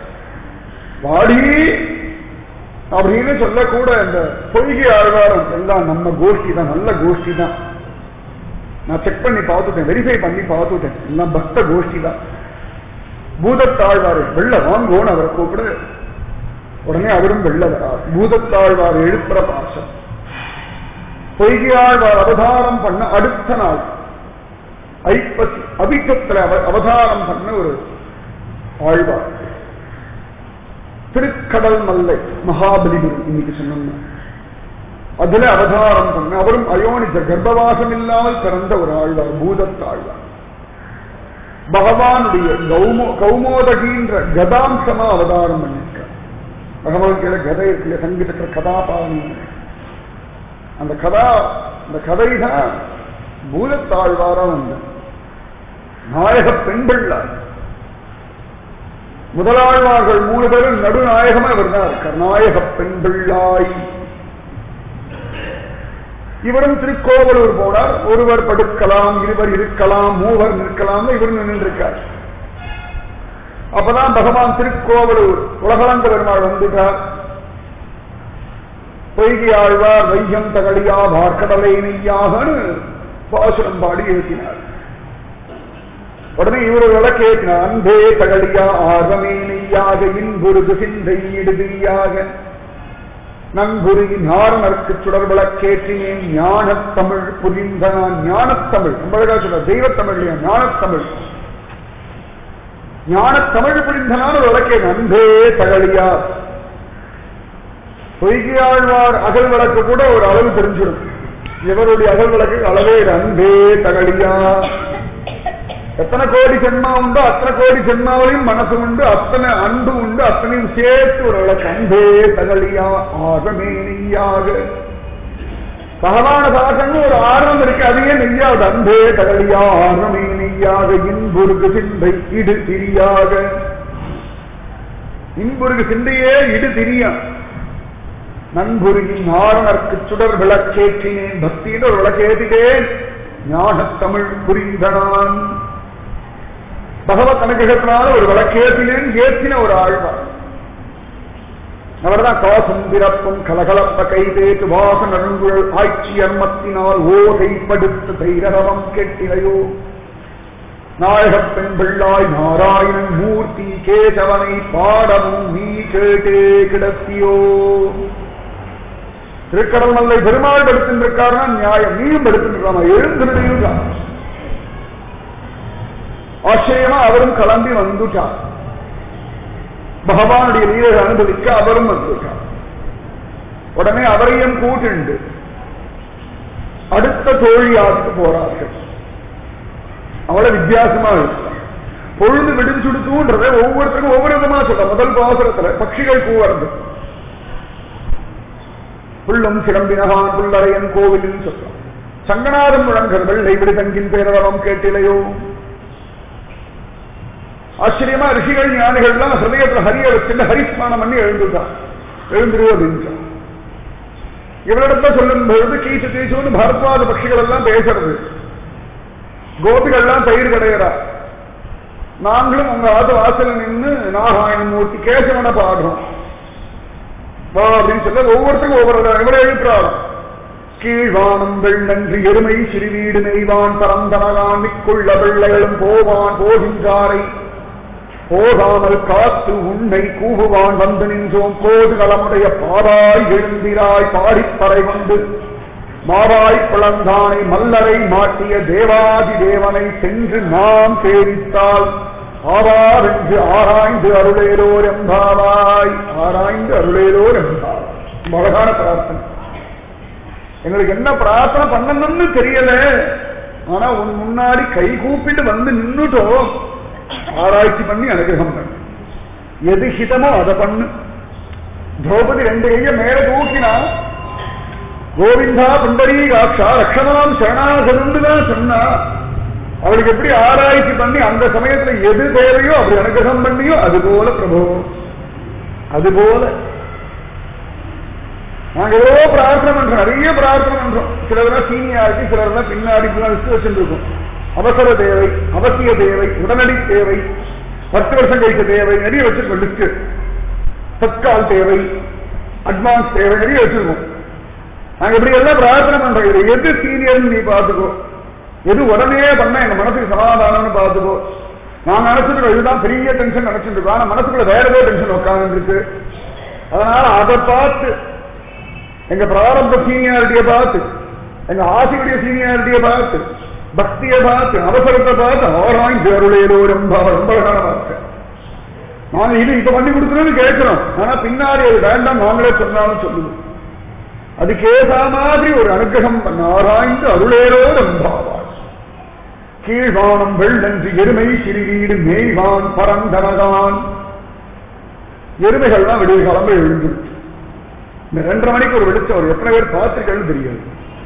வாடி அப்படின்னு சொல்லக்கூட இந்த பொய்கை ஆழ்வாரம் எல்லாம் நம்ம கோஷ்டி தான் நல்ல கோஷ்டி தான் நான் செக் பண்ணி பார்த்துட்டேன் வெரிஃபை பண்ணி பார்த்துட்டேன் எல்லாம் பக்த கோஷ்டி தான் பூதத்தாழ்வார் வெள்ள வாங்கோன்னு அவரை கூப்பிட உடனே அவரும் வெள்ள வரார் பூதத்தாழ்வார் எழுப்புற பாசம் பொய்கையாழ்வார் அவதாரம் பண்ண அடுத்த நாள் ஐப்பசி அபிஷத்துல அவ- அவதாரம் பண்ண ஒரு ஆழ்வார் திருக்கடல் மல்லை மகாபலிபுரம் இன்னைக்கு சொன்னோம்னா அதுல அவதாரம் பண்ண அவரும் அயோனிச்ச கர்ப்பவாசம் இல்லாமல் பிறந்த ஒரு ஆழ்வார் பூதத்தாழ்வார் பகவானுடைய கௌமோ கௌமோதகின்ற கதாம்சமா அவதாரம் பண்ணிருக்கார் பகவான் கீழே கதை இருக்குல்ல சங்கீதத்துல கதாபாணி அந்த கதா அந்த கதை தான் பூதத்தாழ்வாரா வந்த நாயக பெண்பிள்ளார் முதலாழ்வார்கள் மூணு பேரும் நடுநாயகமா இவர் தான் இருக்கார் நாயக பெண்பிள்ளாய் இவரும் திருக்கோவலூர் போனார் ஒருவர் படுக்கலாம் இருவர் இருக்கலாம் மூவர் நிற்கலாம் இவர் நின்றிருக்கார் அப்பதான் பகவான் திருக்கோவலூர் உலகளந்த பெருமாள் வந்துட்டார் பொய்கை ஆழ்வார் வையம் தகடியா பார்க்கடலை நெய்யாகனு பாசுரம் பாடி எழுத்தினார் உடனே இவர் விளக்கேற்றினார் அன்பே தகடியா ஆர்வமே நெய்யாக இன்புருது சிந்தை இடுதியாக நன்புரியின் நாரணருக்கு சுடர் விளக்கேற்றினேன் ஞானத்தமிழ் புரிந்த நான் ஞானத்தமிழ் ரொம்ப அழகா சொல்ற தெய்வத்தமிழ் இல்லையா ஞானத்தமிழ் ஞானத்தமிழ் புரிந்தனான ஒரு விளக்கே அன்பே தகழியா பொய்கையாழ்வார் அகல் விளக்கு கூட ஒரு அளவு தெரிஞ்சிடும் இவருடைய அகல் விளக்கு அளவே இல்லை. அன்பே தகழியா எத்தனை கோடி ஜென்மா உண்டோ அத்தனை கோடி ஜென்மாவிலையும் மனசு உண்டு அத்தனை அன்பு உண்டு அத்தனையும் சேர்த்து ஒரு விளக்கு அன்பே தகழியா ஆகமே நெய்யாக சகவான சாசன்னு ஒரு ஆர்வம் இருக்கு அதையே நெய்யாவது அன்பே தகழியா ஆர்வமே நெய்யாக இன்புருக்கு சிந்தை இடு திரியாக இன்புருக்கு சிந்தையே இடு திரியா நண்புரியின் நாரணர்க்கு சுடர் விளக்கேற்றினேன் பக்தின்னு ஒரு விளக்கேற்றினேன் ஞானத் தமிழ் புரிந்தனான் பகவத் அனுகிரகத்தினால ஒரு விளக்கேற்றினேன் ஏற்றின ஒரு ஆழ்வார் அவர்தான் காசும் பிறப்பும் கலகலப்ப கைதேத்து வாச நறுங்குழல் ஆட்சி அம்மத்தினால் ஓசைப்படுத்த தைரவம் கெட்டிலையோ நாயகப் பெண் பிள்ளாய் நாராயணன் மூர்த்தி கேசவனை பாடமும் நீ கேட்டே கிடத்தியோ திருக்கடல் மல்லை பெருமாள் படுத்திருக்காருன்னா நியாயம் நீயும் படுத்திருக்காம எழுந்திருந்தையும் தான் ஆச்சரியமா அவரும் கிளம்பி வந்துட்டார் பகவானுடைய லீலை அனுபவிக்க அவரும் வந்துட்டார் உடனே அவரையும் கூட்டுண்டு அடுத்த தோழியாருக்கு போறார்கள் அவளை வித்தியாசமா இருக்கு பொழுது விடிஞ்சுடுத்துன்றத ஒவ்வொருத்தருக்கும் ஒவ்வொரு விதமா சொல்ல முதல் பாசுரத்துல பட்சிகள் கூவறது புள்ளும் சிலம்பினகான் புல்லறையன் கோவிலில் சொல்றான் சங்கநாதம் முழங்கர் வெள்ளை விடு தங்கின் பேரவரம் கேட்டிலையோ ஆச்சரியமா ரிஷிகள் ஞானிகள்லாம் ஹிருதயத்துல ஹரிய வச்சுட்டு ஹரிஸ்மானம் பண்ணி எழுந்துட்டான் எழுந்துருவோம் அப்படின்றான் இவரிடத்த சொல்லும் பொழுது கீச்சு கீச்சுன்னு பரத்வாத பட்சிகள் எல்லாம் பேசுறது கோபிகள்லாம் தயிர் கிடையறா நாங்களும் உங்க ஆது வாசல் நின்று நாராயண மூர்த்தி கேசவனை பாடுறோம் வா அப்படின்னு சொல்ல ஒவ்வொருத்தருக்கும் ஒவ்வொரு இவரை எழுப்புறாரு கீழ்வானம் வெள்ளன்று எருமை சிறுவீடு நெய்வான் பரந்தனகான் மிக்குள்ள வெள்ளைகளும் போவான் போகின்றாரை போகாமல் காத்து உன்னை கூவுவான் வந்து நின்றோம் கோதுகளமுடைய பாராய் எழுந்திராய் பாடிப்பறை கொண்டு மாவாய் பிளந்தானை மல்லரை மாட்டிய தேவாதி தேவனை சென்று நாம் சேவித்தால் ஆவாரென்று ஆராய்ந்து அருளேலோர் எம்பாவாய் ஆராய்ந்து அருளேலோர் எம்பாவாய் ரொம்ப அழகான பிரார்த்தனை எங்களுக்கு என்ன பிரார்த்தனை பண்ணணும்னு தெரியல ஆனா உன் முன்னாடி கை கூப்பிட்டு வந்து நின்னுட்டோம் ஆராய்ச்சி பண்ணி அனுகிரகம் பண்ணு எது ஹிதமோ அதை பண்ணு திரௌபதி ரெண்டு கைய மேல தூக்கினா கோவிந்தா புண்டரீகாட்சா ரக்ஷமாம் சரணாகருந்து தான் சொன்னா அவளுக்கு எப்படி ஆராய்ச்சி பண்ணி அந்த சமயத்துல எது தேவையோ அப்படி அனுகிரகம் பண்ணியோ அது போல பிரபு அது போல நாங்க எவ்வளோ பிரார்த்தனை பண்றோம் நிறைய பிரார்த்தனை பண்றோம் சிலர்லாம் சீனியாரிட்டி சிலர்லாம் பின்னாடி லிஸ்ட் வச்சுருக்கோம் அவசர தேவை அவசிய தேவை உடனடி தேவை பத்து வருஷம் கழிச்ச தேவை நிறைய வச்சிருக்கோம் லிஸ்ட் தற்கால் தேவை அட்வான்ஸ் தேவை நிறைய வச்சிருக்கோம் நாங்க இப்படி எல்லாம் பிரார்த்தனை பண்றோம் இது எது சீனியர்னு நீ பாத்துக்கோ எது உடனே பண்ண எங்க மனசுக்கு சமாதானம்னு பாத்துக்கோ நான் நினைச்சிருக்கோம் இதுதான் பெரிய டென்ஷன் நினைச்சிட்டு இருக்கோம் ஆனா மனசுக்குள்ள வேற ஏதோ டென்ஷன் உட்கார்ந்து இருக்கு அதனால அதை பார்த்து எங்க பிராரம்ப சீனியாரிட்டியை பார்த்து எங்க ஆசையுடைய சீனியாரிட்டியை பார்த்து பக்தியை பார்த்து அவசரத்தை பார்த்து ஆராய்ந்து அருளேலோ ரொம்ப ரொம்ப அழகான வார்த்தை நாங்க இது இப்ப பண்ணி கொடுக்கணும்னு கேட்கிறோம் ஆனா பின்னாடி அது வேண்டாம் நாங்களே சொன்னாலும் சொல்லுவோம் அதுக்கேதா மாதிரி ஒரு அனுகிரகம் பண்ண ஆராய்ந்து அருளேரோ நம்பாவார் கீழ்வானம் வெள்ளன்று எருமை சிறுவீடு மேய்வான் பரந்தனகான் எருமைகள்லாம் விடிய கிளம்ப எழுந்துருச்சு இந்த ரெண்டரை மணிக்கு ஒரு வெளிச்சம் வரும் எத்தனை பேர் பார்த்துருக்கேன்னு தெரியாது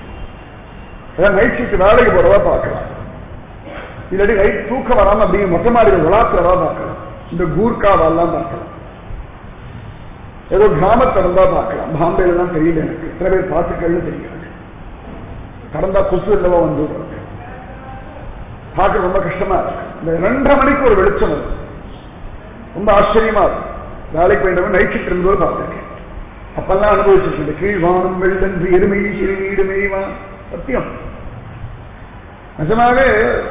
அதான் நைட் ஷிஃப்ட் வேலைக்கு போறதா பார்க்கலாம் இல்லாட்டி நைட் தூக்கம் வராம அப்படியே மொட்டை மாடி விளாத்துறதா பார்க்கலாம் இந்த கூர்க்காவெல்லாம் பார்க்கலாம் ஏதோ கிராமத்துல இருந்தா பார்க்கலாம் பாம்பேல எல்லாம் தெரியல எனக்கு எத்தனை பேர் பார்த்துக்கன்னு தெரியாது கடந்தா கொசு இல்லவா வந்து பார்க்க ரொம்ப கஷ்டமா இருக்கு இந்த ரெண்டரை மணிக்கு ஒரு வெளிச்சம் வரும் ரொம்ப ஆச்சரியமா இருக்கும் வேலைக்கு போயிட்டவன் நைட் ஷிஃப்ட் இருந்தோடு பார்த்துருக்கேன் அப்பெல்லாம் அனுபவிச்சிருக்கேன் கீழ் வானம் வெள்ளன்று எருமை சிறு வீடு மேய்வான் சத்தியம் நிஜமாவே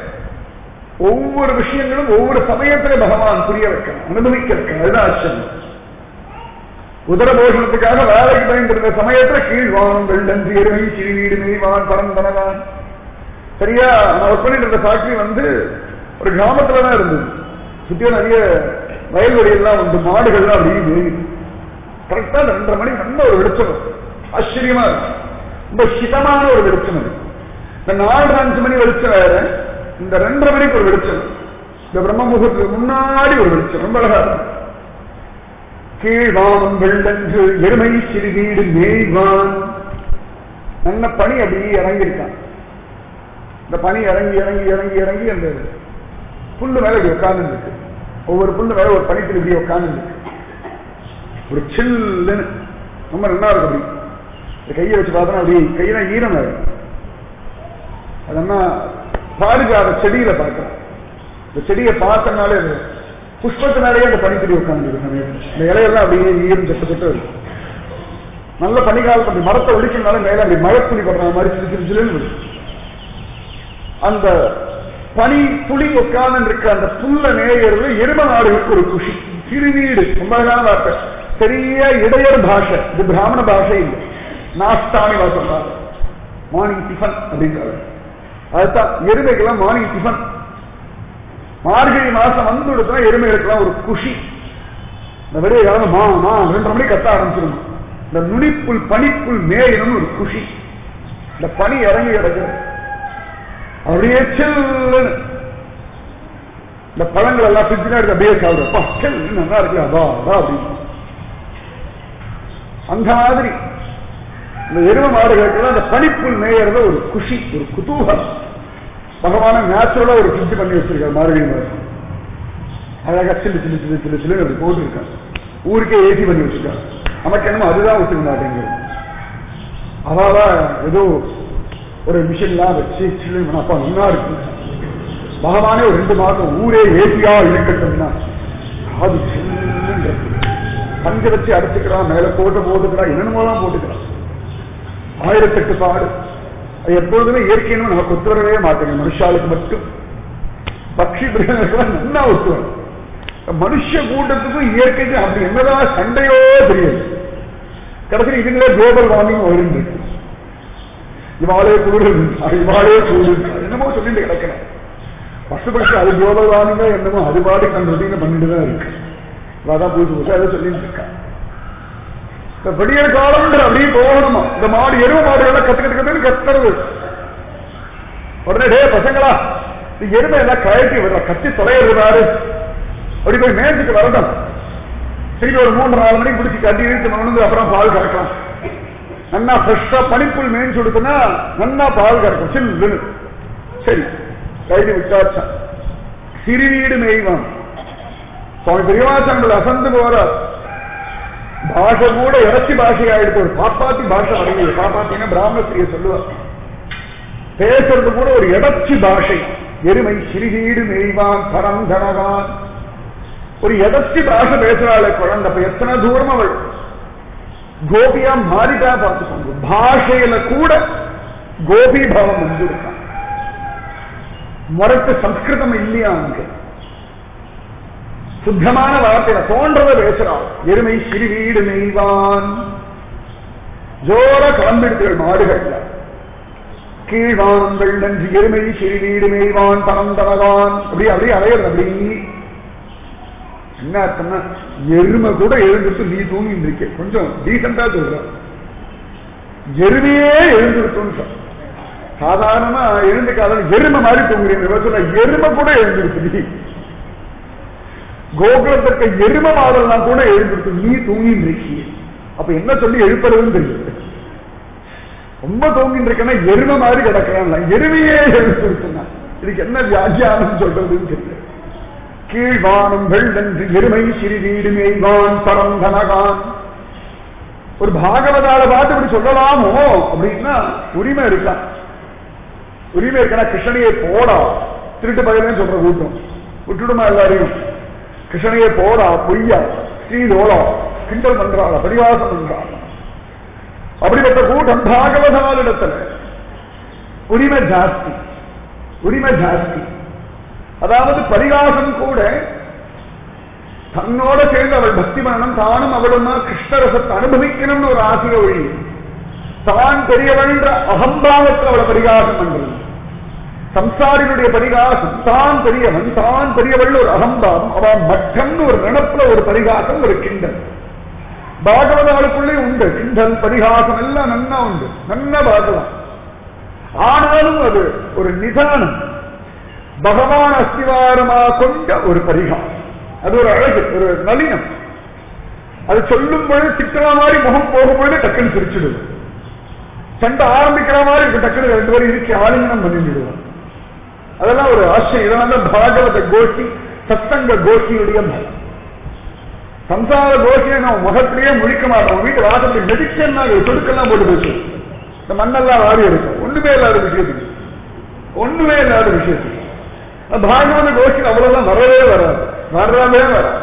ஒவ்வொரு விஷயங்களும் ஒவ்வொரு சமயத்துல பகவான் புரிய வைக்கணும் அனுபவிக்க வைக்கணும் அதுதான் ஆச்சரியம் உதரபோஷணத்துக்காக வேலைக்கு பயன்படுத்த சமயத்துல கீழ் வானம் வெள்ளன்று எருமை சிறு வீடு மேய்வான் பரந்தனவான் சரியா நான் ஒர்க் பண்ணிட்டு இருந்த ஃபேக்டரி வந்து ஒரு கிராமத்துல தான் இருந்தது சுத்தியும் நிறைய வயல்வெளி எல்லாம் வந்து மாடுகள்லாம் அப்படியே மேயுது கரெக்டா ரெண்டரை மணி நல்ல ஒரு வெளிச்சம் ஆச்சரியமா இருக்கும் ரொம்ப சிதமான ஒரு வெளிச்சம் அது இந்த நாலு அஞ்சு மணி வெளிச்சம் வேற இந்த ரெண்டரை மணிக்கு ஒரு வெளிச்சம் இந்த பிரம்ம முகூர்த்தத்துக்கு முன்னாடி ஒரு வெளிச்சம் ரொம்ப அழகா இருக்கும் கீழ்வானம் வெள்ளன்று எருமை சிறுவீடு மேய்வான் நல்ல பனி அப்படியே இறங்கியிருக்கான் இந்த பனி இறங்கி இறங்கி இறங்கி இறங்கி அந்த புல்லு மேல இப்படி உட்கார்ந்து இருக்கு ஒவ்வொரு புல்லு மேல ஒரு பனித்தில் இப்படி உட்கார்ந்து இருக்கு ஒரு சில்லுன்னு ரொம்ப நல்லா இருக்கும் அப்படி இந்த கையை வச்சு பார்த்தோன்னா அப்படி கையெல்லாம் ஈரம் ஆகும் அதெல்லாம் பாதுகாத செடியில பார்க்கலாம் இந்த செடியை பார்த்தனாலே அது புஷ்பத்தினாலேயே அந்த பனித்துளி உட்காந்து சமயத்தில் இந்த இலையெல்லாம் அப்படியே ஈரம் சட்டு சட்டு இருக்கும் நல்ல பனிகாலம் அப்படி மரத்தை ஒழிக்கிறதுனால மேல அப்படி மழைத்துளி படுற மாதிரி சிறு சிறு சிலுன்னு இருக்கும் அந்த பனி துளி உட்கார்ந்து இருக்க அந்த புல்ல நேயறது எரும நாடுகளுக்கு ஒரு குஷி சிறுவீடு ரொம்ப அழகான வார்த்தை பெரிய இடையர் பாஷை இது பிராமண பாஷை இல்லை நாஸ்தானி சொல்றாங்க மார்னிங் டிஃபன் அப்படின்றாரு அதுதான் எருமைக்கெல்லாம் மார்னிங் டிஃபன் மார்கழி மாசம் வந்து கொடுத்தா எருமைகளுக்கெல்லாம் ஒரு குஷி இந்த விடைய கிழமை மா மா ரெண்டரை மணிக்கு கத்த ஆரம்பிச்சிடும் இந்த நுனிப்புல் பனிப்புல் மேயணும்னு ஒரு குஷி இந்த பனி இறங்கி இறங்குறது அப்படியே சில்லுன்னு இந்த பழங்கள் எல்லாம் ஃப்ரிட்ஜில் எடுத்து அப்படியே சாப்பிடுறப்பா சில்லுன்னு நல்லா இருக்கு அதா அதா அப்படின்னு அந்த மாதிரி இந்த எரும மாடுகளுக்கெல்லாம் அந்த பனிப்புல் மேயறத ஒரு குஷி ஒரு குதூகலம் பகவான நேச்சுரலா ஒரு ஃப்ரிட்ஜ் பண்ணி வச்சிருக்காரு மார்கழி மாதம் அழகா சில்லு சில்லு சில்லு சில்லு சில்லு அப்படி போட்டுருக்காங்க ஊருக்கே ஏசி பண்ணி வச்சிருக்காங்க நமக்கு என்னமோ அதுதான் ஒத்துக்க மாட்டேங்குது அவாவா ஏதோ ஒரு மிஷின்லாம் வச்சு சில்லுன்னு அப்பா நல்லா இருக்கு பகவானே ஒரு ரெண்டு மாதம் ஊரே ஏசியா இருக்கட்டும்னா அது சில்லுன்னு பஞ்ச வச்சு அடைச்சுக்கிறான் மேல போட்டு போட்டுக்கிறான் என்னென்னமோலாம் போட்டுக்கிறான் ஆயிரத்தெட்டு பாடு அது எப்பொழுதுமே இயற்கைன்னு நமக்கு ஒத்துவரவே மாட்டேங்க மனுஷாளுக்கு மட்டும் பக்ஷி பிரியாணம் நல்லா ஒத்துவரும் மனுஷ கூட்டத்துக்கும் இயற்கைக்கும் அப்படி என்னதான் சண்டையோ தெரியாது கடைசி இதுங்களே குளோபல் வார்மிங் வருது இவாளே குளிர் இவாளே சூடு என்னமோ சொல்லிட்டு கிடக்கிறேன் பசுபட்சி அது குளோபல் வார்மிங்கா என்னமோ அது பாடி கண் ரொட்டீன் பண்ணிட்டு தான் இருக்கு அதான் புதுசு புதுசா அதை சொல்லிட்டு இருக்கா இந்த விடிய காலம் அப்படியே போகணுமா இந்த மாடு எருவ மாடுகளை கத்து கத்து கத்துன்னு கத்துறது உடனே டே பசங்களா இந்த எருமை எல்லாம் கழட்டி விடுற கத்தி தொலைகிறாரு அப்படி போய் மேய்ச்சிட்டு வரட்டும் திருப்பி ஒரு மூன்று நாலு மணிக்கு பிடிச்சி கட்டி இழுத்து கொண்டு அப்புறம் பால் கறக்கலாம் நன்னா ஃப்ரெஷ்ஷா பனிப்புல் மேய்ச்சி கொடுத்தனா நன்னா பால் கறக்கும் சில்லுன்னு சரி கைது விட்டாச்சான் சிறுவீடு மேய்வான் சுவாமி பெரியவாசங்கள் அசந்து போறார் பாஷை கூட இறச்சி பாஷையாயிடுச்சு ஒரு பாப்பாத்தி பாஷை அடங்கியது பாப்பாத்தின்னா பிராமணஸ்திரிய சொல்லுவார் பேசுறது கூட ஒரு எடச்சி பாஷை எருமை சிறுகீடு மெய்வான் பரம் தனவான் ஒரு எதச்சி பாஷை பேசுறாள் குழந்தை அப்ப எத்தனை தூரம் அவள் கோபியா மாறிட்டா பார்த்துக்கோங்க பாஷையில கூட கோபி பாவம் வந்திருக்கான் முறைக்கு சம்ஸ்கிருதம் இல்லையா அங்க சுத்தமான வார்த்தையில தோன்றத பேசுறான் எருமை சிறுவீடு மெய்வான் ஜோர கிளம்பிடுத்துகள் மாடுகள்ல கீழ்வானங்கள் நன்றி எருமை சிறுவீடு மெய்வான் பரந்தவகான் அப்படி அப்படியே அலையிறது அப்படி என்ன அர்த்தம்னா எருமை கூட எழுந்துட்டு நீ தூங்கிட்டு இருக்க கொஞ்சம் டீசெண்டா சொல்ற எருமையே எழுந்திருக்கும் சாதாரணமா எழுந்துக்காத எருமை மாதிரி தூங்குறீங்க எருமை கூட எழுந்திருக்கு கோகுலத்திற்கு எருமை மாடல்லாம் கூட எழுந்திருக்கு நீ தூங்கின்னு இருக்கிய அப்ப என்ன சொல்லி எழுப்புறதுன்னு தெரியும் ரொம்ப தூங்கிட்டு இருக்கேன்னா எருமை மாதிரி கிடக்கிறான் எருமையே எழுந்திருக்குன்னா இதுக்கு என்ன வியாக்கியானம் சொல்றதுன்னு தெரியல கீழ்வானம் வெள்ளன்று எருமை சிறிதீடு மேய்வான் பரந்தனகான் ஒரு பாகவதால பார்த்து இப்படி சொல்லலாமோ அப்படின்னா உரிமை இருக்கான் உரிமை இருக்கா கிருஷ்ணனையே போடா திருட்டு பயிரே சொல்ற கூட்டம் விட்டுடுமா எல்லாரையும் கிருஷ்ணனையே போடா பொய்யா ஸ்ரீலோலா கிண்டல் பண்றாளா பரிவாசம் பண்றாளா அப்படிப்பட்ட கூட்டம் பாகவதாலிடத்துல உரிமை ஜாஸ்தி உரிமை ஜாஸ்தி அதாவது பரிகாசம் கூட தன்னோட சேர்ந்து அவள் பக்தி பண்ணணும் தானும் அவளுமா கிருஷ்ணரசத்தை அனுபவிக்கணும்னு ஒரு ஆசைய ஒழி தான் பெரியவன்ற அகம்பாவத்தில் அவளை பரிகாசம் பண்றது சம்சாரிகளுடைய பரிகாசம் தான் பெரியவன் தான் பெரியவள் ஒரு அகம்பாவம் அவன் மற்றம்னு ஒரு நினப்புல ஒரு பரிகாசம் ஒரு கிண்டல் பாகவதாளுக்குள்ளே உண்டு கிண்டல் பரிகாசம் எல்லாம் நன்னா உண்டு நன்னா பார்க்கலாம் ஆனாலும் அது ஒரு நிதானம் பகவான் அஸ்திவாரமா கொண்ட ஒரு பரிகாரம் அது ஒரு அழகு ஒரு நளினம் அது சொல்லும் பொழுது திட்டுற மாதிரி முகம் போகும் பொழுது டக்குன்னு சிரிச்சிடுவோம் சண்டை ஆரம்பிக்கிற மாதிரி இருக்கு டக்குன்னு ரெண்டு பேரும் இருக்கி ஆலிங்கனம் பண்ணிடுவோம் அதெல்லாம் ஒரு ஆச்சரியம் இதனால பாகவத கோஷ்டி சத்தங்க கோஷ்டியுடைய பலம் சம்சார கோஷ்டியை நம்ம முகத்திலேயே முழிக்க மாட்டோம் வீட்டு வாசத்தில் மெடிக்கன் சொடுக்கெல்லாம் போட்டு போச்சு இந்த மண்ணெல்லாம் வாரி இருக்கும் ஒண்ணுமே இல்லாத விஷயத்துக்கு ஒண்ணுமே இல்லாத விஷயத்துக்கு பாகவத கோஷ்டி அவ்வளவுதான் வரவே வராது வரவே வராது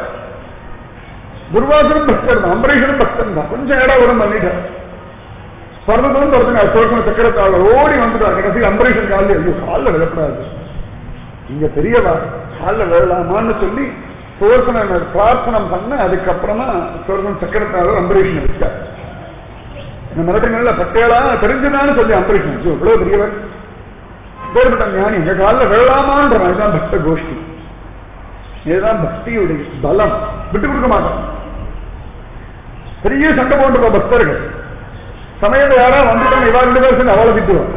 துர்வாசனும் பக்தர் தான் அம்பரீஷனும் பக்தன் தான் கொஞ்சம் இடம் உரம் பண்ணிட்டார் பர்வதம் பரத்துங்க சோழன சக்கரத்தாள் ஓடி வந்துட்டார் கடைசி அம்பரீஷன் காலில் ஐயோ காலில் விழப்படாது இங்க பெரியவா காலில் விழலாமான்னு சொல்லி சோர்சனை பிரார்த்தனை பண்ண அதுக்கப்புறமா சோர்சன் சக்கரத்தாளர் அம்பரீஷன் இருக்கார் இந்த மரட்டுங்கள்ல பட்டேலா தெரிஞ்சுதான்னு சொல்லி அம்பரீஷன் இவ்வளவு பெரியவர் பேர்பட்ட ஞானி எங்க காலில் விழலாமான்ற இதுதான் பக்த கோஷ்டி இதுதான் பக்தியுடைய பலம் விட்டு கொடுக்க மாட்டோம் பெரிய சண்டை போன்ற பக்தர்கள் சமயத்தில் யாரா வந்துட்டாங்க இவா ரெண்டு பேரும் சேர்ந்து அவளை திட்டுவோம்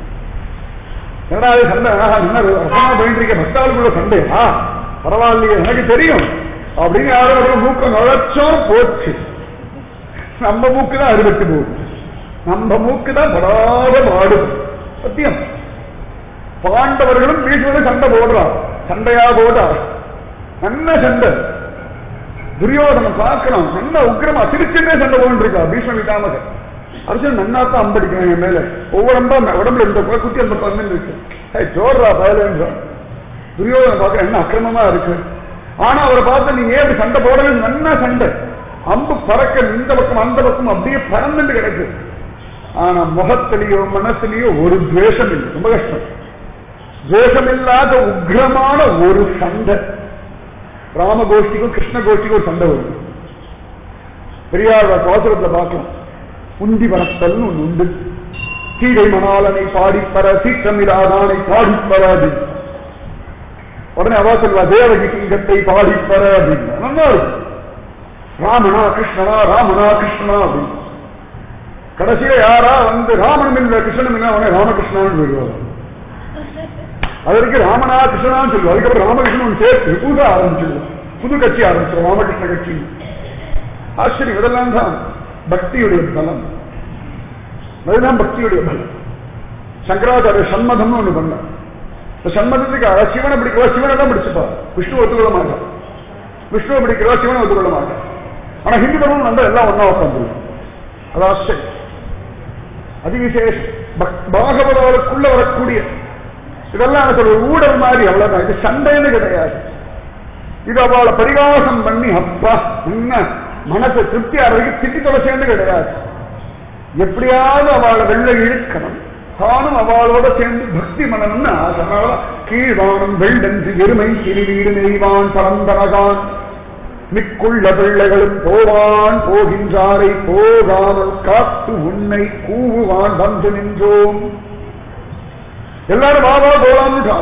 என்னடா அது சண்டை ஆஹா என்ன ரசமா போயிட்டு இருக்க பக்தாளுக்குள்ள சண்டை ஆ பரவாயில்லையே எனக்கு தெரியும் அப்படின்னு யாரும் மூக்கம் நுழைச்சோம் போச்சு நம்ம மூக்கு தான் அறுபட்டு போகுது நம்ம மூக்கு தான் படாத பாடு சத்தியம் பாண்டவர்களும் பீஷ்மரும் சண்டை போடுறார் சண்டையா போட்டா நல்ல சண்டை துரியோதனம் பார்க்கணும் நல்ல உக்கிரமா சிரிச்சுட்டே சண்டை போட்டு இருக்கா பீஷ்ம விட்டாமக அர்ஜுன் நன்னாத்தான் அம்படிக்கிறான் என் மேல ஒவ்வொரு அம்பா உடம்புல இந்த குத்தி அந்த பந்து இருக்கு ஜோர்ரா பயலன்றான் துரியோதனை பார்க்க என்ன அக்கிரமமா இருக்கு ஆனா அவரை பார்த்து நீங்க ஏன் இப்படி சண்டை போடவே நன்னா சண்டை அம்பு பறக்க இந்த பக்கம் அந்த பக்கம் அப்படியே பறந்துட்டு கிடக்கு ஆனா முகத்திலேயோ மனசுலயோ ஒரு துவேஷம் இல்லை ரொம்ப கஷ்டம் துவேஷமில்லாத உக்ரமான ஒரு சண்டை ராமகோஷ்டிக்கும் கிருஷ்ண கோஷ்டிக்கும் ஒரு சண்டை வரும் பெரியார் கோசரத்துல பார்க்கலாம் உந்தி வனத்தல்னு ஒண்ணு உண்டு கீழை மணாலனை பாடிப்பற சீற்றமில்லாதானை பாடிப்பற அப்படின்னு உடனே அவா சொல்வா தேவகி சிங்கத்தை பாடிப்பற அப்படின்னு நல்லா இருக்கும் ராமனா கிருஷ்ணனா ராமனா கிருஷ்ணனா அப்படின்னு கடைசியில யாரா வந்து ராமனும் இல்ல கிருஷ்ணனும் இல்ல உடனே ராமகிருஷ்ணான்னு சொல்லுவாங்க அது வரைக்கும் ராமனா கிருஷ்ணனான்னு சொல்லுவோம் அதுக்கப்புறம் ராமகிருஷ்ணன் சேர்த்து புது ஆரம்பிச்சிருவோம் புது கட்சி ஆரம்பிச்சிடும் ராமகிருஷ்ண கட்சி ஆச்சரியம் இதெல்லாம் தான் பக்தியுடைய பலம் அதுதான் பக்தியுடைய பலம் சங்கராச்சாரிய சண்மதம்னு ஒண்ணு பண்ண இந்த சண்மதத்துக்கு சிவனை பிடிக்கிறவா சிவனை தான் பிடிச்சுப்பா விஷ்ணு ஒத்துக்கொள்ள மாட்டான் விஷ்ணுவை பிடிக்கிறவா சிவனை ஒத்துக்கொள்ள மாட்டான் ஆனா ஹிந்து தர்மம் நம்ம எல்லாம் ஒன்னா உட்காந்துருவோம் அது ஆச்சரியம் அதிவிசேஷம் பாகவதாவுக்குள்ள வரக்கூடிய இதெல்லாம் எனக்கு ஒரு ஊடல் மாதிரி அவ்வளவுதான் இது சண்டைன்னு கிடையாது இது அவளை பரிகாசம் பண்ணி அப்பா என்ன மனசை திருப்தி ஆகிறதுக்கு திட்டி தொலைச்சேன்னு கிடையாது எப்படியாவது அவளை வெள்ள இழுக்கணும் தானும் அவளோட சேர்ந்து பக்தி மனம்னு அதனால கீழ்வானம் வெள்ளன்று எருமை சிறுவீடு நெய்வான் பரந்தனகான் மிக்குள்ள பிள்ளைகளும் போவான் போகின்றாரை போகாமல் காத்து உன்னை கூவுவான் வந்து நின்றோம் எல்லாரும் பாபா போலான்னு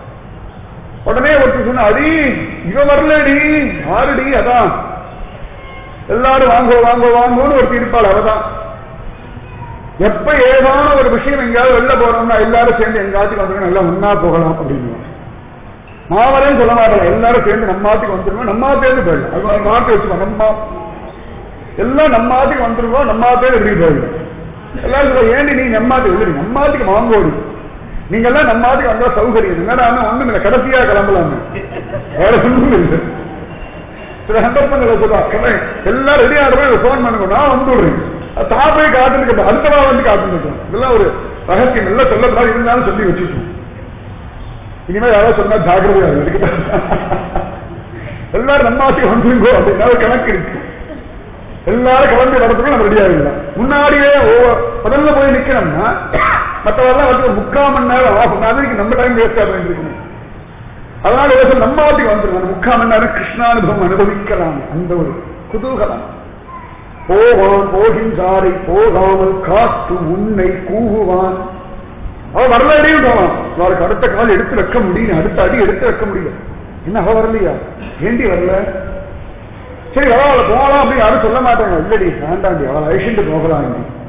உடனே ஒருத்தர் சொன்ன அடி இவ வரலடி யாருடி அதான் எல்லாரும் வாங்கோ வாங்கோ வாங்கோன்னு ஒருத்தர் இருப்பாள் அவதான் எப்ப ஏதான ஒரு விஷயம் எங்கேயாவது வெளில போறோம்னா எல்லாரும் சேர்ந்து எங்காச்சுக்கு வந்துருங்க நல்லா ஒன்னா போகலாம் அப்படின்னு நான் வரேன்னு சொல்ல மாட்டேன் எல்லாரும் சேர்ந்து நம்ம ஆத்துக்கு வந்துருவோம் நம்ம ஆத்தேந்து போயிடலாம் அது ஒரு மாட்டு வச்சுக்கோ நம்ம எல்லாம் நம்ம ஆத்துக்கு வந்துருவோம் நம்ம ஆத்தேந்து இப்படி போயிடும் எல்லாரும் சொல்ல ஏண்டி நீ நம்மாத்துக்கு இல்லை நம்மாத்துக்கு வாங்கோடி நீங்க எல்லாம் நம்மாத்துக்கு வந்தா சௌகரியம் என்னடா ஒண்ணும் இல்லை கடைசியா கிளம்பலாமே வேற ஒண்ணும் இல்லை சில சந்தர்ப்பங்களை சொல்லுவா எல்லாம் ரெடி ஆடுறேன் போன் பண்ணுங்க நான் வந்து விடுறேன் தான் போய் காத்துட்டு அடுத்தவா வந்து காத்துருக்கோம் இதெல்லாம் ஒரு ரகசியம் எல்லாம் சொல்லக்கூடாது இருந்தாலும் சொல்லி வச்சுட்டோம் இனிமே யாராவது சொன்னா ஜாக்கிரதையா இருக்கு எல்லாரும் நம்மாசி வந்துருங்கோ அப்படின்னா ஒரு கணக்கு இருக்கு எல்லாரும் கிளம்பி வரதுக்கு நம்ம ரெடியா இல்லை முன்னாடியே முதல்ல போய் நிக்கணும்னா மற்றவெல்லாம் வந்து ஒரு முக்கால் மணி நேரம் ஆகும் அதுக்கு நம்ம டைம் வேஸ்ட் ஆக வேண்டியிருக்கணும் அதனால ஏதோ நம்ம வாட்டி வந்துருக்கோம் முக்கால் மணி நேரம் கிருஷ்ணானுபவம் அனுபவிக்கலாம் அந்த ஒரு குதூகலம் போவான் போகின்றாரை போகாமல் காத்து உன்னை கூவுவான் அவன் வரலடியும் போவான் அவருக்கு அடுத்த கால் எடுத்து வைக்க முடியும் அடுத்த அடி எடுத்து வைக்க முடியல என்ன அவ வரலையா ஏண்டி வரல சரி அவளை போகலாம் அப்படின்னு யாரும் சொல்ல மாட்டாங்க இல்லடி வேண்டாண்டி அவளை அழிச்சுட்டு போகலாம்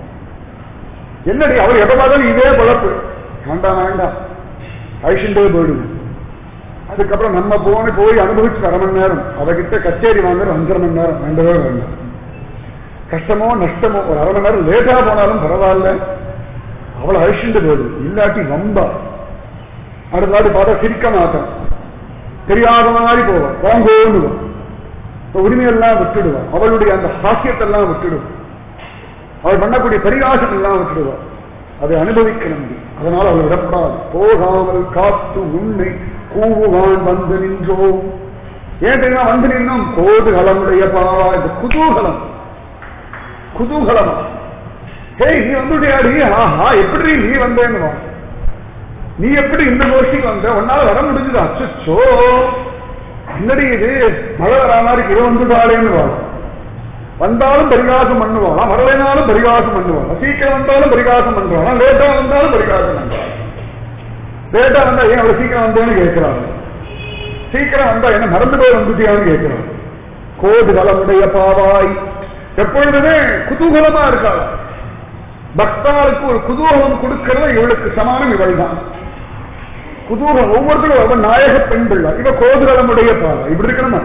என்னடி அவர் எப்ப பார்த்தாலும் இதே பழப்பு வேண்டாம் வேண்டாம் அழிச்சுட்டே போயிடுங்க அதுக்கப்புறம் நம்ம போன போய் அனுபவிச்சு அரை மணி நேரம் அவகிட்ட கச்சேரி வாங்குற அஞ்சரை மணி நேரம் வேண்டவே வேண்டாம் கஷ்டமோ நஷ்டமோ ஒரு அரை மணி நேரம் லேட்டா போனாலும் பரவாயில்ல அவளை அழிச்சுட்டு போயிடும் இல்லாட்டி ரொம்ப அடுத்த நாடு பார்த்தா சிரிக்க மாட்டான் தெரியாத மாதிரி போவான் வாங்கோன்னு உரிமையெல்லாம் விட்டுடுவான் அவளுடைய அந்த ஹாக்கியத்தெல்லாம் விட்டுடுவான் அவள் பண்ணக்கூடிய பரிகாசம் எல்லாம் விட்டுடுவாள் அதை அனுபவிக்கணும் அதனால அவள் விடப்படாது போகாமல் காத்து உன்னை கூவுவான் வந்து நின்றோம் ஏன் தெரியுமா வந்து நின்னும் கோதுகலமுடைய பாவா இந்த குதூகலம் குதூகலம் ஹேய் நீ வந்துட்டியாடி ஆஹா எப்படி நீ வந்தேன்னு நீ எப்படி இந்த கோஷ்டிக்கு வந்த உன்னால வர முடிஞ்சது அச்சோ என்னடி இது மழை வரா மாதிரி இவ வந்துட்டாளேன்னு வா வந்தாலும் பரிகாசம் பண்ணுவான் வரலைனாலும் பரிகாசம் பண்ணுவான் சீக்கிரம் வந்தாலும் பரிகாசம் பண்ணுவான் லேட்டா வந்தாலும் பரிகாசம் பண்ணுவான் லேட்டா வந்தா ஏன் அவ்வளவு சீக்கிரம் வந்தேன்னு கேட்கிறாங்க சீக்கிரம் வந்தா என்ன மறந்து போய் வந்துட்டியான்னு கேட்கிறான் கோது கலமுடைய பாவாய் எப்பொழுதுமே குதூகலமா இருக்காள் பக்தாளுக்கு ஒரு குதூகலம் கொடுக்கிறது இவளுக்கு சமானம் இவள் தான் குதூகலம் ஒவ்வொருத்தரும் அவன் நாயக பெண் பிள்ளை இவ கோதுகலமுடைய பாவா இப்படி இருக்கணுமா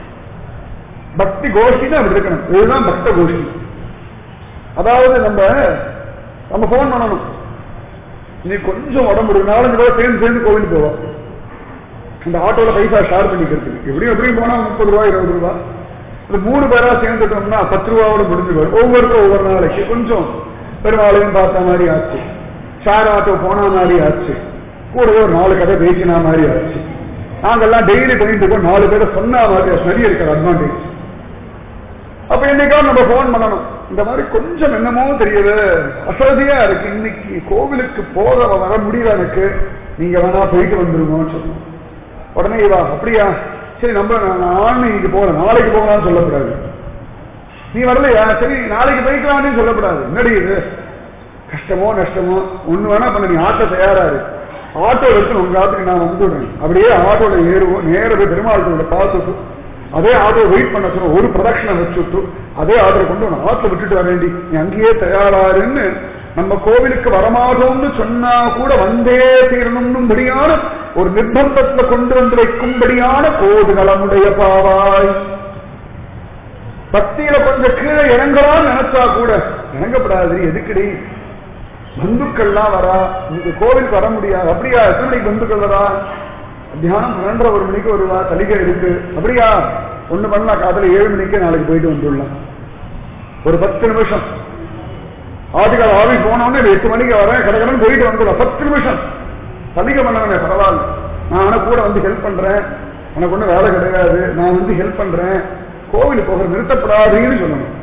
பக்தி கோஷ்டி தான் அப்படி இருக்கணும் இதுதான் பக்த கோஷ்டி அதாவது நம்ம நம்ம போன் பண்ணணும் நீ கொஞ்சம் உடம்பு ஒரு நாலஞ்சு ரூபாய் சேர்ந்து சேர்ந்து கோவில் போவா இந்த ஆட்டோல பைசா ஷேர் பண்ணிக்கிறதுக்கு எப்படியும் எப்படியும் போனா முப்பது ரூபாய் இருபது ரூபாய் இந்த மூணு பேரா சேர்ந்துட்டோம்னா பத்து ரூபாவோட முடிஞ்சு போயிடும் ஒவ்வொருத்தரும் ஒவ்வொரு நாளைக்கு கொஞ்சம் பெருமாளையும் பார்த்த மாதிரி ஆச்சு ஷேர் ஆட்டோ போன மாதிரி ஆச்சு கூடவே ஒரு நாலு கதை பேசினா மாதிரி ஆச்சு நாங்கெல்லாம் டெய்லி பண்ணிட்டு இருக்கோம் நாலு பேரை சொன்ன மாதிரி நிறைய இருக்கிற அட்வான்டேஜ் அப்ப என்னைக்காவது நம்ம போன் பண்ணணும் இந்த மாதிரி கொஞ்சம் என்னமோ தெரியல அசதியா இருக்கு இன்னைக்கு கோவிலுக்கு போக வர முடியல எனக்கு நீங்க வேணா போயிட்டு வந்துருங்கன்னு சொல்லணும் உடனே இவா அப்படியா சரி நம்ம நான் இன்னைக்கு போறேன் நாளைக்கு போகலாம்னு சொல்லக்கூடாது நீ வரலையா சரி நாளைக்கு போய்க்கலாம்னு சொல்லக்கூடாது என்னடி இது கஷ்டமோ நஷ்டமோ ஒண்ணு வேணா பண்ண நீ ஆட்டோ தயாரா இரு ஆட்டோ எடுத்து உங்க ஆட்டுக்கு நான் வந்துடுறேன் அப்படியே ஆட்டோல ஏறுவோம் நேர போய் பெருமாள் பார்த்துட்டு அதே ஆட்டோ வெயிட் பண்ண சொன்ன ஒரு பிரதட்சணம் வச்சுட்டு அதே ஆட்டோ கொண்டு உன்னை ஆட்டோ விட்டுட்டு வர வேண்டி நீ அங்கேயே தயாராருன்னு நம்ம கோவிலுக்கு வரமாட்டோம்னு சொன்னா கூட வந்தே தீரணும்படியான ஒரு நிர்பந்தத்துல கொண்டு வந்து வைக்கும்படியான கோதுகளமுடைய பாவாய் பக்தியில கொஞ்சம் கீழே இறங்கலாம்னு நினைச்சா கூட இறங்கப்படாது எதுக்குடி பந்துக்கள்லாம் வரா இன்னைக்கு கோவிலுக்கு வர முடியாது அப்படியா எத்தனை மணிக்கு பந்துக்கள் வரா தியானம் பன்னெண்டரை ஒரு மணிக்கு வருவா தலிகை இருக்கு அப்படியா ஒண்ணு பண்ணலாம் காதல ஏழு மணிக்கே நாளைக்கு போயிட்டு வந்துடலாம் ஒரு பத்து நிமிஷம் ஆதிகால ஆஃபீஸ் போனோடனே எட்டு மணிக்கு வரேன் கடற்கடன் போயிட்டு வந்துடலாம் பத்து நிமிஷம் தலிகை பண்ணவனே பரவாயில்ல நான் ஆனா கூட வந்து ஹெல்ப் பண்றேன் எனக்கு ஒன்றும் வேலை கிடையாது நான் வந்து ஹெல்ப் பண்றேன் கோவிலுக்கு போகிற நிறுத்தப்படாதுன்னு சொல்லணும்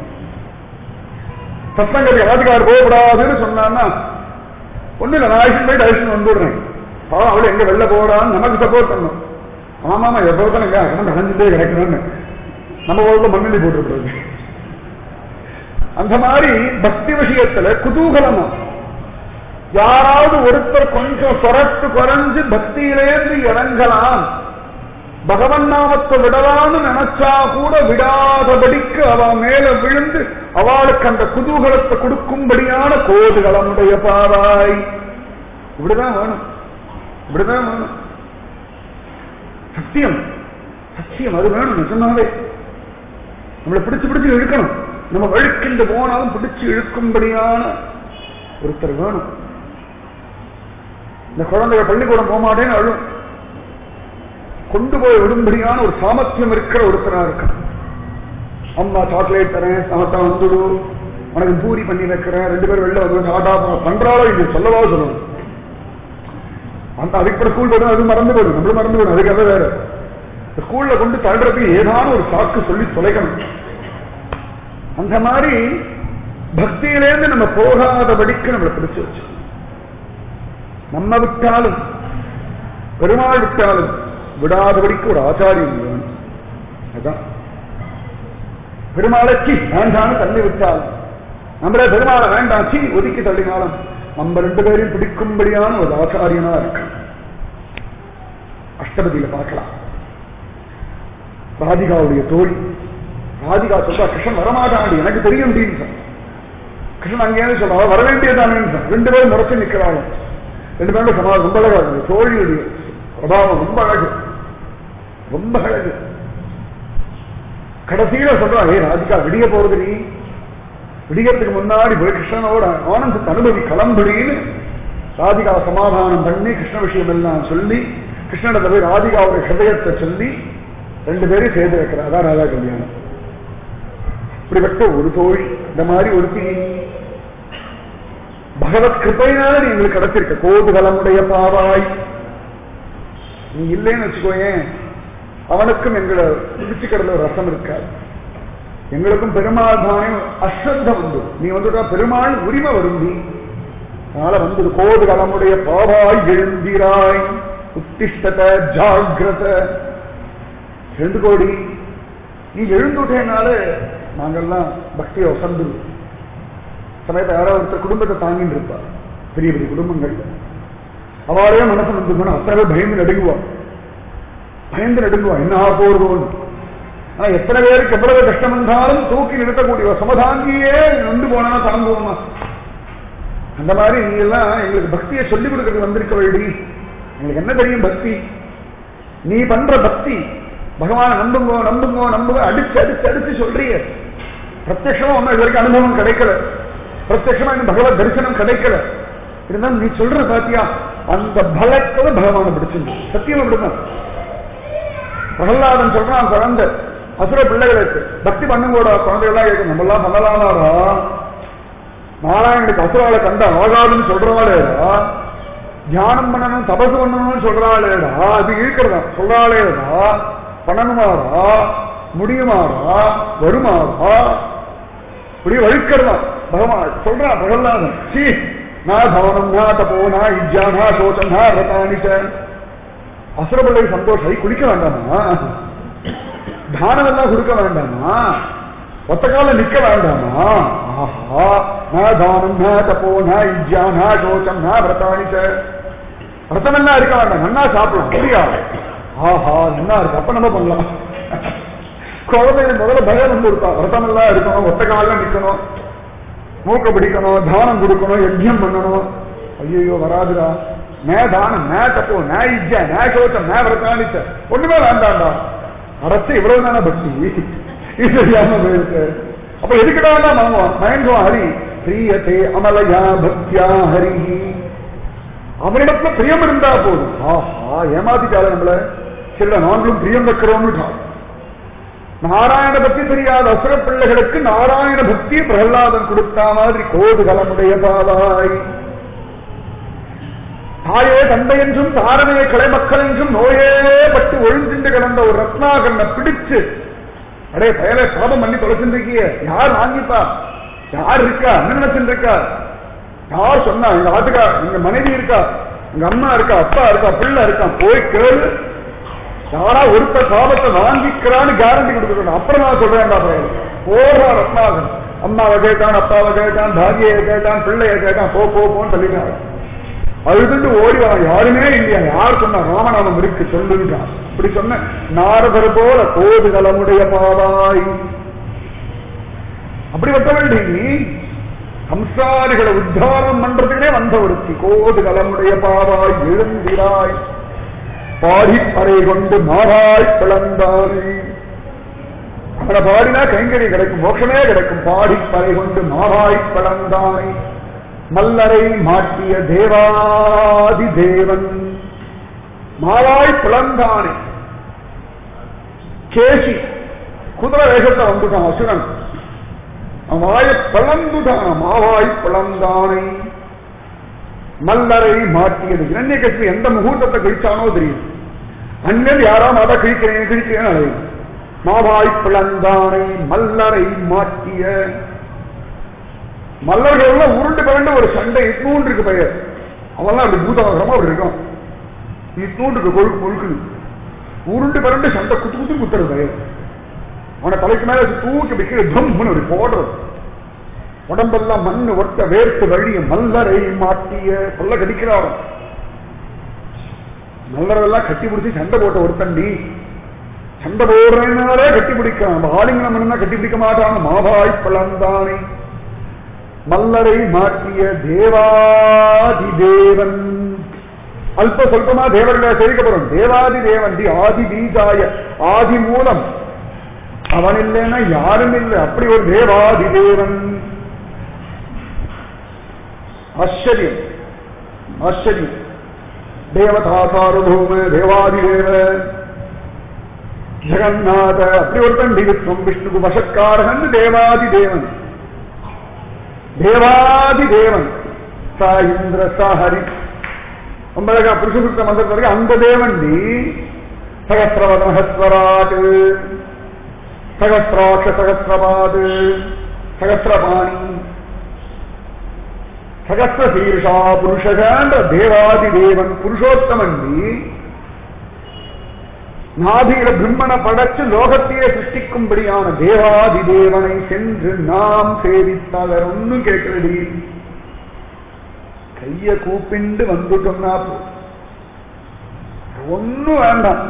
சத்தங்கத்தை ஆதிகார் போகப்படாதுன்னு சொன்னான்னா ஒண்ணு இல்லை நான் ஐசன் போயிட்டு ஐசன் வந்துடுறேன் அவன் அவளை எங்க வெளில போறான்னு நமக்கு சப்போர்ட் பண்ணும் ஆமாமா எப்போ தான் எங்க அக்கௌண்ட் அடைஞ்சுட்டே கிடைக்கணும்னு நம்ம வாழ்க்கை மண்ணெண்ணி போட்டுருக்கிறது அந்த மாதிரி பக்தி விஷயத்துல குதூகலமா யாராவது ஒருத்தர் கொஞ்சம் சொரட்டு குறைஞ்சு பக்தியிலேந்து இறங்கலாம் பகவன் நாமத்தை விடலான்னு நினைச்சா கூட விடாதபடிக்கு அவ மேல விழுந்து அவளுக்கு அந்த குதூகலத்தை கொடுக்கும்படியான கோதுகளமுடைய பாவாய் இப்படிதான் வேணும் இப்படிதான் வேணும் சத்தியம் சத்தியம் அது வேணும் நிஜமாவே நம்மளை பிடிச்சு பிடிச்சு இழுக்கணும் நம்ம வழுக்கிண்டு போனாலும் பிடிச்சு இழுக்கும்படியான ஒருத்தர் வேணும் இந்த குழந்தைகள் பள்ளிக்கூடம் போக மாட்டேன்னு அழும் கொண்டு போய் விடும்படியான ஒரு சாமர்த்தியம் இருக்கிற ஒருத்தரா இருக்கான் அம்மா சாக்லேட் தரேன் சமத்தா வந்துடு உனக்கு பூரி பண்ணி வைக்கிறேன் ரெண்டு பேரும் வெளில வந்து டாடா பண்றாளோ இது சொல்லவா சொல்லணும் அந்த அதுக்கு கூட ஸ்கூல் போயிடும் அது மறந்து போயிடும் நம்மளும் மறந்து போயிடும் அதுக்கு அது வேற ஸ்கூல்ல கொண்டு தள்ளுறதுக்கு ஏதான ஒரு சாக்கு சொல்லி தொலைக்கணும் அந்த மாதிரி பக்தியிலேருந்து நம்ம போகாதபடிக்கு நம்மளை பிடிச்சு வச்சு நம்ம விட்டாலும் பெருமாள் விட்டாலும் விடாதபடிக்கு ஒரு ஆச்சாரியம் வேணும் அதான் பெருமாளைக்கு வேண்டாம்னு தள்ளி விட்டாலும் நம்மள பெருமாளை வேண்டாம் சீ ஒதுக்கி தள்ளினாலும் நம்ம ரெண்டு பேரையும் பிடிக்கும்படியான ஒரு ஆச்சாரியனா இருக்கு அஷ்டபதியில பார்க்கலாம் ராதிகாவுடைய தோழி ராதிகா சொல்றா கிருஷ்ணன் வரமாட்டாண்டி எனக்கு தெரியும் அப்படின்னு சொன்ன. கிருஷ்ணன் அங்கேயே சொல்றா வர வேண்டியதானே ரெண்டு பேரும் முறைச்சு நிக்கிறாளும் ரெண்டு பேரும் சமாதம் ரொம்ப அழகா இருக்கு தோழியுடைய பிரபாவம் ரொம்ப அழகு ரொம்ப அழகு கடைசியில சொல்றா ஏ ராதிகா விடிய போறது நீ விடியறதுக்கு முன்னாடி போய் கிருஷ்ணனோட ஆனந்தத்தை அனுபவி கிளம்புடின்னு ராதிகா சமாதானம் பண்ணி கிருஷ்ண விஷயம் எல்லாம் சொல்லி கிருஷ்ணனிடத்துல போய் ராதிகாவுடைய ஹிருதயத்தை சொல்லி ரெண்டு பேரும் சேர்ந்து வைக்கிறார் அதான் ராதா கல்யாணம் இப்படிப்பட்ட ஒரு தோழி இந்த மாதிரி ஒருத்தி பகவத் கிருப்பையினால நீ எங்களுக்கு கிடைச்சிருக்க கோதுகலமுடைய பாவாய் நீ இல்லைன்னு வச்சுக்கோயேன் அவனுக்கும் எங்களை பிடிச்சுக்கிறதுல ஒரு ரசம் இருக்காது எங்களுக்கும் பெருமாள் தானே அஸ்ரத்தம் உண்டு நீ வந்துட்டா பெருமாள் உரிமை வரும் நீ அதனால வந்தது கோதுகலமுடைய பாவாய் எழுந்திராய் உத்திஷ்டத ஜாகிரத எழுந்து கோடி நீ எழுந்துட்டேனால நாங்கெல்லாம் பக்தியை வசந்துருவோம் சமயத்தை யாராவது ஒருத்தர் குடும்பத்தை தாங்கிட்டு இருப்பா பெரிய பெரிய குடும்பங்கள் அவளே மனசு வந்து அத்தனை பேர் பயந்து நடுங்குவான் பயந்து நடுங்குவான் என்ன ஆக போறதோன்னு ஆனா எத்தனை பேருக்கு எவ்வளவு கஷ்டம் இருந்தாலும் தூக்கி நிறுத்தக்கூடிய சமதாங்கியே நொண்டு போனா தாங்குவோமா அந்த மாதிரி நீ எல்லாம் எங்களுக்கு பக்தியை சொல்லிக் கொடுக்கறது வந்திருக்க வேண்டி எங்களுக்கு என்ன தெரியும் பக்தி நீ பண்ற பக்தி பகவான நம்புங்கோ நம்புங்கோ நம்புங்க அடிச்சு அடிச்சு அடிச்சு சொல்றிய பிரத்யமா ஒன்னும் இது வரைக்கும் அனுபவம் கிடைக்கல பிரத்யமா இன்னும் பகவத் தரிசனம் கிடைக்கல இருந்தாலும் நீ சொல்ற பாத்தியா அந்த பலத்துல பகவான பிடிச்சிருந்து சத்தியம் அப்படிதான் பிரகலாதன் சொல்றான் குழந்தை அசுர பிள்ளைகளுக்கு பக்தி பண்ணுங்கோட குழந்தைகள்லாம் கேட்கும் நம்ம எல்லாம் பண்ணலாமாடா நாராயணனுக்கு அசுரால கண்ட ஆகாதுன்னு சொல்றாளேடா தியானம் பண்ணணும் தபசு பண்ணணும்னு சொல்றாளேடா அது இருக்கிறதா சொல்றாளேடா பண்ணணுமாடா முடியுமாடா வருமாடா இப்படி வழுக்கிறதா பகவான் சொல்றான் பிரகலாதன் சீ நான் தவனம் நா தப்போ நா இஜ்ஜா நா சோச்சம் நா ரதானிச்ச அசுர பிள்ளை சந்தோஷம் குளிக்க வேண்டாமா தானம் எல்லாம் கொடுக்க வேண்டாமா ஒத்த கால நிக்க வேண்டாமா ஆஹா ந தானம் ந தப்போ ந இஜ்யா ந சோச்சம் ந விரதானிச்ச விரதம் எல்லாம் இருக்க வேண்டாம் நன்னா சாப்பிடலாம் அப்படியா ஆஹா என்ன இருக்கு அப்ப நம்ம பண்ணலாம் குழந்தைகள் முதல்ல பயம் வந்து கொடுத்தா விரதம் எல்லாம் இருக்கணும் ஒத்த காலில் நிக்கணும் மூக்க பிடிக்கணும் தானம் கொடுக்கணும் யஜ்யம் பண்ணணும் ஐயோ வராதுடா நே தானம் நே தப்போ நே இஜ்ஜா நே சோச்சம் நே விரதானிச்ச ஒண்ணுமே வேண்டாம்டா அரசு இவ்வளவு தானே பக்தி இது தெரியாம போயிருக்கு அப்ப எதுக்கிட்ட வேண்டாம் வாங்குவான் மயங்குவான் ஹரி பிரியத்தே அமலயா பக்தியா ஹரி அவரிடத்துல பிரியம் இருந்தா போதும் ஆஹா ஏமாத்திட்டால நம்மள சில நாங்களும் பிரியம் வைக்கிறோம்னு நாராயண பக்தி தெரியாத அசுர பிள்ளைகளுக்கு நாராயண பக்தி பிரகலாதன் கொடுத்தா மாதிரி கோது கலமுடைய பாவாய் தாயே தந்தை என்றும் தாரணைய கலைமக்கள் என்றும் நோயே பட்டு ஒழுங்கின்று கிடந்த ஒரு ரத்னாகரனை பிடிச்சு அடே பயலை சாபம் பண்ணி தொலைச்சிருக்கிய யார் வாங்கிப்பா யார் இருக்கா என்ன நினைச்சிருக்கா யார் சொன்னா எங்க ஆட்டுக்கா எங்க மனைவி இருக்கா எங்க அம்மா இருக்கா அப்பா இருக்கா பிள்ளை இருக்கா போய் கேளு யாரா ஒருத்த சாபத்தை வாங்கிக்கிறான்னு கேரண்டி கொடுக்கணும் அப்புறம் நான் சொல்றேன்டா பயல் போறா ரத்னாகன் அம்மாவை கேட்டான் அப்பாவை கேட்டான் பாரியை கேட்டான் பிள்ளைய கேட்டான் போ போ போன்னு சொல்லிட்டாங்க அழுதுண்டு ஓடி வரான் யாருமே இல்லையா யார் சொன்னா ராமநாமம் இருக்கு சொல்லுகிறான் இப்படி சொன்ன நாரதர் போல கோது நலமுடைய பாவாய் அப்படி வெட்ட வேண்டி நீ சம்சாரிகளை உத்தாரம் பண்றதுக்கே வந்த ஒருத்தி கோது கலமுடைய பாவாய் எழுந்திராய் பாடிப்பறை கொண்டு மாறாய் பிளந்தானே அவனை பாடினா கைங்கறி கிடைக்கும் மோட்சமே கிடைக்கும் பாடிப்பறை கொண்டு மாறாய் பிளந்தானே மல்லரை மாட்டிய தேவாதி தேவன் மாவாய் பிளந்தானே கேசி குதிரை வேகத்தை வந்துட்டான் அசுரன் அவன் வாயை பிளந்துட்டான் மாவாய் பிளந்தானை மல்லரை மாற்றியது இரண்ய கட்சி எந்த முகூர்த்தத்தை கழிச்சானோ தெரியும் அண்ணன் யாரா மாதா கிழிக்கிறேன் கிழிக்கிறேன் அழையும் மாவாய் பிளந்தானை மல்லரை மாற்றிய மல்லர்கள் எல்லாம் உருண்டு பிறண்டு ஒரு சண்டை இட்னூண்டு இருக்கு பையன் அவெல்லாம் அப்படி பூதவகரமா அப்படி இருக்கும் இட்னூண்டுக்கு கொழுக்கு முழுக்குது உருண்டு பிறண்டு சண்டை குத்து குத்து குத்துறது பையன் அவனை தலைக்கு மேல வச்சு தூக்கி வைக்கிற தம்னு ஒரு போடுறது உடம்பெல்லாம் மண்ணு ஒட்ட வேர்த்து வழிய மல்லரை மாட்டிய கொல்ல கடிக்கிறார் மல்லரெல்லாம் கட்டி பிடிச்சி சண்டை போட்ட ஒருத்தண்டி சண்டை போடுறதுனாலே கட்டி பிடிக்கிறான் ஆலிங்கனம் பண்ணா கட்டி பிடிக்க மாட்டான் மாவாய் பழந்தானே மல்லரை மாட்டிய தேவாதி தேவன் அல்ப சொல்பமா தேவர்களை சேவிக்கப்படும் தேவாதி தேவன் தி ஆதி பீஜாய ஆதி மூலம் அவன் இல்லைன்னா யாரும் இல்லை அப்படி ஒரு தேவாதி தேவன் ஆச்சரியம் ஆச்சரியம் தேவதா சார்வபௌம தேவாதி தேவ ஜெகநாத அப்படி ஒருத்தன் திவித்வம் விஷ்ணுக்கு வசக்காரகன் தேவாதி தேவன் தேவாதி தேவன் சா இந்திர சா ஹரி ரொம்ப அழகா புருஷசுத்த மந்திரத்தில் அந்த தேவன் நீ சகசிரவதமஹஸ்வராட் சகசிராட்ச சகசிரபாது சகசிரபாணி சகசிர சீர்ஷா புருஷகன்ற தேவாதி தேவன் புருஷோத்தமன் நீ நாதியில பிரம்மனை படைச்சு லோகத்தையே சிருஷ்டிக்கும்படியான தேவாதி தேவனை சென்று நாம் சேவித்தால் வேற ஒன்னும் கேட்கலடி கைய கூப்பிண்டு வந்துட்டோம்னா ஒன்னும் வேண்டாம்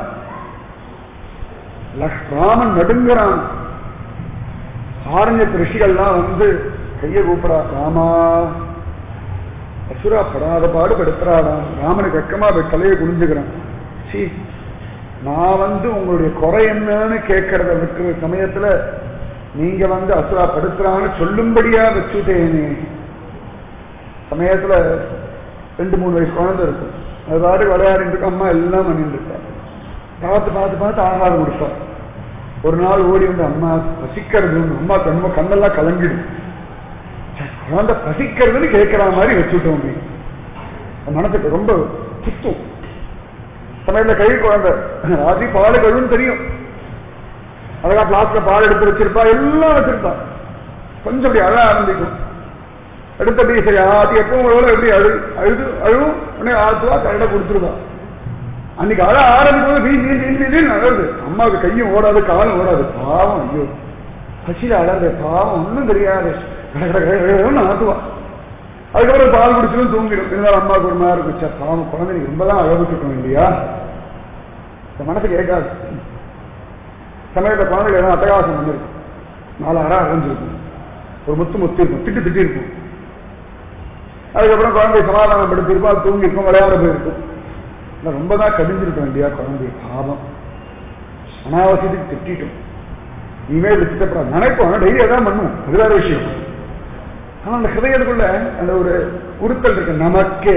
ராமன் நடுங்கிறான் ஆரண்ய ரிஷிகள்லாம் வந்து கைய கூப்பிடா ராமா அசுரா படாத பாடு படுத்துறாடாம் ராமனுக்கு வெக்கமா போய் தலையை குனிஞ்சுக்கிறான் சி நான் வந்து உங்களுடைய குறை என்னன்னு கேட்கறத விட்டுற சமயத்துல நீங்க வந்து அசுரா படுத்துறான்னு சொல்லும்படியா வச்சுட்டேனே சமயத்துல ரெண்டு மூணு வயசு குழந்தை இருக்கும் அது பாட்டு விளையாடிட்டு இருக்கும் அம்மா எல்லாம் பண்ணிட்டு இருக்கா பார்த்து பார்த்து பார்த்து ஆகாரம் கொடுப்பா ஒரு நாள் ஓடி வந்து அம்மா பசிக்கிறது அம்மா கண்ம கண்ணெல்லாம் கலங்கிடும் குழந்தை பசிக்கிறதுன்னு கேட்கிற மாதிரி வச்சுட்டோம் நீ மனசுக்கு ரொம்ப சுத்தம் சமயத்துல கை குழந்தை ராசி பால் கழுன்னு தெரியும் அழகா பிளாஸ்ல பால் எடுத்து வச்சிருப்பா எல்லாம் வச்சிருப்பா கொஞ்சம் அப்படி அழ ஆரம்பிக்கும் அடுத்தபடி சரி ஆத்தி எப்பவும் எவ்வளவு எப்படி அழு அழுது அழுவும் உடனே ஆத்துவா கரெக்டா கொடுத்துருவா அன்னைக்கு அழ ஆரம்பிக்கும் வீ வீ வீ வீ அழகுது அம்மாவுக்கு கையும் ஓடாது காலும் ஓடாது பாவம் ஐயோ பசியில அழகு பாவம் ஒன்றும் தெரியாது ஆத்துவா அதுக்கப்புறம் பால் குடிச்சிடும் தூங்கிடும் இருந்தாலும் அம்மாவுக்கு ஒரு மாதிரி இருக்கும் பாவம் குழந்தைங்க ரொம்பதான் அழகுட்டுருக்கோம் இல்லையா இந்த மனசு கேட்காது சமயத்துல குழந்தைகள் எல்லாம் அட்டகாசம் பண்ணிருக்கும் நாலு அரை அரைஞ்சிருக்கும் ஒரு முத்து முத்து இருக்கும் திட்டு திட்டி இருக்கும் அதுக்கப்புறம் குழந்தை சமாதானம் படுத்திருக்கும் அது தூங்கி இருக்கும் விளையாட போயிருக்கும் ரொம்ப தான் கடிஞ்சிருக்க வேண்டியா குழந்தை பாவம் அனாவசியத்துக்கு திட்டிட்டோம் இனிமேல் திட்டப்படாது நினைப்போம் டெய்லி அதான் பண்ணுவோம் அது வேற விஷயம் ஆனா அந்த ஹிருதயத்துக்குள்ள அந்த ஒரு உறுத்தல் இருக்கு நமக்கே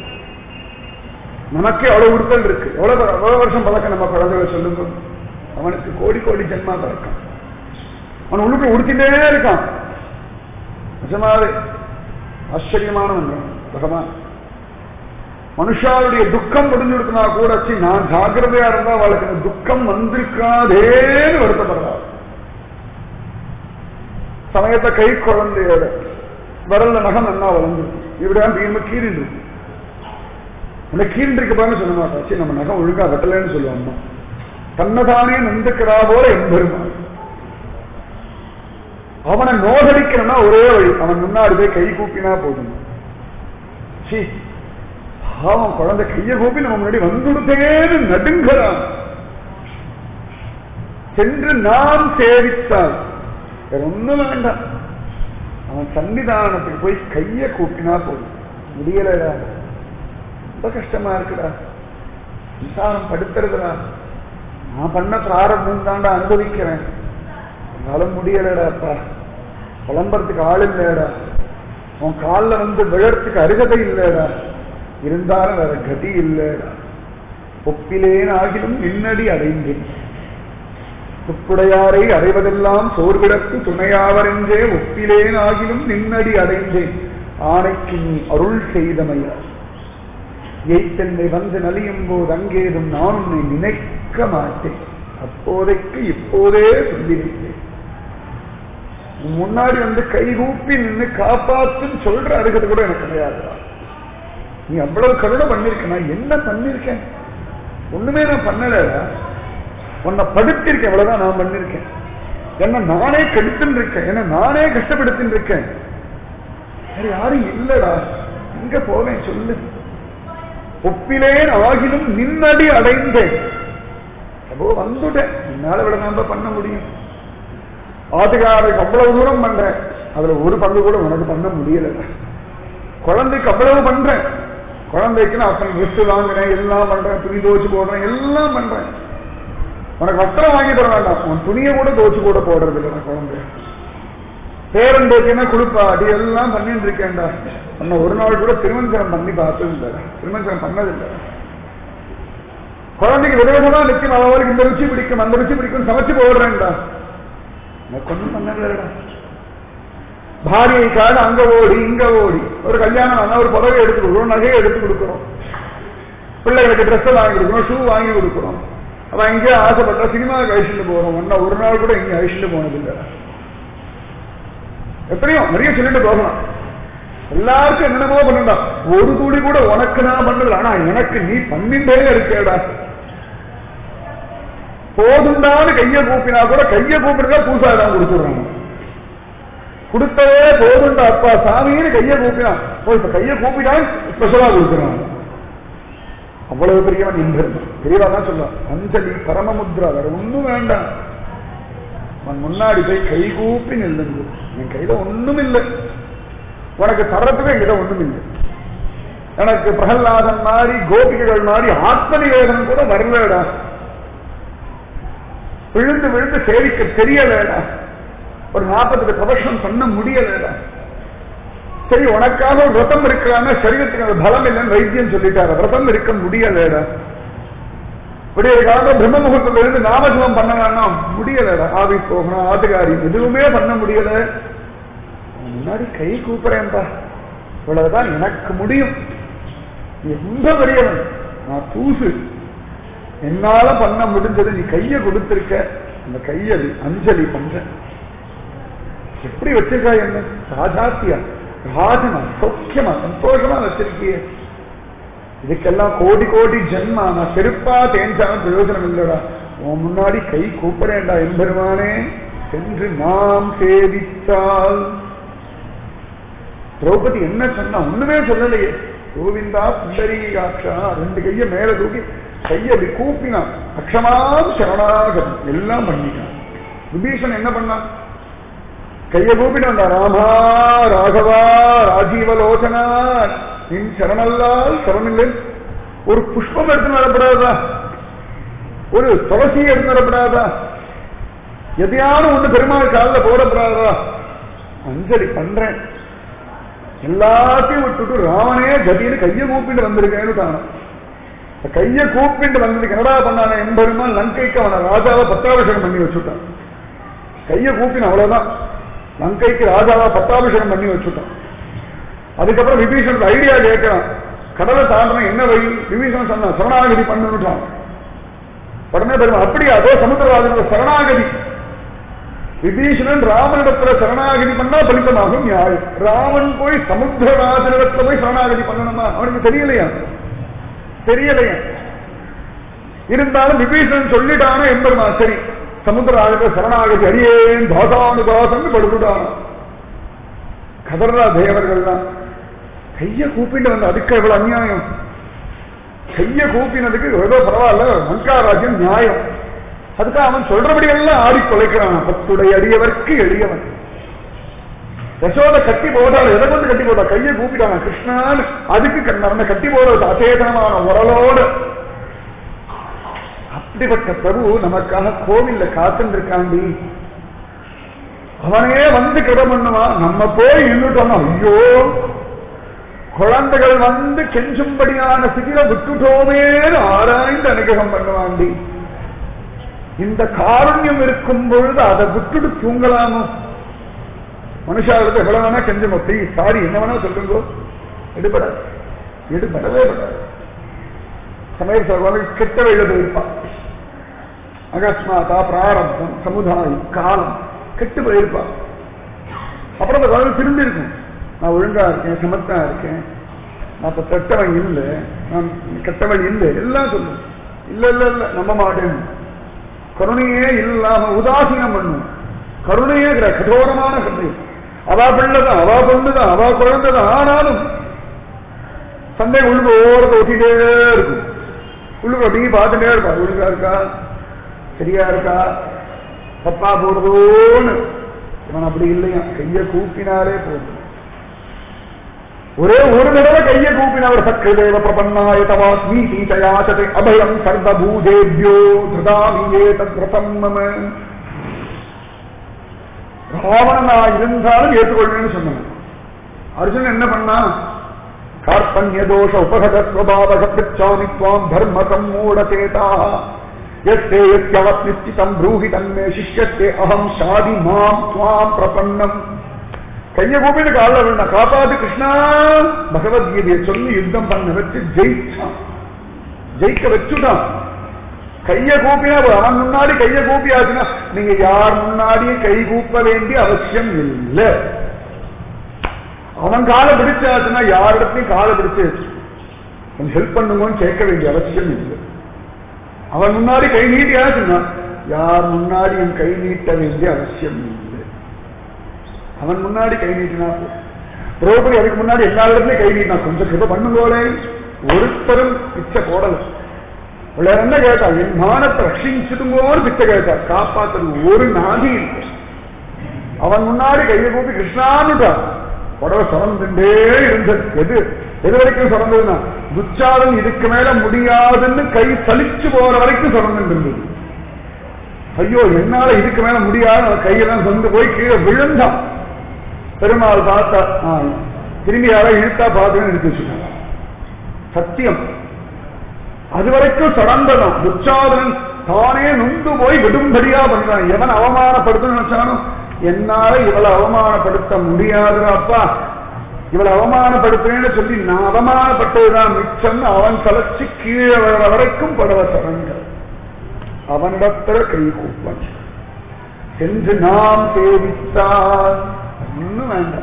நமக்கே அவ்வளவு உறுத்தல் இருக்கு எவ்வளவு எவ்வளவு வருஷம் பழக்கம் நம்ம குழந்தைகள் சொல்லுங்க அவனுக்கு கோடி கோடி ஜென்மா பழக்கம் அவன் உள்ளுக்கு உடுத்திட்டே இருக்கான் நிஜமாவே ஆச்சரியமானவன் பகவான் மனுஷாவுடைய துக்கம் முடிஞ்சுடுத்தினா கூட சி நான் ஜாக்கிரதையா இருந்தா அவளுக்கு இந்த துக்கம் வந்திருக்காதேன்னு வருத்தப்படுறாள் சமயத்தை கை குழந்தையோட விரல்ல நகம் நன்னா வளர்ந்து இப்படிதான் தீர்ம கீறிண்டு அந்த கீறின்றிருக்கு பாருன்னு சொல்ல மாட்டா சரி நம்ம நகம் ஒழுங்கா வெட்டலன்னு சொல்லுவோம் அம்மா தன்னதானே நந்துக்கிறா போல எம்பெருமான் அவனை நோகடிக்கணும்னா ஒரே வழி அவன் முன்னாடி போய் கை கூப்பினா போதும் சி பாவம் குழந்தை கைய கூப்பி நம்ம முன்னாடி வந்துடுத்தேன்னு நடுங்கிறான் சென்று நாம் சேவித்தால் வேற ஒண்ணும் வேண்டாம் அவன் சன்னிதானத்துக்கு போய் கைய கூப்பினா போதும் முடியலடா ரொம்ப கஷ்டமா இருக்குடா விசாரம் படுத்துறதுடா நான் பண்ண பிராரத்தம் தாண்டா அனுபவிக்கிறேன் என்னால முடியலடாப்பா புலம்புறதுக்கு ஆள் இல்லடா உன் காலில் வந்து விழறதுக்கு அருகதை இல்லடா இருந்தாலும் வேற கதி இல்லடா ஒப்பிலேன் ஆகிலும் நின்னடி அடைந்தேன் துப்புடையாரை அடைவதெல்லாம் சோர்விடத்து துணையாவரென்றே ஒப்பிலேன் ஆகிலும் நின்னடி அடைந்தேன் ஆணைக்கு நீ அருள் செய்தமையா எய்த்தென்னை வந்து நலியும் போது அங்கேதும் நான் உன்னை நினைக்க மாட்டேன் அப்போதைக்கு இப்போதே சொல்லிவிட்டேன் உன் முன்னாடி வந்து கைகூப்பி நின்று காப்பாத்துன்னு சொல்ற அருகது கூட எனக்கு கிடையாதுடா நீ அவ்வளவு கருணை பண்ணிருக்க நான் என்ன பண்ணிருக்கேன் ஒண்ணுமே நான் பண்ணலடா உன்னை படுத்திருக்கேன் இவ்வளவுதான் நான் பண்ணிருக்கேன் என்ன நானே கெடுத்துன்னு இருக்கேன் என்ன நானே கஷ்டப்படுத்தின்னு இருக்கேன் வேற யாரும் இல்லடா எங்க போவேன் சொல்லு ஒப்பிலேன் ஆகிலும் நின்னடி அடைந்தேன் அப்போ வந்துட்டேன் என்னால விட நம்ம பண்ண முடியும் ஆட்டுக்காரருக்கு அவ்வளவு தூரம் பண்றேன் அதுல ஒரு பங்கு கூட உனக்கு பண்ண முடியல குழந்தைக்கு அவ்வளவு பண்றேன் குழந்தைக்கு நான் அப்பன் ட்ரெஸ் வாங்குறேன் எல்லாம் பண்றேன் துணி துவச்சு போடுறேன் எல்லாம் பண்றேன் உனக்கு வஸ்திரம் வாங்கி தர வேண்டாம் உன் துணியை கூட துவச்சு கூட போடுறது இல்லை நான் குழந்தை பேரன் பேத்தினா கொடுப்பா அடி எல்லாம் பண்ணிட்டு இருக்கேன்டா நம்ம ஒரு நாள் கூட திருமஞ்சனம் பண்ணி பார்த்தது இல்லை திருமஞ்சனம் பண்ணதில்லை குழந்தைக்கு விதவிதமா நிற்கும் அவளுக்கு இந்த ருச்சி பிடிக்கும் அந்த ருச்சி பிடிக்கும் சமைச்சு போடுறேன்டா எனக்கு ஒன்றும் பண்ணலடா பாரியைக்காக அங்க ஓடி இங்க ஓடி ஒரு கல்யாணம் ஆனா ஒரு புடவை எடுத்து கொடுக்குறோம் நகையை எடுத்து கொடுக்குறோம் பிள்ளைகளுக்கு ட்ரெஸ் வாங்கி கொடுக்குறோம் ஷூ வாங்கி கொடுக்குறோம் அவன் எங்கேயோ ஆசைப்பட்டா சினிமாவுக்கு அழிச்சுட்டு போறோம் ஒன்னா ஒரு நாள் கூட எங்கேயும் அழிச்சுட்டு போனதில்லை எப்படியும் நிறைய சொல்லிட்டு போகலாம் எல்லாருக்கும் என்னென்னமோ பண்ணா ஒரு துளி கூட உனக்கு நான் பண்ணல ஆனா எனக்கு நீ பண்ணிட்டே இருக்கேடா போதுண்டான்னு கைய கூப்பினா கூட கைய கூப்பிடுறா பூசா தான் கொடுத்துடுறாங்க கொடுத்தவே போதுண்டா அப்பா சாமின்னு கைய கூப்பினா ஓ இப்ப கைய கூப்பிட்டான் ஸ்பெஷலா கொடுக்குறாங்க அவ்வளவு பெரியவன் இந்திரன் பெரியவா தான் சொல்லுவான் அஞ்சலி பரமமுத்ரா வேற ஒண்ணும் வேண்டாம் அவன் முன்னாடி போய் கை கூப்பி நில்லுங்க என் கையில ஒண்ணும் இல்லை உனக்கு தர்றதுக்கு என்கிட்ட ஒண்ணும் இல்லை எனக்கு பிரகலாதன் மாதிரி கோபிகைகள் மாதிரி ஆத்ம நிவேதனம் கூட வரலடா விழுந்து விழுந்து சேவிக்க தெரியலடா ஒரு நாற்பத்தெட்டு பிரதர்ஷனம் பண்ண முடியலடா சரி உனக்காக ஒரு விரதம் இருக்கிறான்னா சரீரத்துக்கு அந்த பலம் இல்லைன்னு வைத்தியம் சொல்லிட்டாரு விரதம் இருக்க முடியலடா விடிய காலம் பிரம்ம முகூர்த்தத்துல இருந்து நாமஜபம் பண்ண வேணாம் முடியலடா ஆவி போகணும் ஆட்டுக்காரி எதுவுமே பண்ண முடியல முன்னாடி கை கூப்பிடுறேன்பா இவ்வளவுதான் எனக்கு முடியும் நீ ரொம்ப பெரியவன் நான் தூசு என்னால பண்ண முடிஞ்சது நீ கைய கொடுத்திருக்க அந்த கைய அஞ்சலி பண்ற எப்படி வச்சிருக்கா என்ன ராஜாத்தியா ராஜனா சௌக்கியமா சந்தோஷமா வச்சிருக்கிய இதுக்கெல்லாம் கோடி கோடி ஜென்மா நான் செருப்பா தேஞ்சாலும் பிரயோஜனம் இல்லடா உன் முன்னாடி கை கூப்பிடேண்டா எம்பெருமானே சென்று நாம் சேவித்தால் திரௌபதி என்ன சொன்னா ஒண்ணுமே சொல்லலையே கோவிந்தா புண்டரீகாட்சா ரெண்டு கைய மேல தூக்கி கைய அப்படி கூப்பினான் அக்ஷமாம் சரணாகதம் எல்லாம் பண்ணிட்டான் விபீஷன் என்ன பண்ணான் கைய கூப்பிட்டு ராமா ராகவா ராஜீவலோச்சனா நின் சரணல்லால் சரணமில்லை ஒரு புஷ்பம் எடுத்து வரப்படாதா ஒரு துளசி எடுத்து வரப்படாதா எதையாலும் ஒண்ணு பெருமாள் காலில் போடப்படாதா அஞ்சலி பண்றேன் எல்லாத்தையும் விட்டுட்டு ராவனே கதின்னு கைய கூப்பிட்டு வந்திருக்கேன்னு தானே கைய கூப்பிட்டு வந்ததுக்கு என்னடா பண்ணான எம்பெருமான் லங்கைக்கு அவனை ராஜாவை பட்டாபிஷேகம் பண்ணி வச்சுட்டான் கைய கூப்பின அவ்வளவுதான் லங்கைக்கு ராஜாவா பட்டாபிஷேகம் பண்ணி வச்சுட்டான் அதுக்கப்புறம் விபீஷன் ஐடியா கேட்கிறான் கடலை தாண்டன என்ன வழி விபீஷன் சொன்ன சரணாகதி பண்ணுட்டான் உடனே பெருமா அப்படியா அதோ சமுத்திரராஜனோட சரணாகதி விபீஷணன் ராமனிடத்துல சரணாகதி பண்ணா பலித்தமாகும் நியாயம் ராமன் போய் சமுத்திரராஜனிடத்துல போய் சரணாகதி பண்ணணுமா அவனுக்கு தெரியலையா தெரியலையா இருந்தாலும் விபீஷணன் சொல்லிட்டான என்பருமா சரி சமுத்திரராஜன சரணாகதி அடியேன் தாதானுதாசன் படுத்துட்டான் கதர்ரா தேவர்கள்லாம் கைய கூப்பிட்டு வந்த அதுக்கு எவ்வளவு அநியாயம் கைய கூப்பினதுக்கு ஏதோ பரவாயில்ல மங்காராஜ்யம் நியாயம் அதுக்கு அவன் சொல்றபடி எல்லாம் ஆடி கொலைக்கிறான் பத்துடைய அடியவர்க்கு எளியவன் யசோத கட்டி போட்டாள் எதை கொண்டு கட்டி போட்டா கையை கூப்பிட்டாங்க கிருஷ்ணான்னு அதுக்கு கண்ணவன கட்டி போடுறது அச்சேதனமான உரலோடு அப்படிப்பட்ட பிரபு நமக்காக கோவில்ல காத்துன்னு இருக்காண்டி அவனே வந்து கிட பண்ணுவான் நம்ம போய் நின்றுட்டோம் ஐயோ குழந்தைகள் வந்து கெஞ்சும்படியான ஸ்திதியில விட்டுட்டோமேன்னு ஆராய்ந்து அனுகிரகம் பண்ணுவாண்டி இந்த காருண்யம் இருக்கும் பொழுது அதை விட்டுட்டு தூங்கலாமோ மனுஷாவிடத்தை எவ்வளவு வேணா கெஞ்சுங்க ப்ளீஸ் சாரி என்ன வேணா சொல்லுங்க எடுபடாது எடுபடவே படாது சமயம் சொல்வாங்க கெட்ட வழியில போயிருப்பான் அகஸ்மாதா பிராரப்தம் சமுதாயம் காலம் கெட்டு போயிருப்பான் அப்புறம் அந்த குழந்தை திரும்பி இருக்கும் நான் ஒழுங்கா இருக்கேன் சமத்தா இருக்கேன் நான் இப்ப கெட்டவன் இல்லை நான் கெட்டவன் இல்லை எல்லாம் சொல்லும் இல்ல இல்ல இல்ல நம்ப மாட்டேன் கருணையே இல்லாம உதாசீனம் பண்ணும் கருணையே கிடையாது கடோரமான கருணை அவா பிள்ளைதான் அவா பொண்ணுதான் அவா குழந்தைதான் ஆனாலும் சண்டை உள்ளுக்கு ஓரத்தை ஒட்டிட்டே இருக்கும் உள்ளுக்கு அப்படியே பார்த்துட்டே இருப்பா ஒழுங்கா இருக்கா சரியா இருக்கா தப்பா போறதோன்னு இவன் அப்படி இல்லையா கைய கூப்பினாலே போதும் ஒரே ஒரு தடவை கைய கூப்பினவர் சக்கரதேவ பிரபன்னாய தவாஸ்மி தீச்சயாசத்தை அபயம் சர்வபூதேபியோ திருதாமியே தத்ரதம் மம ராவணனா இருந்தாலும் ஏற்றுக்கொள்வேன்னு சொன்னான் அர்ஜுனன் என்ன பண்ணா கார்பண்ய தோஷ உபகத ஸ்வபாவக பிச்சாமி துவாம் தர்மகம் மூடதேதா எஸ்தே எத்யவத் நிச்சிதம் ப்ரூஹி தன்மே சிஷ்யத்தே அகம் ஷாதி மாம் துவாம் பிரபன்னம் கைய கூப்பிட்டு காலில் விழுந்தா காப்பாத்து கிருஷ்ணா பகவத்கீதையை சொல்லி யுத்தம் பண்ண வச்சு ஜெயிச்சான் ஜெயிக்க வச்சுட்டான் கைய கூப்பினா அவன் முன்னாடி கைய கூப்பியாச்சுன்னா நீங்க யார் முன்னாடியும் கை கூப்ப வேண்டிய அவசியம் இல்லை அவன் காலை பிடிச்சாச்சுன்னா யாரிடத்தையும் காலை பிடிச்சு கொஞ்சம் ஹெல்ப் பண்ணுங்கன்னு கேட்க வேண்டிய அவசியம் இல்லை அவன் முன்னாடி கை நீட்டியாச்சுன்னா யார் முன்னாடியும் கை நீட்ட வேண்டிய அவசியம் இல்லை அவன் முன்னாடி கை நீட்டினா திரௌபதி அதுக்கு முன்னாடி எல்லா இடத்துலயும் கை நீட்டினா கொஞ்சம் கிருப பண்ணுங்கோலே ஒருத்தரும் பிச்சை போடல வேற என்ன கேட்டா என் மானத்தை ரட்சிச்சுடுங்கோன்னு பிச்சை கேட்டா காப்பாத்துறது ஒரு நாதி இல்லை அவன் முன்னாடி கையை கூப்பி கிருஷ்ணான்னுட்டான் புடவை சுரந்துட்டே இருந்தது எது எது வரைக்கும் சுரந்ததுன்னா துச்சாதன் இதுக்கு மேல முடியாதுன்னு கை சலிச்சு போற வரைக்கும் சுரந்துட்டு இருந்தது ஐயோ என்னால இதுக்கு மேல முடியாது அவன் கையெல்லாம் சொந்து போய் கீழே விழுந்தான் பெருமாள் பார்த்தா ஆ, திரும்பி யாரோ இழுத்தா பார்த்துன்னு எடுத்து வச்சுட்டாங்க சத்தியம் அது வரைக்கும் சடந்தனம் துச்சாதனன் தானே நொந்து போய் விடும்படியா பண்றான் எவன் அவமானப்படுத்தணும்னு நினைச்சாலும் என்னால இவளை அவமானப்படுத்த முடியாது அப்பா இவளை அவமானப்படுத்துறேன்னு சொல்லி நான் அவமானப்பட்டதுதான் மிச்சம்னு அவன் கலைச்சு கீழே வர வரைக்கும் படவ சடங்கள் அவனிடத்துல கை கூப்பன் சென்று நாம் சேவித்தால் ஒண்ணும் வேண்டாம்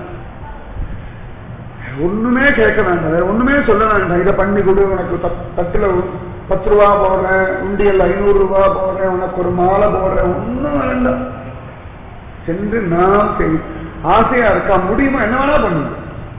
ஒண்ணுமே கேட்க வேண்டாம் வேற ஒண்ணுமே சொல்ல வேண்டாம் இதை பண்ணி கொடு உனக்கு தட்- தட்டுல ஒரு பத்து ரூபா போடுறேன் உண்டியல் ஐநூறு ரூபா போடுறேன் உனக்கு ஒரு மாலை போடுறேன் ஒண்ணும் வேண்டாம் சென்று நாம் செய் ஆசையா இருக்கா முடியுமா என்ன வேணா பண்ணுங்க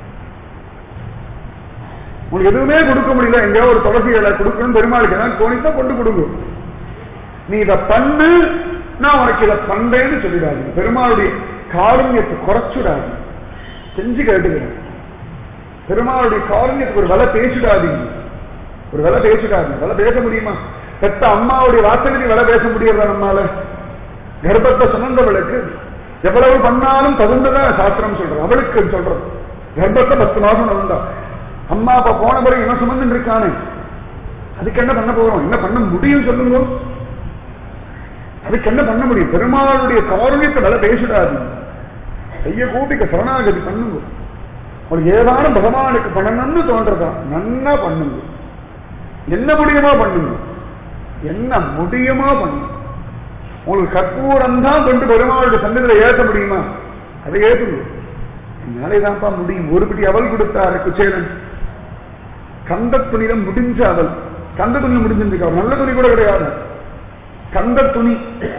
உங்களுக்கு எதுவுமே கொடுக்க முடியல எங்கேயோ ஒரு துளசி இலை கொடுக்கணும் பெருமாளுக்கு ஏதாவது தோணித்தா கொண்டு கொடுங்க நீ இதை பண்ணு நான் உனக்கு இதை பண்றேன்னு சொல்லிடாதீங்க பெருமாளுடைய காருண்யத்தை குறைச்சுடாது செஞ்சு கேட்டுக்கிறேன் பெருமாளுடைய காருண்யத்துக்கு ஒரு விலை பேசிடாதீங்க ஒரு விலை பேசிடாதீங்க விலை பேச முடியுமா பெத்த அம்மாவுடைய வாசகத்தை விலை பேச முடியறதா நம்மால கர்ப்பத்தை சுமந்தவளுக்கு எவ்வளவு பண்ணாலும் தகுந்ததான் சாஸ்திரம் சொல்றது அவளுக்கு சொல்றது கர்ப்பத்தை பத்து மாசம் நடந்தா அம்மா அப்பா போன பிறகு இவன் சுமந்துட்டு இருக்கானே அதுக்கு என்ன பண்ண போறோம் என்ன பண்ண முடியும் சொல்லுங்க அதுக்கு என்ன பண்ண முடியும் பெருமாளுடைய காரணியத்தை வில பேசிடாதீங்க கைய கூட்டிக்க சரணாகதி பண்ணுங்க உங்களுக்கு ஏதான பகவானுக்கு பண்ணணும்னு தோன்றதா நன்னா பண்ணுங்க என்ன முடியுமா பண்ணுங்க என்ன முடியுமா பண்ணுங்க உங்களுக்கு கற்பூரம் தான் கொண்டு பெருமாளுடைய சன்னதியில ஏற்ற முடியுமா அதை ஏற்றுங்க என்னாலே தான்ப்பா முடியும் ஒரு பிடி அவள் கொடுத்தாரு குச்சேலன் கந்த துணியில முடிஞ்ச அவள் கந்த துணி முடிஞ்சிருக்கா நல்ல துணி கூட கிடையாது கந்த துணி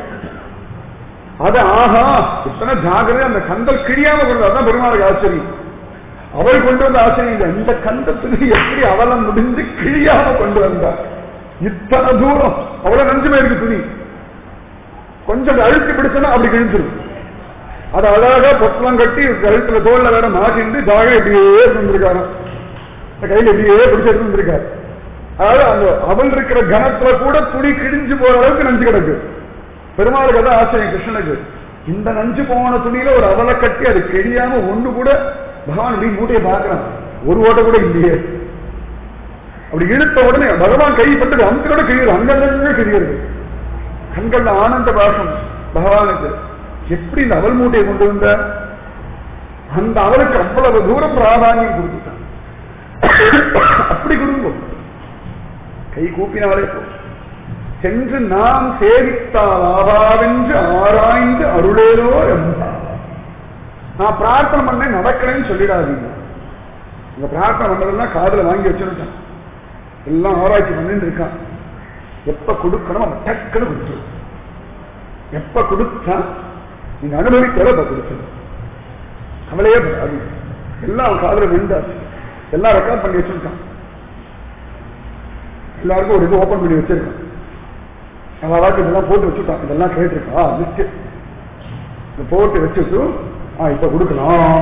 அது ஆஹா இத்தனை ஜாகிரதை அந்த கந்தல் கிழியாம கொண்டு அதான் பெருமாளுக்கு ஆச்சரியம் அவள் கொண்டு வந்த ஆச்சரியம் இல்லை இந்த கந்த துணி எப்படி அவளை முடிஞ்சு கிழியாம கொண்டு வந்தா இத்தனை தூரம் அவ்வளவு நஞ்சு இருக்கு துணி கொஞ்சம் அழுத்தி பிடிச்சனா அப்படி கிழிஞ்சிரும் அது அழகா பொட்டலம் கட்டி கழுத்துல தோல்ல வேற மாட்டிட்டு ஜாக இப்படியே இருந்திருக்காரு கையில இப்படியே பிடிச்சிட்டு இருந்திருக்காரு அதாவது அந்த அவள் இருக்கிற கணத்துல கூட துணி கிழிஞ்சு போற அளவுக்கு நஞ்சு கிடக்கு பெருமாளுக்கு அதான் ஆச்சரியம் கிருஷ்ணனுக்கு இந்த நஞ்சு போன துணியில ஒரு அவலை கட்டி அது கிழியாம ஒண்ணு கூட பகவான் இப்படி மூட்டையை பார்க்கலாம் ஒரு ஓட்ட கூட இல்லையே அப்படி இழுத்த உடனே பகவான் கைப்பட்டு அங்கோட கிழியுது அங்கங்க கிழியுது கண்கள்ல ஆனந்த பாசம் பகவானுக்கு எப்படி இந்த அவல் மூட்டையை கொண்டு வந்த அந்த அவளுக்கு அவ்வளவு தூரம் பிராதானியம் கொடுத்துட்டான் அப்படி குடும்பம் கை கூப்பினாலே போ சென்று நாம் சேவித்தால் ஆவாவென்று ஆராய்ந்து அருளேரோ என்பார் நான் பிரார்த்தனை பண்ணேன் நடக்கலைன்னு சொல்லிடாதீங்க இந்த பிரார்த்தனை பண்ணதெல்லாம் காதுல வாங்கி வச்சுருக்கான் எல்லாம் ஆராய்ச்சி பண்ணிட்டு இருக்கான் எப்ப கொடுக்கணும் அவன் டக்குன்னு கொடுத்துரு எப்ப கொடுத்தா நீங்க அனுபவிக்கிறத அப்ப கொடுத்துரு கவலையே படாது எல்லாம் அவன் காதுல விழுந்தாச்சு எல்லாம் ரெக்கார்ட் பண்ணி வச்சிருக்கான் எல்லாருக்கும் ஒரு இது ஓபன் பண்ணி வச்சிருக்கான் அவளுக்கு இதெல்லாம் போட்டு வச்சுட்டான் இதெல்லாம் கேட்டிருக்கா லிஸ்ட் இதை போட்டு வச்சுட்டு ஆ இப்ப கொடுக்கலாம்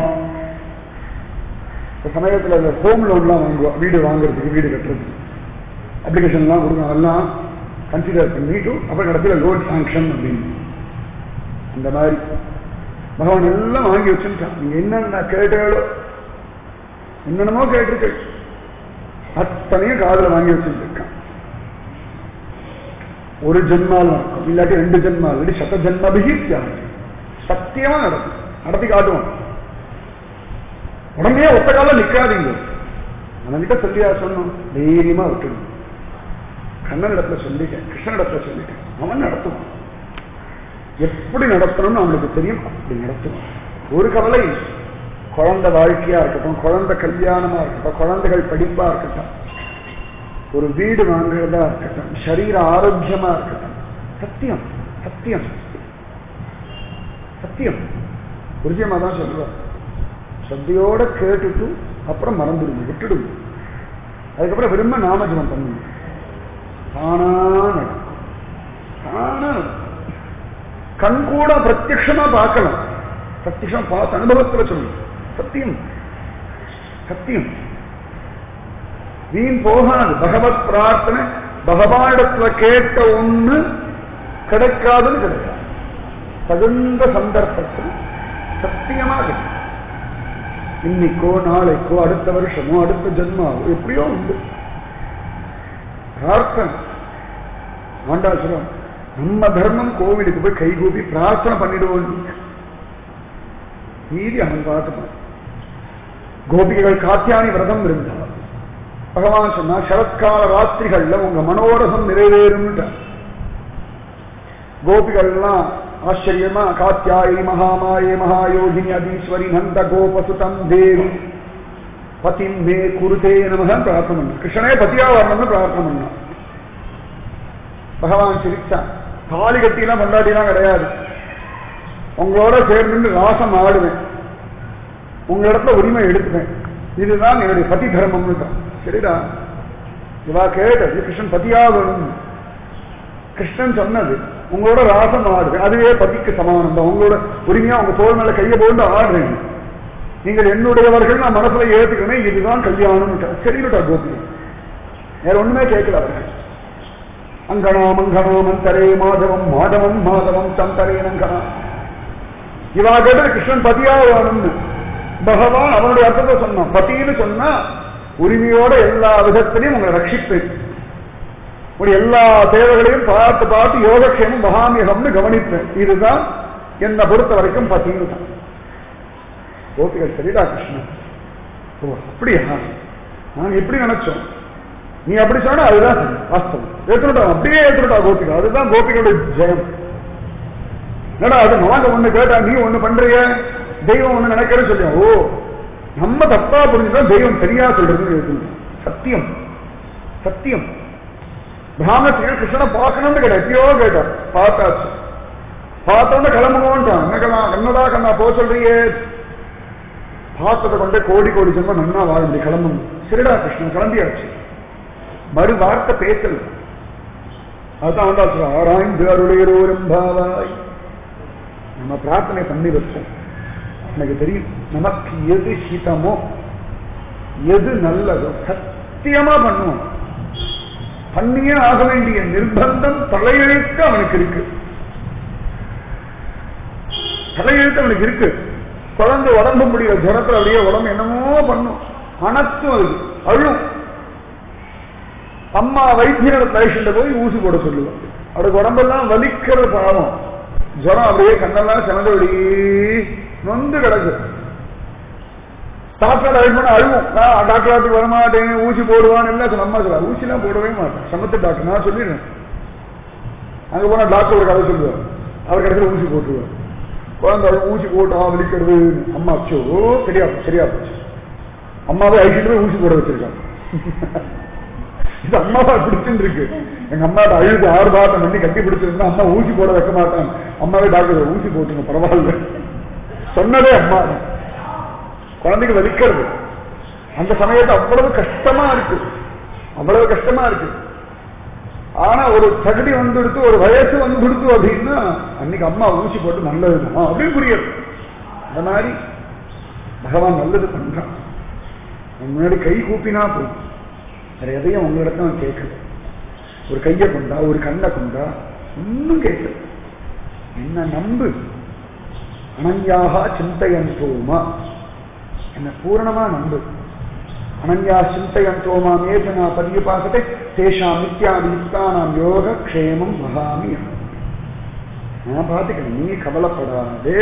இந்த சமயத்துல இந்த ஹோம் லோன்லாம் வாங்குவோம் வீடு வாங்குறதுக்கு வீடு கட்டுறதுக்கு அப்ளிகேஷன்லாம் கொடுக்கணும் அதெல்லாம் கன்சிடர் பண்ணிட்டு அப்புறம் கடைசியில் லோன் சாங்ஷன் அப்படின்னு அந்த மாதிரி பகவான் எல்லாம் வாங்கி வச்சுட்டான் நீங்க என்னென்ன கேட்டாலோ என்னென்னமோ கேட்டிருக்க அத்தனையும் காதுல வாங்கி வச்சுருக்கான் ஒரு ஜென்மால் நடக்கும் இல்லாட்டி ரெண்டு ஜென்மால் இல்லாட்டி சத ஜென்மபிகி தியாகம் சத்தியமா நடக்கும் நடத்தி காட்டுவோம் உடனே ஒத்த காலம் நிக்காதீங்க அவன்கிட்ட சொல்லியா சொன்னோம் தைரியமா விட்டுடும் கண்ணன் இடத்துல சொல்லிட்டேன் கிருஷ்ணன் இடத்துல சொல்லிட்டேன் அவன் நடத்துவான் எப்படி நடத்தணும்னு அவனுக்கு தெரியும் அப்படி நடத்துவான் ஒரு கவலை குழந்தை வாழ்க்கையா இருக்கட்டும் குழந்தை கல்யாணமா இருக்கட்டும் குழந்தைகள் படிப்பா இருக்கட்டும் ஒரு வீடு வாங்குறதா இருக்கட்டும் சரீர ஆரோக்கியமா இருக்கட்டும் சத்தியம் சத்தியம் சத்தியம் உறுதியமா தான் சொல்லுவார் சத்தியோட கேட்டுட்டு அப்புறம் மறந்துடுங்க விட்டுடுங்க அதுக்கப்புறம் விரும்ப நாமஜபம் பண்ணுங்க தானா நடக்கும் தானா நடக்கும் கண் கூட பிரத்யமா பார்க்கலாம் பிரத்யமா பார்த்து அனுபவத்துல சொல்லணும் சத்தியம் சத்தியம் வீண் போகாது பகவத் பிரார்த்தனை பகவானிடத்துல கேட்ட ஒண்ணு கிடைக்காதுன்னு கிடைக்காது தகுந்த சந்தர்ப்பத்தில் சத்தியமா கிடைக்கும் இன்னைக்கோ நாளைக்கோ அடுத்த வருஷமோ அடுத்த ஜென்மாவோ எப்படியோ உண்டு பிரார்த்தனை ஆண்டாசுரம் நம்ம தர்மம் கோவிலுக்கு போய் கைகூப்பி பிரார்த்தனை பண்ணிடுவோம் மீதி அவன் பார்த்துப்பான் கோபிகைகள் காத்தியானி விரதம் இருந்தார் பகவான் சொன்னா சரத்கால ராத்திரிகள்ல உங்க மனோரசம் நிறைவேறும் கோபிகள்லாம் ஆச்சரியமா காத்தியாயி மகாமாயே மகாயோகினி அதீஸ்வரி நந்த கோபசுதம் தேவி பதிம் மே குருதே நமகன் பிரார்த்தனை பண்ண கிருஷ்ணனே பதியா வரணும்னு பிரார்த்தனை பண்ணான் பகவான் சிரிச்சான் தாலி கட்டிலாம் கொண்டாடிலாம் கிடையாது உங்களோட சேர்ந்து ராசம் ஆடுவேன் உங்க இடத்துல உரிமை எடுத்துப்பேன் இதுதான் என்னுடைய பதி தர்மம்னு தான் சரிடா இவா கேட்டது கிருஷ்ணன் பதியா வேணும் கிருஷ்ணன் சொன்னது உங்களோட ராசம் ஆடுது அதுவே பதிக்கு சமானம் தான் உங்களோட உரிமையா உங்க தோல் மேல கையை போட்டு ஆடுறீங்க நீங்கள் என்னுடையவர்கள் நான் மனசுல ஏத்துக்கணும் இதுதான் கல்யாணம் சரிடா கோபி வேற ஒண்ணுமே கேட்கல அவர்கள் அங்கனா மங்கனா மந்தரே மாதவம் மாதவம் மாதவம் சந்தரே நங்கனா இவா கேட்டது கிருஷ்ணன் பதியா வேணும்னு பகவான் அவனுடைய அர்த்தத்தை சொன்னான் பத்தின்னு சொன்னா உரிமையோட எல்லா விதத்திலையும் உங்களை ரட்சிப்பேன் உடைய எல்லா தேவைகளையும் பார்த்து பார்த்து யோகக்ஷேமம் மகாமியகம்னு கவனிப்பேன் இதுதான் என்னை பொறுத்த வரைக்கும் பத்தின்னு தான் கோபிகள் சரிடா கிருஷ்ணன் ஓ அப்படியா நாங்க எப்படி நினைச்சோம் நீ அப்படி சொன்னா அதுதான் சரி வாஸ்தவம் ஏற்றுட்டா அப்படியே ஏற்றுட்டா கோபிகா அதுதான் கோபிகளுடைய ஜெயம் என்னடா அது நாங்க ஒண்ணு கேட்டா நீ ஒண்ணு பண்றிய தெய்வம் ஒண்ணு நினைக்கிறேன்னு சொல்லியா ஓ நம்ம தப்பா புரிஞ்சுட்டா தெய்வம் சரியா சொல்றதுன்னு ஏற்றுங்க சத்தியம் சத்தியம் பிராமணர்கள் கிருஷ்ணனை பார்க்கணும்னு கேட்டா எப்பயோ கேட்டார் பார்த்தாச்சு பார்த்தோன்னு கிளம்புவோன்ட்டான் என்ன கண்ணதா கண்ணா போ சொல்றியே பார்த்ததை கொண்டே கோடி கோடி ஜென்மம் நன்னா வாழ முடியும் கிளம்பணும் சரிடா கிருஷ்ணன் கிளம்பியாச்சு மறு வார்த்தை பேசல அதுதான் வந்தா ஆராய்ந்து அருளையரோரும் பாவாய் நம்ம பிரார்த்தனை பண்ணி வச்சோம் எனக்கு தெரியும் நமக்கு எது ஹிதமோ எது நல்லதோ சத்தியமா பண்ணுவோம் பண்ணியே ஆக வேண்டிய நிர்பந்தம் தலையெழுத்து அவனுக்கு இருக்கு தலையெழுத்து அவனுக்கு இருக்கு குழந்தை உடம்பு முடியல ஜுரத்துல அப்படியே உடம்பு என்னமோ பண்ணும் அனத்தும் அது அழும் அம்மா வைத்தியரோட தரிசிண்ட போய் ஊசி போட சொல்லுவான் அவருக்கு உடம்பெல்லாம் வலிக்கிற பாவம் ஜுரம் அப்படியே கண்ணெல்லாம் சிறந்த வெளியே நொந்து கிடக்கு டாக்டர் அழைப்பு அழுவும் நான் டாக்டர் வரமாட்டேன் ஊசி போடுவான்னு எல்லாம் சொல்ல அம்மா சொல்ல ஊசிலாம் போடவே மாட்டேன் சமத்து டாக்டர் நான் சொல்லிடுறேன் அங்க போனா டாக்டர் ஒரு கதை சொல்லுவார் அவர் கடைசியில் ஊசி போட்டுருவார் குழந்தை அழுவும், ஊசி போட்டா வலிக்கிறது அம்மா அச்சோ சரியா போச்சு, சரியா போச்சு அம்மாவை அழிச்சிட்டு போய் ஊசி போட வச்சிருக்காங்க இது அம்மாவா பிடிச்சுட்டு இருக்கு எங்க அம்மாட்ட அழுது ஆர்ப்பாட்டம் பண்ணி கட்டி பிடிச்சிருந்தா அம்மா ஊசி போட வைக்க மாட்டாங்க அம்மாவே டாக்டர் ஊசி போட்டுங்க பரவாயில்ல சொன்னதே அம்மா தான். குழந்தைக்கு வலிக்கிறது அந்த சமயத்தை அவ்வளவு கஷ்டமா இருக்கு அவ்வளவு கஷ்டமா இருக்கு ஆனா ஒரு தகுதி வந்துடுத்து ஒரு வயசு வந்துடுத்து அப்படின்னா அன்னைக்கு அம்மா ஊசி போட்டு நல்லதுதான் அப்படின்னு புரியுது அந்த மாதிரி பகவான் நல்லது பண்றான் அவன் முன்னாடி கை கூப்பினா போதும் வேற எதையும் உங்களிடத்த அவன் கேட்கல ஒரு கையை கொண்டா ஒரு கண்ணை கொண்டா ஒன்னும் கேட்கல என்ன நம்பு அனன்யாக சிந்தையந்தோமா என்ன பூரணமா நம்பு அனன்யா சிந்தையந்தோமா மேதனா பரியுபாசத்தை தேஷாம் நித்யாதி யுக்தானாம் யோக க்ஷேமம் மகாமி நான் பார்த்துக்கிறேன் நீ கவலைப்படாதே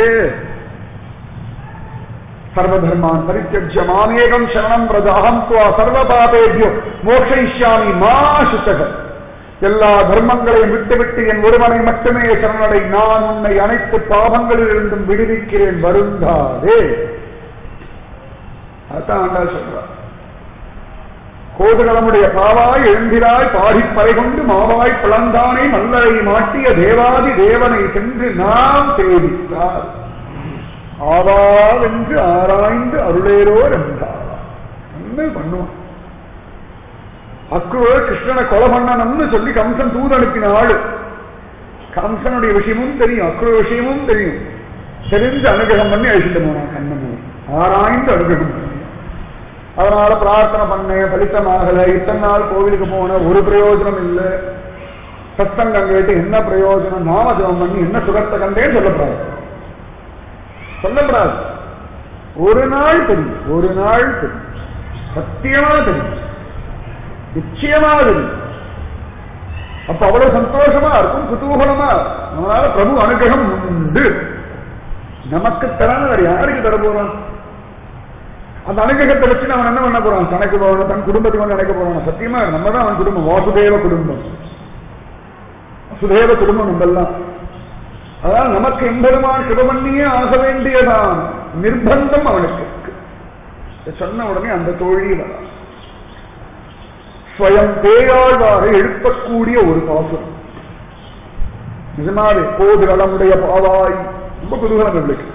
சர்வதர்மான் பரித்தியஜ்ய மாமேகம் சரணம் பிரஜ அகம் துவா சர்வ பாபேபியோ மோக்ஷயிஷ்யாமி மா சுத்தக எல்லா தர்மங்களையும் விட்டுவிட்டு என் ஒருவனை மட்டுமே சரணடை நான் உன்னை அனைத்து பாவங்களில் இருந்தும் விடுவிக்கிறேன் வருந்தாதே அதான் ஆண்டாள் சொல்றார் கோதுகளமுடைய பாவாய் எழுந்திராய் பாடிப் பறைகொண்டு மாவாய் பிளந்தானை மல்லரை மாட்டிய தேவாதி தேவனை சென்று நாம் சேவித்தார் ஆவாவென்று ஆராய்ந்து அருளேரோர் என்றார் என்ன பண்ணுவான் அக்குவ கிருஷ்ணனை கொலை பண்ணணும்னு சொல்லி கம்சன் தூது அனுப்பின ஆளு கம்சனுடைய விஷயமும் தெரியும் அக்குவ விஷயமும் தெரியும் தெரிஞ்சு அனுகிரகம் பண்ணி அழிச்சுட்டு போனான் கண்ணன் ஆராய்ந்து அனுகிரகம் பண்ணி அதனால பிரார்த்தனை பண்ணேன் பலித்தமாகல இத்தனை நாள் கோவிலுக்கு போன ஒரு பிரயோஜனம் இல்லை சத்தங்கம் கேட்டு என்ன பிரயோஜனம் நாமஜபம் பண்ணி என்ன சுகத்தை கண்டேன்னு சொல்லப்படாது சொல்லப்படாது ஒரு நாள் தெரியும் ஒரு நாள் தெரியும் சத்தியமா தெரியும் நிச்சயமா தெரியும் அப்ப அவ்வளவு சந்தோஷமா இருக்கும் குதூகலமா இருக்கும். அதனால பிரபு அனுகிரகம் உண்டு நமக்கு தரான வேற யாருக்கு தர போறான் அந்த அனுகிரகத்தை வச்சு அவன் என்ன பண்ண போறான் தனக்கு போகணும் தன் குடும்பத்துக்கு வந்து நினைக்க போறான் சத்தியமா நம்ம தான் அவன் குடும்பம் வாசுதேவ குடும்பம் வசுதேவ குடும்பம் நம்மெல்லாம் அதாவது நமக்கு எம்பெருமான் கிருபண்ணியே ஆக வேண்டியதான் நிர்பந்தம் அவனுக்கு இருக்கு. இதை சொன்ன உடனே அந்த தோழி வரா ஸ்வயம் பேயாழ்வாக எழுப்பக்கூடிய ஒரு பாசுரம் நிஜமாவே போதுகளமுடைய பாவாய் ரொம்ப குதூகலம் இவளுக்கு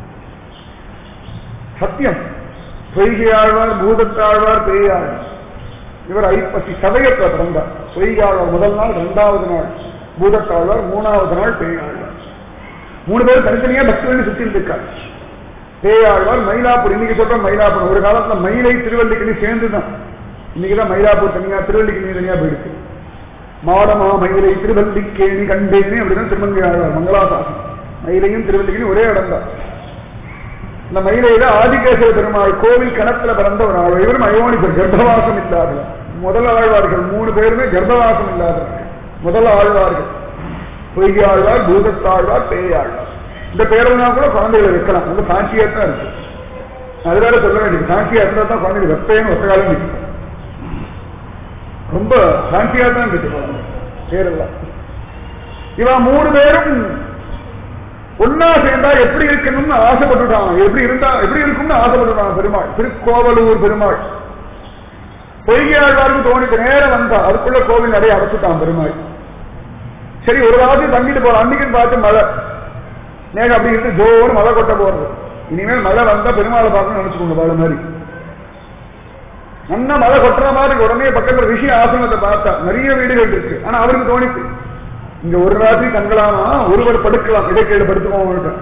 சத்தியம் பொய்கையாழ்வார் பூதத்தாழ்வார் பேயாழ்வார் இவர் ஐப்பசி சதயத்தை பிறந்தார் பொய்கையாழ்வார் முதல் நாள் இரண்டாவது நாள் பூதத்தாழ்வார் மூணாவது நாள் பேயாழ்வார் மூணு பேரும் தனித்தனியா பக்தர்கள் சுத்திட்டு இருக்கார் பேயாழ்வார் மயிலாப்பூர் இன்னைக்கு சொல்றோம் மயிலாப்பூர் ஒரு காலத்துல மயிலை திருவல்லிக்கணி சேர்ந்துதான் இன்னைக்குதான் மயிலாப்பூர் தனியா திருவல்லிக்கணி தனியா போயிடுச்சு மாடமா மயிலை திருவல்லிக்கேணி கண்டேனே அப்படிதான் திருமங்கை ஆழ்வார் மங்களாசாசனம் மயிலையும் திருவல்லிக்கணி ஒரே இடம் தான் இந்த மயிலையில ஆதிகேசவ பெருமாள் கோவில் கணத்துல பிறந்த ஒரு ஆழ்வார் இவரும் அயோனிகர் கர்ப்பவாசம் இல்லாதவர் முதல் ஆழ்வார்கள் மூணு பேருமே கர்ப்பவாசம் இல்லாதவர்கள் முதல் ஆழ்வார்கள் பொய்கை ஆழ்வார் பூதத்தாழ்வார் பேயாழ்வார் இந்த பேரெல்லாம் கூட குழந்தைகளை வைக்கலாம் வந்து சாட்சியா தான் இருக்கு அது வேற சொல்ல வேண்டியது சாட்சியா இருந்தா தான் குழந்தைகள் வெப்பையும் ஒத்த காலம் நிற்கும் ரொம்ப சாட்சியா தான் இருக்கு குழந்தை பேரெல்லாம் இவன் மூணு பேரும் ஒன்னா சேர்ந்தா எப்படி இருக்கணும்னு ஆசைப்பட்டுட்டான் எப்படி இருந்தா எப்படி இருக்கும்னு ஆசைப்பட்டுட்டான் பெருமாள் திருக்கோவலூர் பெருமாள் பொய்கை ஆழ்வாருக்கு தோணிக்கு நேரம் வந்தா அதுக்குள்ள கோவில் நிறைய அடைச்சுட்டான் பெருமாள் சரி ஒரு ராத்திரி தங்கிட்டு போறோம் அன்னைக்குன்னு பார்த்து மழை நேரம் அப்படி இருந்து ஜோறு மழை கொட்ட போறது இனிமேல் மழை வந்தா பெருமாளை பார்க்கணும்னு நினைச்சுக்கோங்க வாழ மாதிரி நல்லா மழை கொட்டுற மாதிரி உடனே பக்கத்துல ரிஷி ஆசிரமத்தை பார்த்தா நிறைய வீடுகள் இருக்கு ஆனா அவருக்கு தோணிச்சு இங்க ஒரு ராத்திரி தங்கலாமா ஒருவர் படுக்கலாம் இடைக்கேடு படுத்துவோம்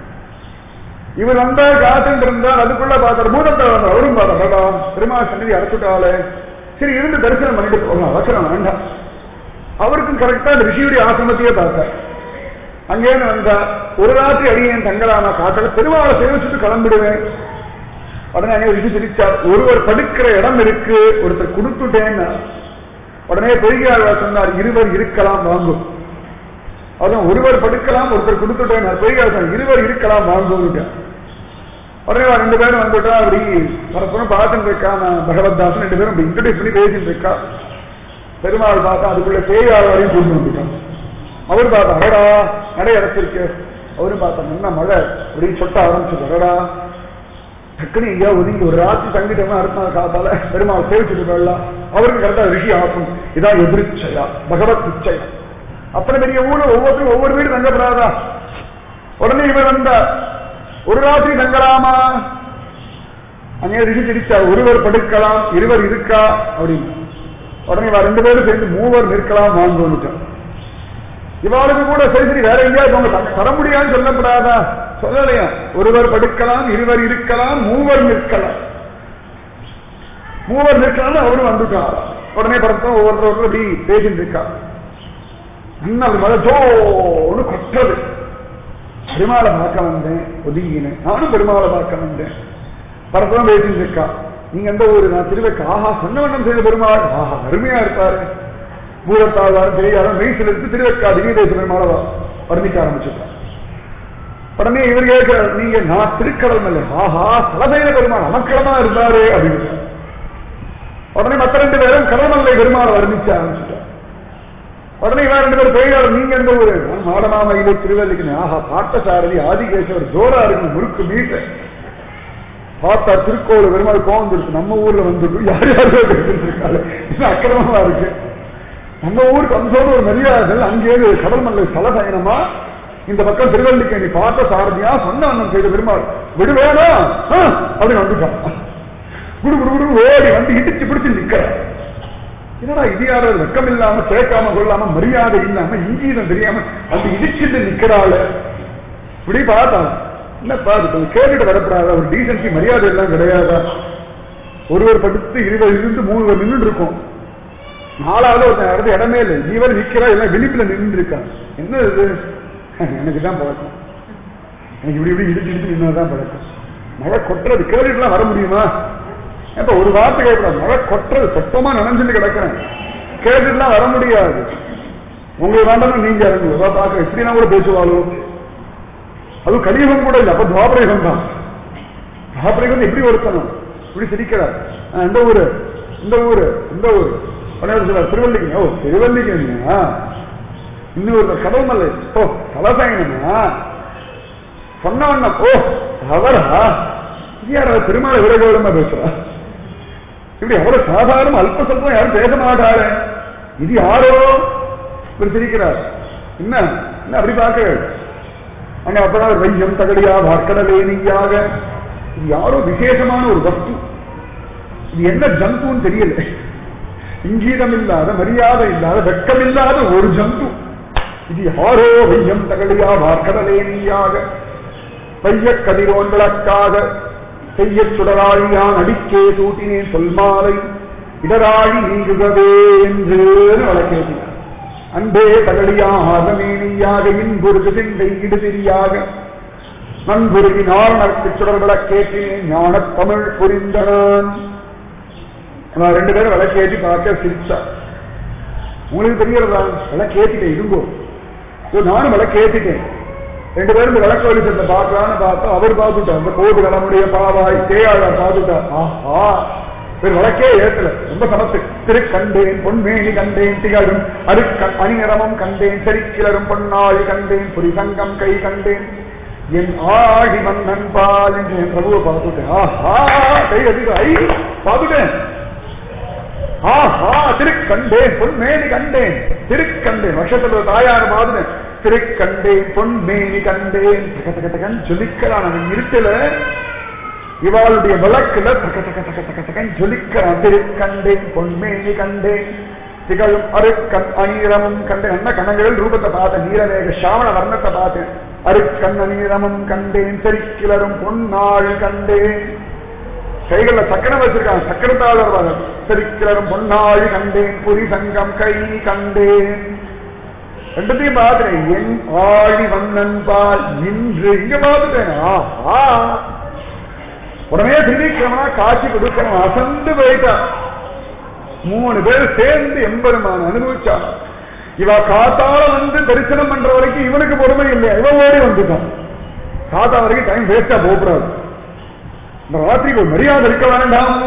இவர் வந்தா காத்துட்டு இருந்தால் அதுக்குள்ள பார்த்தார் பூதத்தை வந்தார் அவரும் பார்த்தார் பெருமாள் சன்னதி அடைச்சுட்டாலே சரி இருந்து தரிசனம் பண்ணிட்டு போகலாம் அவசரம் வேண்டாம் அவருக்கும் கரெக்டா அந்த ரிஷியுடைய ஆசிரமத்தையே பார்த்தார் அங்கேன்னு வந்தா ஒரு ராத்திரி அடியேன் தங்கலாமா காட்டல பெருமாளை சேவிச்சுட்டு கிளம்பிடுவேன் உடனே அங்கே ரிஷி சிரிச்சார் ஒருவர் படுக்கிற இடம் இருக்கு ஒருத்தர் கொடுத்துட்டேன்னு உடனே பெரியாழ்வார் சொன்னார் இருவர் இருக்கலாம் வாங்கும் அதான் ஒருவர் படுக்கலாம் ஒருத்தர் கொடுத்துட்டேன் பெரியார் சொன்னார் இருவர் இருக்கலாம் வாங்கும் உடனே அவன் ரெண்டு பேரும் வந்துட்டா அப்படி பரஸ்பரம் பார்த்துட்டு இருக்கா நான் பகவத்தாசன் ரெண்டு பேரும் அப்படி இன்ட்ரடியூஸ் பண்ணி பேசிட்டு இருக்கா பெருமாள் பார்த்தா அதுக்குள்ள பேயாழ்வாரையும் கூட்டு வந்துட்டான் அவர் பார்த்தா அடடா நடை அடைச்சிருக்கு அவரும் பார்த்தா என்ன மழை அப்படின்னு சொட்ட ஆரம்பிச்சு அடடா டக்குனு எங்கேயா ஒதுங்கி ஒரு ராத்திரி தங்கிட்டோம்னா அடுத்த நாள் காத்தால பெருமாள் சேவிச்சுட்டு போயிடலாம் அவருக்கு கரெக்டா ரிஷி ஆகும் இதான் எதிர்ச்சையா பகவத் இச்சையா அத்தனை பெரிய ஊர்ல ஒவ்வொருத்தரும் ஒவ்வொரு வீடு தங்கப்படாதா உடனே இவர் வந்தா ஒரு ராத்திரி தங்கலாமா அங்கே ரிஷி சிரிச்சா ஒருவர் படுக்கலாம் இருவர் இருக்கா அப்படின்னு உடனே இவ ரெண்டு பேரும் சேர்ந்து மூவர் நிற்கலாம் வாங்கணுட்டான் இவாளுக்கு கூட சரி சரி வேற எங்கேயாவது அவங்க தர முடியாதுன்னு சொல்லப்படாதா சொல்லலையா ஒருவர் படுக்கலாம் இருவர் இருக்கலாம் மூவர் நிற்கலாம் மூவர் நிற்கலாம் அவரும் வந்துட்டார் உடனே படத்தம் ஒவ்வொருத்தர் அப்படி பேசிட்டு இருக்கா இன்னும் மழை ஜோன்னு கொட்டது பெருமாளை பார்க்க வந்தேன் ஒதுங்கினேன் நானும் பெருமாளை பார்க்க வந்தேன் படத்தம் பேசிட்டு இருக்கா நீங்க எந்த ஊரு நான் திருவைக்கு ஆஹா சொன்னவண்ணம் செய்த பெருமாள் ஆஹா அருமையா இருப்பாரு பூரத்தாழ்வார் பெரியாரும் மெய்சில் இருந்து திருவக்கா திவ்யதேச பெருமாளை வர்ணிக்க ஆரம்பிச்சுட்டார் உடனே இவர் கேட்கிறார் நீங்க நான் திருக்கடல் மேல ஆஹா தலசைன பெருமாள் அமக்களமா இருந்தாரு அப்படின்னு உடனே மற்ற ரெண்டு பேரும் கடல்மல்லை பெருமாளை வர்ணிக்க ஆரம்பிச்சுட்டார் உடனே இவன் ரெண்டு பேரும் பெரியார் நீங்க எந்த ஊரு நான் மாடமாமையிலே திருவல்லிக்கு ஆஹா பாட்டசாரதி ஆதிகேசவர் ஜோரா இருக்கு முறுக்கு மீட்ட பார்த்தா திருக்கோவில் பெருமாள் கோவம் இருக்கு நம்ம ஊர்ல வந்து யார் யாரோ பேசிட்டு இருக்காரு இது அக்கிரமமா இருக்கு நம்ம ஊருக்கு அம்சோடு ஒரு மரியாதை அங்கேயே கடல் மல்லை ஸ்தல பயணமா இந்த பக்கம் திருவள்ளிக்கேணி பார்த்த சாரதியா சொன்ன அண்ணன் செய்த பெருமாள் விடுவேனா அப்படின்னு வந்துட்டான் குடு குடு குடு ஓடி வந்து இடிச்சு பிடிச்சு நிக்கிற என்னடா இது யாரும் வெக்கம் இல்லாம சேர்க்காம கொள்ளாம மரியாதை இல்லாம இங்கீதம் தெரியாம அந்த இடிச்சுட்டு நிக்கிறாள் இப்படி பார்த்தான் என்னப்பா அது கொஞ்சம் கேட்டுட்டு வரப்படாத ஒரு டீசன்சி மரியாதை எல்லாம் கிடையாதா ஒருவர் படுத்து இருவர் இருந்து மூணு பேர் நின்று இருக்கும் நாலாவது ஒருத்தன் இடத்து இடமே இல்லை இவர் நிக்கிறா எல்லாம் வெளிப்புல நின்று இருக்கா என்ன இது எனக்கு தான் பழக்கம் எனக்கு இப்படி இப்படி இடிச்சு இடிச்சு நின்னதான் பழக்கம் மழை கொட்டுறது கேட்டுட்டுலாம் வர முடியுமா இப்ப ஒரு வார்த்தை கேட்கலாம் மழை கொட்டுறது சொத்தமா நினைஞ்சுட்டு கிடக்கிறேன் கேட்டுட்டுலாம் வர முடியாது உங்களுக்கு வேண்டாம் நீங்க இறங்குங்க பார்க்க எப்படின்னா கூட பேசுவாளோ அதுவும் கலியுகம் கூட இல்லை அப்ப துவாபரயுகம் தான் துவாபரயுகம் எப்படி ஒருத்தனும் இப்படி சிரிக்கிறார் இந்த ஊரு இந்த ஊரு இந்த ஊரு சொல்றார் திருவல்லிக்கணி ஓ திருவல்லிக்கணியா இன்னொரு கடல் மல்லை ஓ தலசாயனமா சொன்ன ஓ அவரா யாரா பெருமாளை விரகோடமா பேசுறா இப்படி அவ்வளவு சாதாரண அல்ப சொல்பம் யாரும் பேச மாட்டாரு இது யாரோ இவர் சிரிக்கிறார் என்ன என்ன அப்படி பார்க்க அங்க அப்பதான் வையம் தகடியா வார்க்கடலேனியாக இது யாரோ விசேஷமான ஒரு வஸ்து இது என்ன ஜந்துன்னு தெரியல இங்கீதம் இல்லாத மரியாதை இல்லாத வெக்கம் இல்லாத ஒரு ஜந்து இது யாரோ வையம் தகடியா வார்க்கடலேனியாக பைய கதிரோன் விளக்காக செய்ய சுடராழியான் அடிக்கே சூட்டினேன் சொல்மாலை இடராழி நீங்குகவே என்று வழக்கேற்றினார் அன்பே தகடியாக மேனியாக இன்புருகு சிந்தை இடுதிரியாக நண்புருகி நாரணர்க்கு சுடர் விளக்கேற்றினேன் ஞான தமிழ் புரிந்தனான் நான் ரெண்டு பேரும் விளக்கேற்றி பார்க்க சிரிச்சா உங்களுக்கு தெரியறதா விளக்கேற்றிட்டேன் இருங்கோ நானும் விளக்கேற்றிட்டேன் ரெண்டு பேரும் இந்த விளக்கு வெளிச்சத்தை பார்க்கலான்னு பார்த்தா அவர் பார்த்துட்டார் அந்த கோது கடமுடைய பாவாய் தேயாளர் பார்த்துட்டார் ஆஹா இவர் விளக்கே ஏற்றல ரொம்ப சமத்து திருக்கண்டேன் பொன்மேனி கண்டேன் திகழும் அருக்க அணிநிறமும் கண்டேன் செரிக்கிளரும் பொன்னாழி கண்டேன் புரிசங்கம் கை கண்டேன் என் ஆழி மன்னன் பால் என்று என் பிரபுவை பார்த்துட்டேன் ஆஹா கை அதிக ஐ பார்த்துட்டேன் ஆஹா திருக்கண்டேன் பொன்மேனி கண்டேன் திருக்கண்டேன் வருஷத்துல தாயார் பாதுனேன் திருக்கண்டேன் பொன்மேனி கண்டேன் தக தக தகன் ஜொலிக்கிறான் அவன் இருட்டுல இவாளுடைய விளக்குல தக தக தக தக தகன் ஜொலிக்கிறான் திருக்கண்டேன் பொன்மேனி கண்டேன் திகழும் அருக்கண் அநீரமும் கண்டேன் என்ன கணங்கள் ரூபத்தை பார்த்தேன் நீலமேக சாவண வர்ணத்தை பார்த்தேன் அருக்கண் அநீரமும் கண்டேன் செரிக்கிளரும் பொன்னாள் கண்டேன் கைகள்ல சக்கரம் வச்சிருக்காங்க சக்கரத்தாளர் வரும் செரிக்கிளரும் பொன்னாள் கண்டேன் புரி சங்கம் கை கண்டேன் ரெண்டுத்தையும் பார்க்கிறேன் என் ஆழி வண்ணன் பால் நின்று இங்க பார்த்துட்டேன் ஆஹா உடனே திரிவிக்கிரமனா காட்சி கொடுக்கணும் அசந்து போயிட்டான் மூணு பேர் சேர்ந்து எம்பெருமான் அனுபவிச்சான் இவ காத்தால வந்து தரிசனம் பண்ற வரைக்கும் இவனுக்கு பொறுமை இல்லை இவன் ஓடி வந்துட்டான் காத்தா வரைக்கும் டைம் வேஸ்டா போகக்கூடாது இந்த ராத்திரிக்கு ஒரு மரியாதை இருக்க வேண்டாம்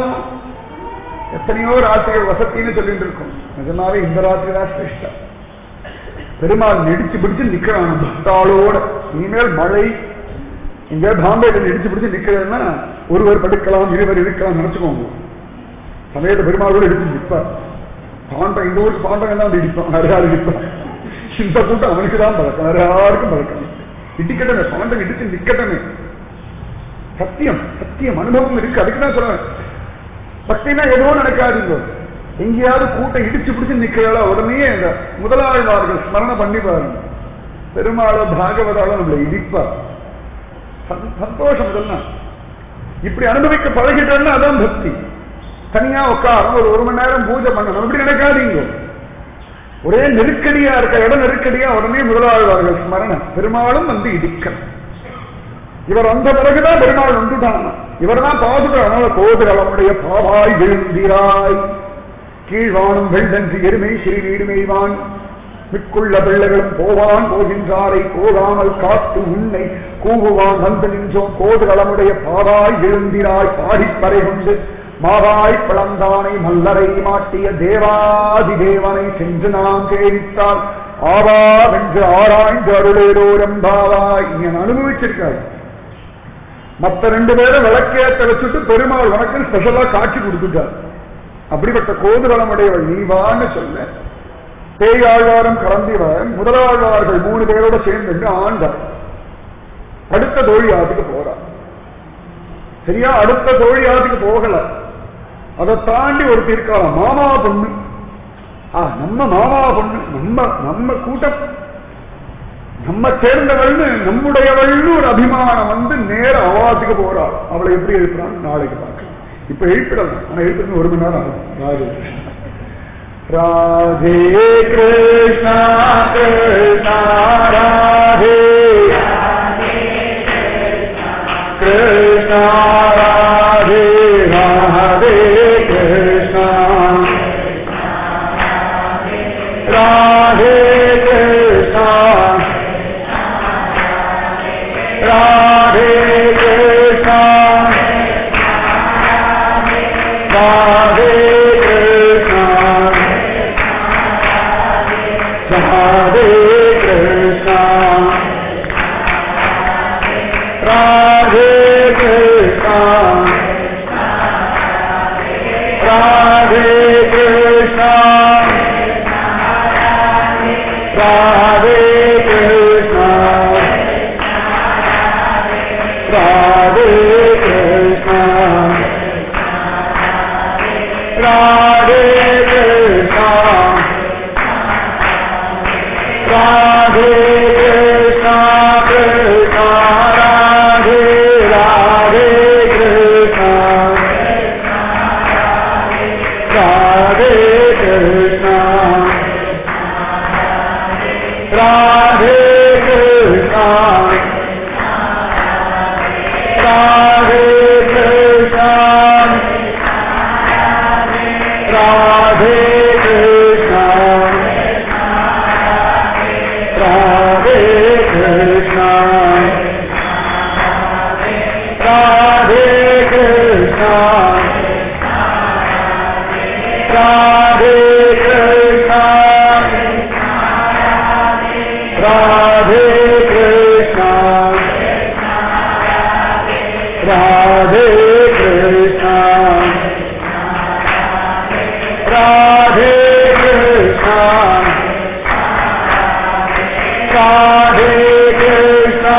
எத்தனையோ ராத்திரிகள் வசத்தின்னு சொல்லிட்டு இருக்கோம் நிஜமாவே இந்த ராத்திரி தான் சிரேஷ்டா பெருமாள் நெடிச்சு பிடிச்சு நிக்கிறான் பக்தாளோட இனிமேல் மழை இங்க பாம்பேல நெடிச்சு பிடிச்சு நிக்கிறதுன்னா ஒருவர் படுக்கலாம் இருவர் இருக்கலாம் நினைச்சுக்கோங்க சமயத்தை பெருமாள் கூட எடுத்து நிற்பார் பாண்டம் இந்த ஊருக்கு பாண்டம் எல்லாம் வந்து இடிப்பான் வேற யாரும் இடிப்பான் இந்த கூட்டம் அவனுக்கு தான் பழக்கம் வேற யாருக்கும் பழக்கம் இடிக்கட்டமே பாண்டம் இடிச்சு நிக்கட்டமே சத்தியம் சத்தியம் அனுபவம் இருக்கு அதுக்கு தான் சொல்றேன் பக்தினா ஏதோ நடக்காதுங்க எங்கேயாவது கூட்டம் இடிச்சு பிடிச்சு நிக்கிறதா உடனே இந்த முதலாழ்வார்கள் ஸ்மரண பண்ணி பாருங்க பெருமாள பாகவதால நம்மளை இடிப்பார் சந்- சந்தோஷம் இதெல்லாம் இப்படி அனுபவிக்க பழகிட்டோம்னா அதான் பக்தி தனியா உட்காரம் ஒரு ஒரு மணி நேரம் பூஜை பண்ணணும் அப்படி நடக்காதீங்க ஒரே நெருக்கடியா இருக்க இடம் நெருக்கடியா உடனே முதலாழ்வார்கள் ஸ்மரணம் பெருமாளும் வந்து இடிக்கணும் இவர் வந்த பிறகுதான் பெருமாள் வந்துட்டான் இவர் தான் பாதுகான கோதுரளமுடைய பாவாய் விழுந்திராய் கீழ்வானும் வெள்ளன்று எருமை சிறு வீடுமைவான் மிக்குள்ள பிள்ளைகளும் போவான் போகின்றாரை போகாமல் காத்து உன்னை கூவுவான் வந்து நின்றோம் கோதுரளமுடைய பாவாய் விழுந்திராய் பாடிப்பறை கொண்டு மாவாய் பிளந்தானை மல்லரை மாட்டிய தேவாதி தேவனை சென்று நாம் சேவித்தால் ஆவா வென்று ஆராய்ந்து அருளேரோரம் பாவாய் நீங்க அனுபவிச்சிருக்காரு மத்த ரெண்டு பேரும் விளக்கேற்ற வச்சுட்டு பெருமாள் உனக்கு ஸ்பெஷலா காட்சி கொடுத்துட்டார் அப்படிப்பட்ட கோதுரளமுடையவள் நீ வான்னு சொல்ல பேயாழ்வாரம் கலந்திவர் முதலாழ்வார்கள் மூணு பேரோட சேர்ந்து ஆண்டார் அடுத்த தோழியாத்துக்கு போறார் சரியா அடுத்த தோழியாத்துக்கு போகல அதை தாண்டி ஒருத்தி இருக்கலாம் மாமா பொண்ணு ஆ நம்ம மாமா பொண்ணு நம்ம நம்ம கூட்டம் நம்ம சேர்ந்தவள்னு நம்முடையவள்னு ஒரு அபிமானம் வந்து நேர அவாத்துக்கு போறாள் அவளை எப்படி எழுப்புறான்னு நாளைக்கு பார்க்கலாம் இப்ப எழுப்பிடலாம் ஆனா எழுப்புறது ஒரு மணி நேரம் ஆகும் ராதே ராதே கிருஷ்ணா கிருஷ்ணா ராதே கிருஷ்ணா ராதே ராதே கிருஷ்ணா ராதே கிருஷ்ணா ராதே கிருஷ்ணா ராதே கிருஷ்ணா ராதே கிருஷ்ணா ராதே கிருஷ்ணா ராதே கிருஷ்ணா ராதே கிருஷ்ணா ராதே கிருஷ்ணா ராதே கிருஷ்ணா ராதே கிருஷ்ணா கிருஷ்ணா ராதே ராதே கிருஷ்ணா ராதே கிருஷ்ணா ராதே கிருஷ்ணா ராதே கிருஷ்ணா ராதே கிருஷ்ணா ராதே கிருஷ்ணா ராதே கிருஷ்ணா ராதே கிருஷ்ணா ராதே கிருஷ்ணா ராதே கிருஷ்ணா ராதே கிருஷ்ணா ராதே கிருஷ்ணா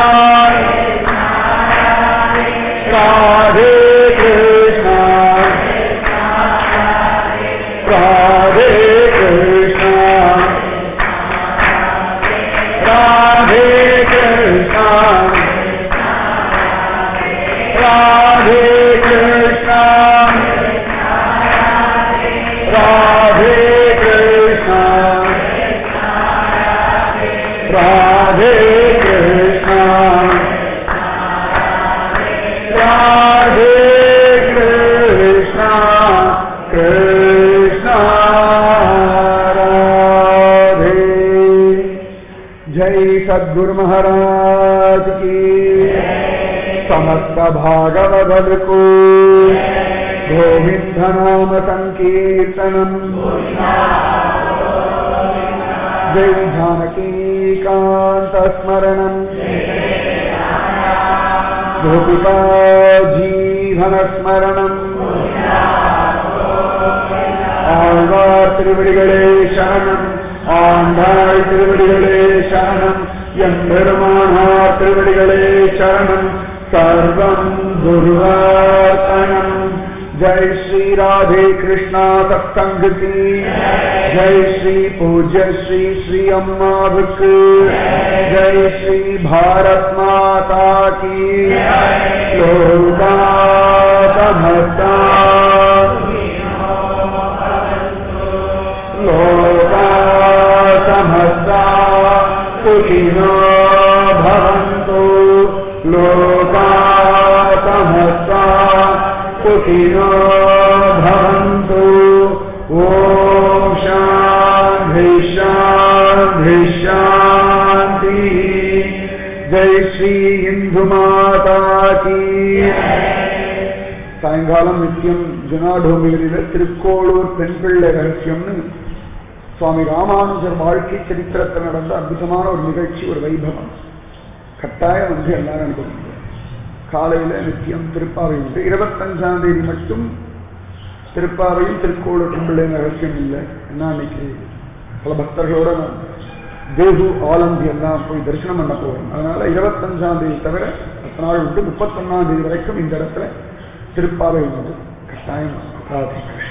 ராதே கிருஷ்ணா ராதே கிருஷ்ணா ராதே கிருஷ்ணா ராதே கிருஷ்ணா ராதே கிருஷ்ணா கிருஷ்ணா ராதே जय सद्गुरु महाराज की समस्त भागवत को गोविंद नाम संकीर्तनम जय जानकी कांत स्मरणम गोपिका जीवन स्मरणम ஆழ்வார் திருவடிகளே சரணம் ஆண்டாள் திருவடிகளே சரணம் எம்பெருமானார் திருவடிகளே சரணம் சர்வம் துர்வார்த்தனம் ஜெய் ஸ்ரீ ராதே கிருஷ்ணா சத்சங்க की ஜெய் ஸ்ரீ பூஜ்ய ஸ்ரீ ஸ்ரீ அம்மாவுக்கு ஜெய் ஸ்ரீ பாரத் மாதா की லோகா சமஸ்தா लोका समस्ता सुखिनो भवन्तु लोका समस्ता सुखिनो भवन्तु ॐ शान्ति शान्ति शान्तिः जय श्री इन्दुमाता की சாயங்காலம் நித்தியம் ஜனாடோமிகளில திருக்கோளூர் பெண் பிள்ளை ரகசியம்னு சுவாமி ராமானுஜர் வாழ்க்கை சரித்திரத்தில் நடந்த அற்புதமான ஒரு நிகழ்ச்சி ஒரு வைபவம் கட்டாயம் வந்து எல்லாரும் அனுபவிங்க காலையில நித்தியம் திருப்பாவை உண்டு இருபத்தஞ்சாம் தேதி மட்டும் திருப்பாவையும் திருக்கோளூர் பெண் பிள்ளை ரகசியம் இல்லை என்ன அன்னைக்கு பல பக்தர்களோட நான் தேகு ஆலந்தி எல்லாம் போய் தரிசனம் பண்ண போறோம் அதனால இருபத்தஞ்சாம் தேதி தவிர பத்து நாள் உண்டு முப்பத்தொன்னாம் தேதி வரைக்கும் இந்த இடத்துல திருப்பாவை உண்டு கட்டாயம் ராதே கிருஷ்ணா